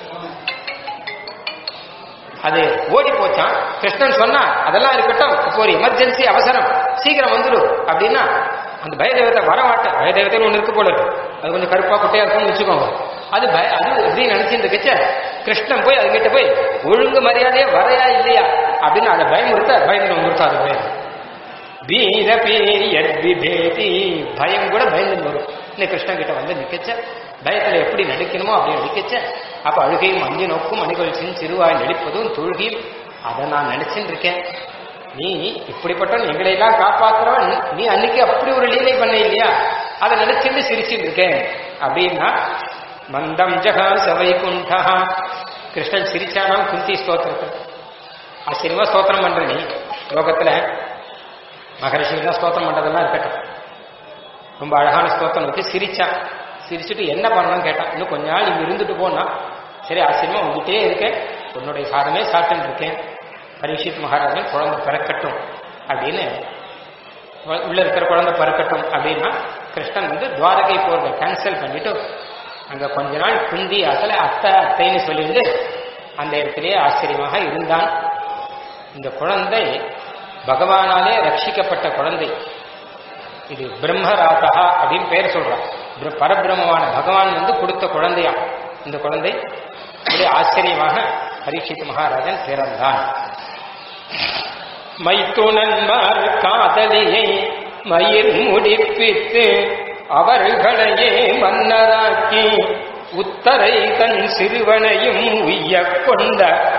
அது ஓடி போச்சான் கிருஷ்ணன் சொன்னா அதெல்லாம் இருக்கட்டும் இப்போ ஒரு எமர்ஜென்சி அவசரம் சீக்கிரம் வந்துடு அப்படின்னா அந்த பயதேவத்தை வர மாட்டேன் பயதேவத்தைன்னு ஒன்று இருக்கு போல இருக்கு அது கொஞ்சம் கருப்பா குட்டையா இருக்கும்னு வச்சுக்கோங்க அது பய அது எப்படி நினைச்சிட்டு இருக்கச்ச கிருஷ்ணன் போய் அதுகிட்ட போய் ஒழுங்கு மரியாதையா வரையா இல்லையா அப்படின்னு அதை பயமுறுத்த பயந்து முறுத்த அது பயம் வீரபி யத்விபேதி பயம் கூட பயந்து வரும் இந்த கிருஷ்ணன் கிட்ட வந்து நிக்கச்ச பயத்துல எப்படி நடிக்கணுமோ அப்படி நடிக்கச்ச அப்ப அழுகையும் அஞ்சு நோக்கும் அணிகொழிச்சின் சிறுவாய் நடிப்பதும் தொழுகையும் அதை நான் நினைச்சுட்டு இருக்கேன் நீ இப்படிப்பட்டவன் எங்களை எல்லாம் காப்பாத்துறவன் நீ அன்னைக்கு அப்படி ஒரு லீலை பண்ண இல்லையா அதை நினைச்சுட்டு சிரிச்சுட்டு இருக்கேன் அப்படின்னா மந்தம் ஜகா சவைகுண்டா கிருஷ்ணன் சிரிச்சானாம் குந்தி ஸ்தோத்திரத்தை ஆச்சரியமா ஸ்தோத்திரம் பண்ற நீ லோகத்துல மகரிஷிகள்லாம் ஸ்தோத்திரம் பண்றதெல்லாம் இருக்கட்டும் ரொம்ப அழகான ஸ்தோத்திரம் வச்சு சிரிச்சான் சிரிச்சுட்டு என்ன பண்ணணும்னு கேட்டான் இன்னும் கொஞ்ச நாள் இங்க இருந்துட்டு போனா சரி ஆச்சரியமா உங்ககிட்டே இருக்கேன் உன்னுடைய சாதமே சாப்பிட்டு இருக்கேன் பரீட்சித் மகாராஜன் குழந்தை பிறக்கட்டும் அப்படின்னு உ- உள்ள இருக்கிற குழந்தை பிறக்கட்டும் அப்படின்னா கிருஷ்ணன் வந்து துவாரகை போறதை கேன்சல் பண்ணிட்டு அங்க கொஞ்ச நாள் குந்தி அசல அத்தை அத்தைன்னு சொல்லிட்டு அந்த இடத்திலேயே ஆச்சரியமாக இருந்தான் இந்த குழந்தை பகவானாலே ரட்சிக்கப்பட்ட குழந்தை இது பிரம்மராதா அப்படின்னு பேர் சொல்றான் பிர- பரபிரம்மமான பகவான் வந்து கொடுத்த குழந்தையா இந்த குழந்தை அப்படியே ஆச்சரியமாக பரீட்சித் மகாராஜன் பிறந்தான் மைத்துணன்மார் காதலியை மயிர் முடிப்பித்து அவர்களையே மன்னராக்கி உத்தரை தன் சிறுவனையும் உய்யக் கொண்ட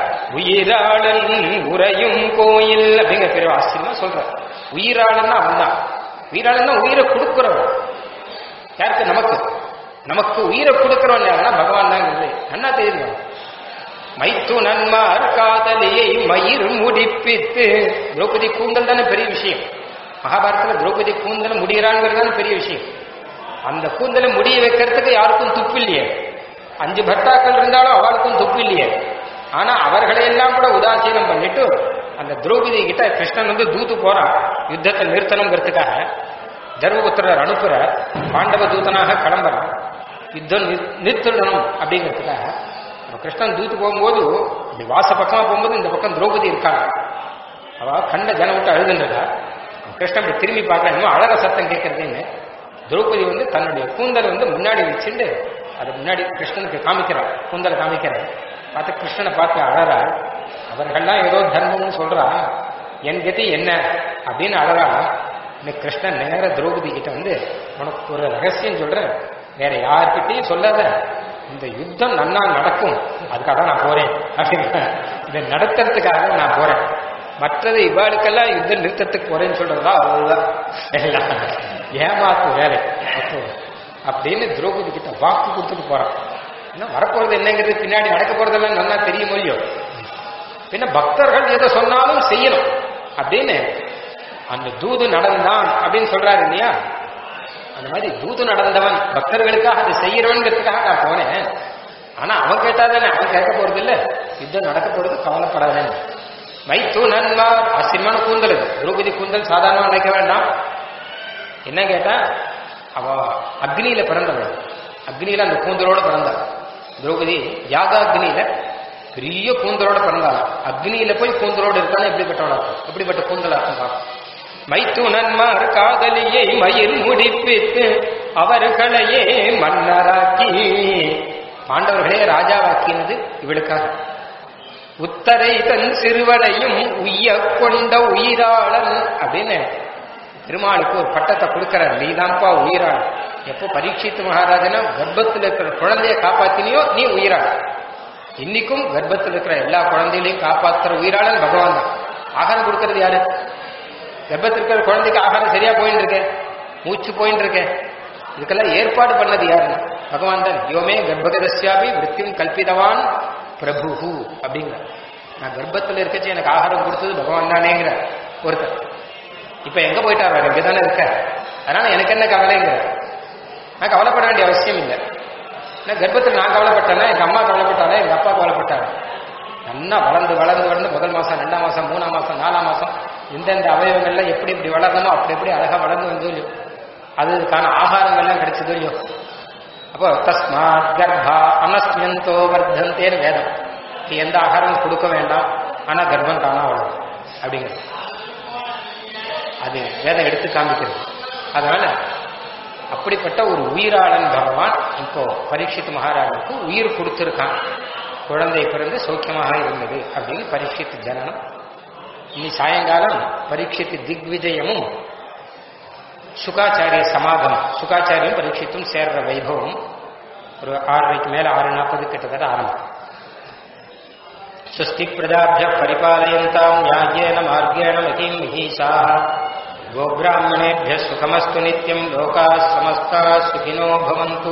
உயிராளன் உறையும் கோயில் அப்படிங்கிற பெரிய ஆச்சரியமா சொல்ற உயிராளன்னா அவன்தான் உயிராளன்னா உயிரை கொடுக்கிறவன் யாருக்கு நமக்கு நமக்கு உயிரை கொடுக்கிறவன் யாருன்னா பகவான் தான் நன்னா தெரியுது மைத்து நன்மார் காதலியை மயிர் முடிப்பித்து திரௌபதி கூந்தல் தானே பெரிய விஷயம் மகாபாரதத்துல திரௌபதி கூந்தல் முடிகிறாங்கிறது தானே பெரிய விஷயம் அந்த கூந்தலை முடிய வைக்கிறதுக்கு யாருக்கும் துப்பு இல்லையே அஞ்சு பர்த்தாக்கள் இருந்தாலும் அவளுக்கும் துப்பு இல்லையே ஆனா அவர்களை எல்லாம் கூட உதாசீனம் பண்ணிட்டு அந்த திரௌபதி கிட்ட கிருஷ்ணன் வந்து தூத்து போறான் யுத்தத்தை நிறுத்தணுங்கிறதுக்காக தர்மபுத்திரர் அனுப்புற பாண்டவ தூதனாக கிளம்புறான் யுத்தம் நிறு- நிறுத்தணும் அப்படிங்கிறதுக்காக அப்ப கிருஷ்ணன் தூத்து போகும்போது இப்படி வாச பக்கமா போகும்போது இந்த பக்கம் திரௌபதி இருக்காங்க அவ கண்ட ஜனம் விட்டு அழுதுன்றதா கிருஷ்ணன் இப்படி திரும்பி பார்க்கல இன்னும் அழக சத்தம் கேட்கறதுன்னு திரௌபதி வந்து தன்னுடைய கூந்தலை வந்து முன்னாடி வச்சுட்டு அதை முன்னாடி கிருஷ்ணனுக்கு காமிக்கிறான் கூந்தலை காமிக்கிறான் பார்த்து கிருஷ்ணனை பார்த்து அழறா அவர்கள்லாம் ஏதோ தர்மம்னு சொல்றா என் கதி என்ன அப்படின்னு அழறா இந்த கிருஷ்ணன் நேர திரௌபதி கிட்ட வந்து உனக்கு ஒரு ரகசியம் சொல்றேன் வேற யார்கிட்டயும் சொல்லாத இந்த யுத்தம் நன்னா நடக்கும் அதுக்காக நான் போறேன் அப்படின்னு இதை நடத்துறதுக்காக நான் போறேன் மற்றது இவாளுக்கெல்லாம் யுத்தம் நிறுத்தத்துக்கு போறேன்னு சொல்றதா அவ்வளவுதான் எல்லாம் ஏமாத்து வேலை அப்போ அப்படின்னு திரௌபதி கிட்ட வாக்கு கொடுத்துட்டு போறான் ஏன்னா வரப்போறது என்னங்கிறது பின்னாடி நடக்க போறதெல்லாம் நல்லா தெரியும் இல்லையோ பின்ன பக்தர்கள் எதை சொன்னாலும் செய்யணும் அப்படின்னு அந்த தூது நடந்தான் அப்படின்னு சொல்றாரு இல்லையா அந்த மாதிரி தூது நடந்தவன் பக்தர்களுக்காக அதை செய்யறவன்கிறதுக்காக நான் போனேன் ஆனா அவன் கேட்டாதானே அவன் கேட்க போறது இல்ல யுத்தம் நடக்க போறது கவலைப்படாதேன்னு மைத்து நன்மார் ஆச்சரியமான கூந்தல் இது திரௌபதி கூந்தல் சாதாரணமா நினைக்க வேண்டாம் என்ன கேட்டா அவ அக்னியில பிறந்தவள் அக்னியில அந்த கூந்தலோட பிறந்தாள் திரௌபதி யாகாக்னியில பெரிய கூந்தலோட பிறந்தாளாம் அக்னியில போய் கூந்தலோட இருக்கான்னு எப்படிப்பட்டவளா இருக்கும் எப்படிப்பட்ட கூந்தலா இருக்கும் பார்ப்போம் மைத்துனன்மார் காதலியை மயிர் முடிப்பித்து அவர்களையே மன்னராக்கி பாண்டவர்களே ராஜாவாக்கினது இவளுக்காக உத்தரை தன் சிறுவனையும் உய்ய கொண்ட உயிராளன் அப்படின்னு பெருமாளுக்கு ஒரு பட்டத்தை கொடுக்கிறார் நீதான்ப்பா உயிராள் எப்போ பரீட்சித்து மகாராஜனா கர்ப்பத்தில் இருக்கிற குழந்தைய காப்பாத்தினியோ நீ உயிராள் இன்னைக்கும் கர்ப்பத்தில் இருக்கிற எல்லா குழந்தைகளையும் காப்பாத்துற உயிராளன் பகவான் தான் ஆகாரம் கொடுக்கறது யாரு கர்ப்பத்தில் இருக்கிற குழந்தைக்கு ஆகாரம் சரியா போயின்னு இருக்கேன் மூச்சு போயின்னு இருக்கேன் இதுக்கெல்லாம் ஏற்பாடு பண்ணது யாரு பகவான் தான் யோமே கர்ப்பகதஸ்யாபி விருத்தியும் கல்பிதவான் பிரபு அப்படிங்கிற நான் கர்ப்பத்தில் இருக்கச்சு எனக்கு ஆகாரம் கொடுத்தது பகவான் தானேங்கிற ஒருத்தர் இப்ப எங்க போயிட்டார் அவர் இங்க தானே இருக்க அதனால எனக்கு என்ன கவலைங்கிற நான் கவலைப்பட வேண்டிய அவசியம் இல்லை நான் கர்ப்பத்தில் நான் கவலைப்பட்டேன்னா எங்க அம்மா கவலைப்பட்டாலே எங்க அப்பா கவலைப்பட்டாரு நல்லா வளர்ந்து வளர்ந்து வளர்ந்து முதல் மாசம் ரெண்டாம் மாசம் மூணாம் மாசம் நாலாம் மாசம் எந்தெந்த அவயவங்கள்ல எப்படி எப்படி வளரணுமோ அப்படி எப்படி அழகா வளர்ந்து வந்து இல்லையோ அதுக்கான ஆகாரங்கள்லாம் கிடைச்சதோ இல்லையோ அப்போ தஸ்மாத் கர்ப்பா அனஸ்மியந்தோ வர்த்தந்தேன்னு வேதம் நீ எந்த ஆகாரமும் கொடுக்க வேண்டாம் ஆனா கர்ப்பம் தானா வளரும் அப்படிங்கிறது அது வேதம் எடுத்து காமிக்கிறது அதனால அப்படிப்பட்ட ஒரு உயிராளன் பகவான் இப்போ பரீட்சித் மகாராஜனுக்கு உயிர் கொடுத்திருக்கான் குழந்தை பிறந்து சௌக்கியமாக இருந்தது அப்படின்னு பரீட்சித் ஜனனம் இனி சாயங்காலம் பரீட்சித் திக்விஜயமும் சுகாச்சாரிய சமாகமம் சுகாச்சாரியும் பரீட்சித்தும் சேர்ற வைபவம் ஒரு ஆறரைக்கு மேல ஆறு நாற்பது கிட்டத்தட்ட ஆரம்பம் स्वस्ति प्रजाभ्यः परिपालयन्ताम् न्याय्येन मार्गेण मतीम् मिहीषाः गोब्राह्मणेभ्यः सुखमस्तु नित्यम् लोकाः समस्ताः सुखिनो भवन्तु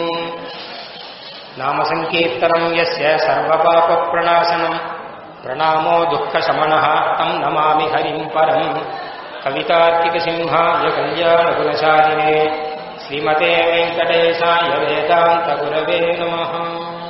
नामसङ्कीर्तनम् यस्य सर्वपापप्रणाशनम् प्रणामो दुःखशमनः तम् नमामि हरिम् परम् कवितार्किकसिंहाय कल्याणगुणशालिने श्रीमते वेङ्कटेशाय वेदान्तगुरवे नमः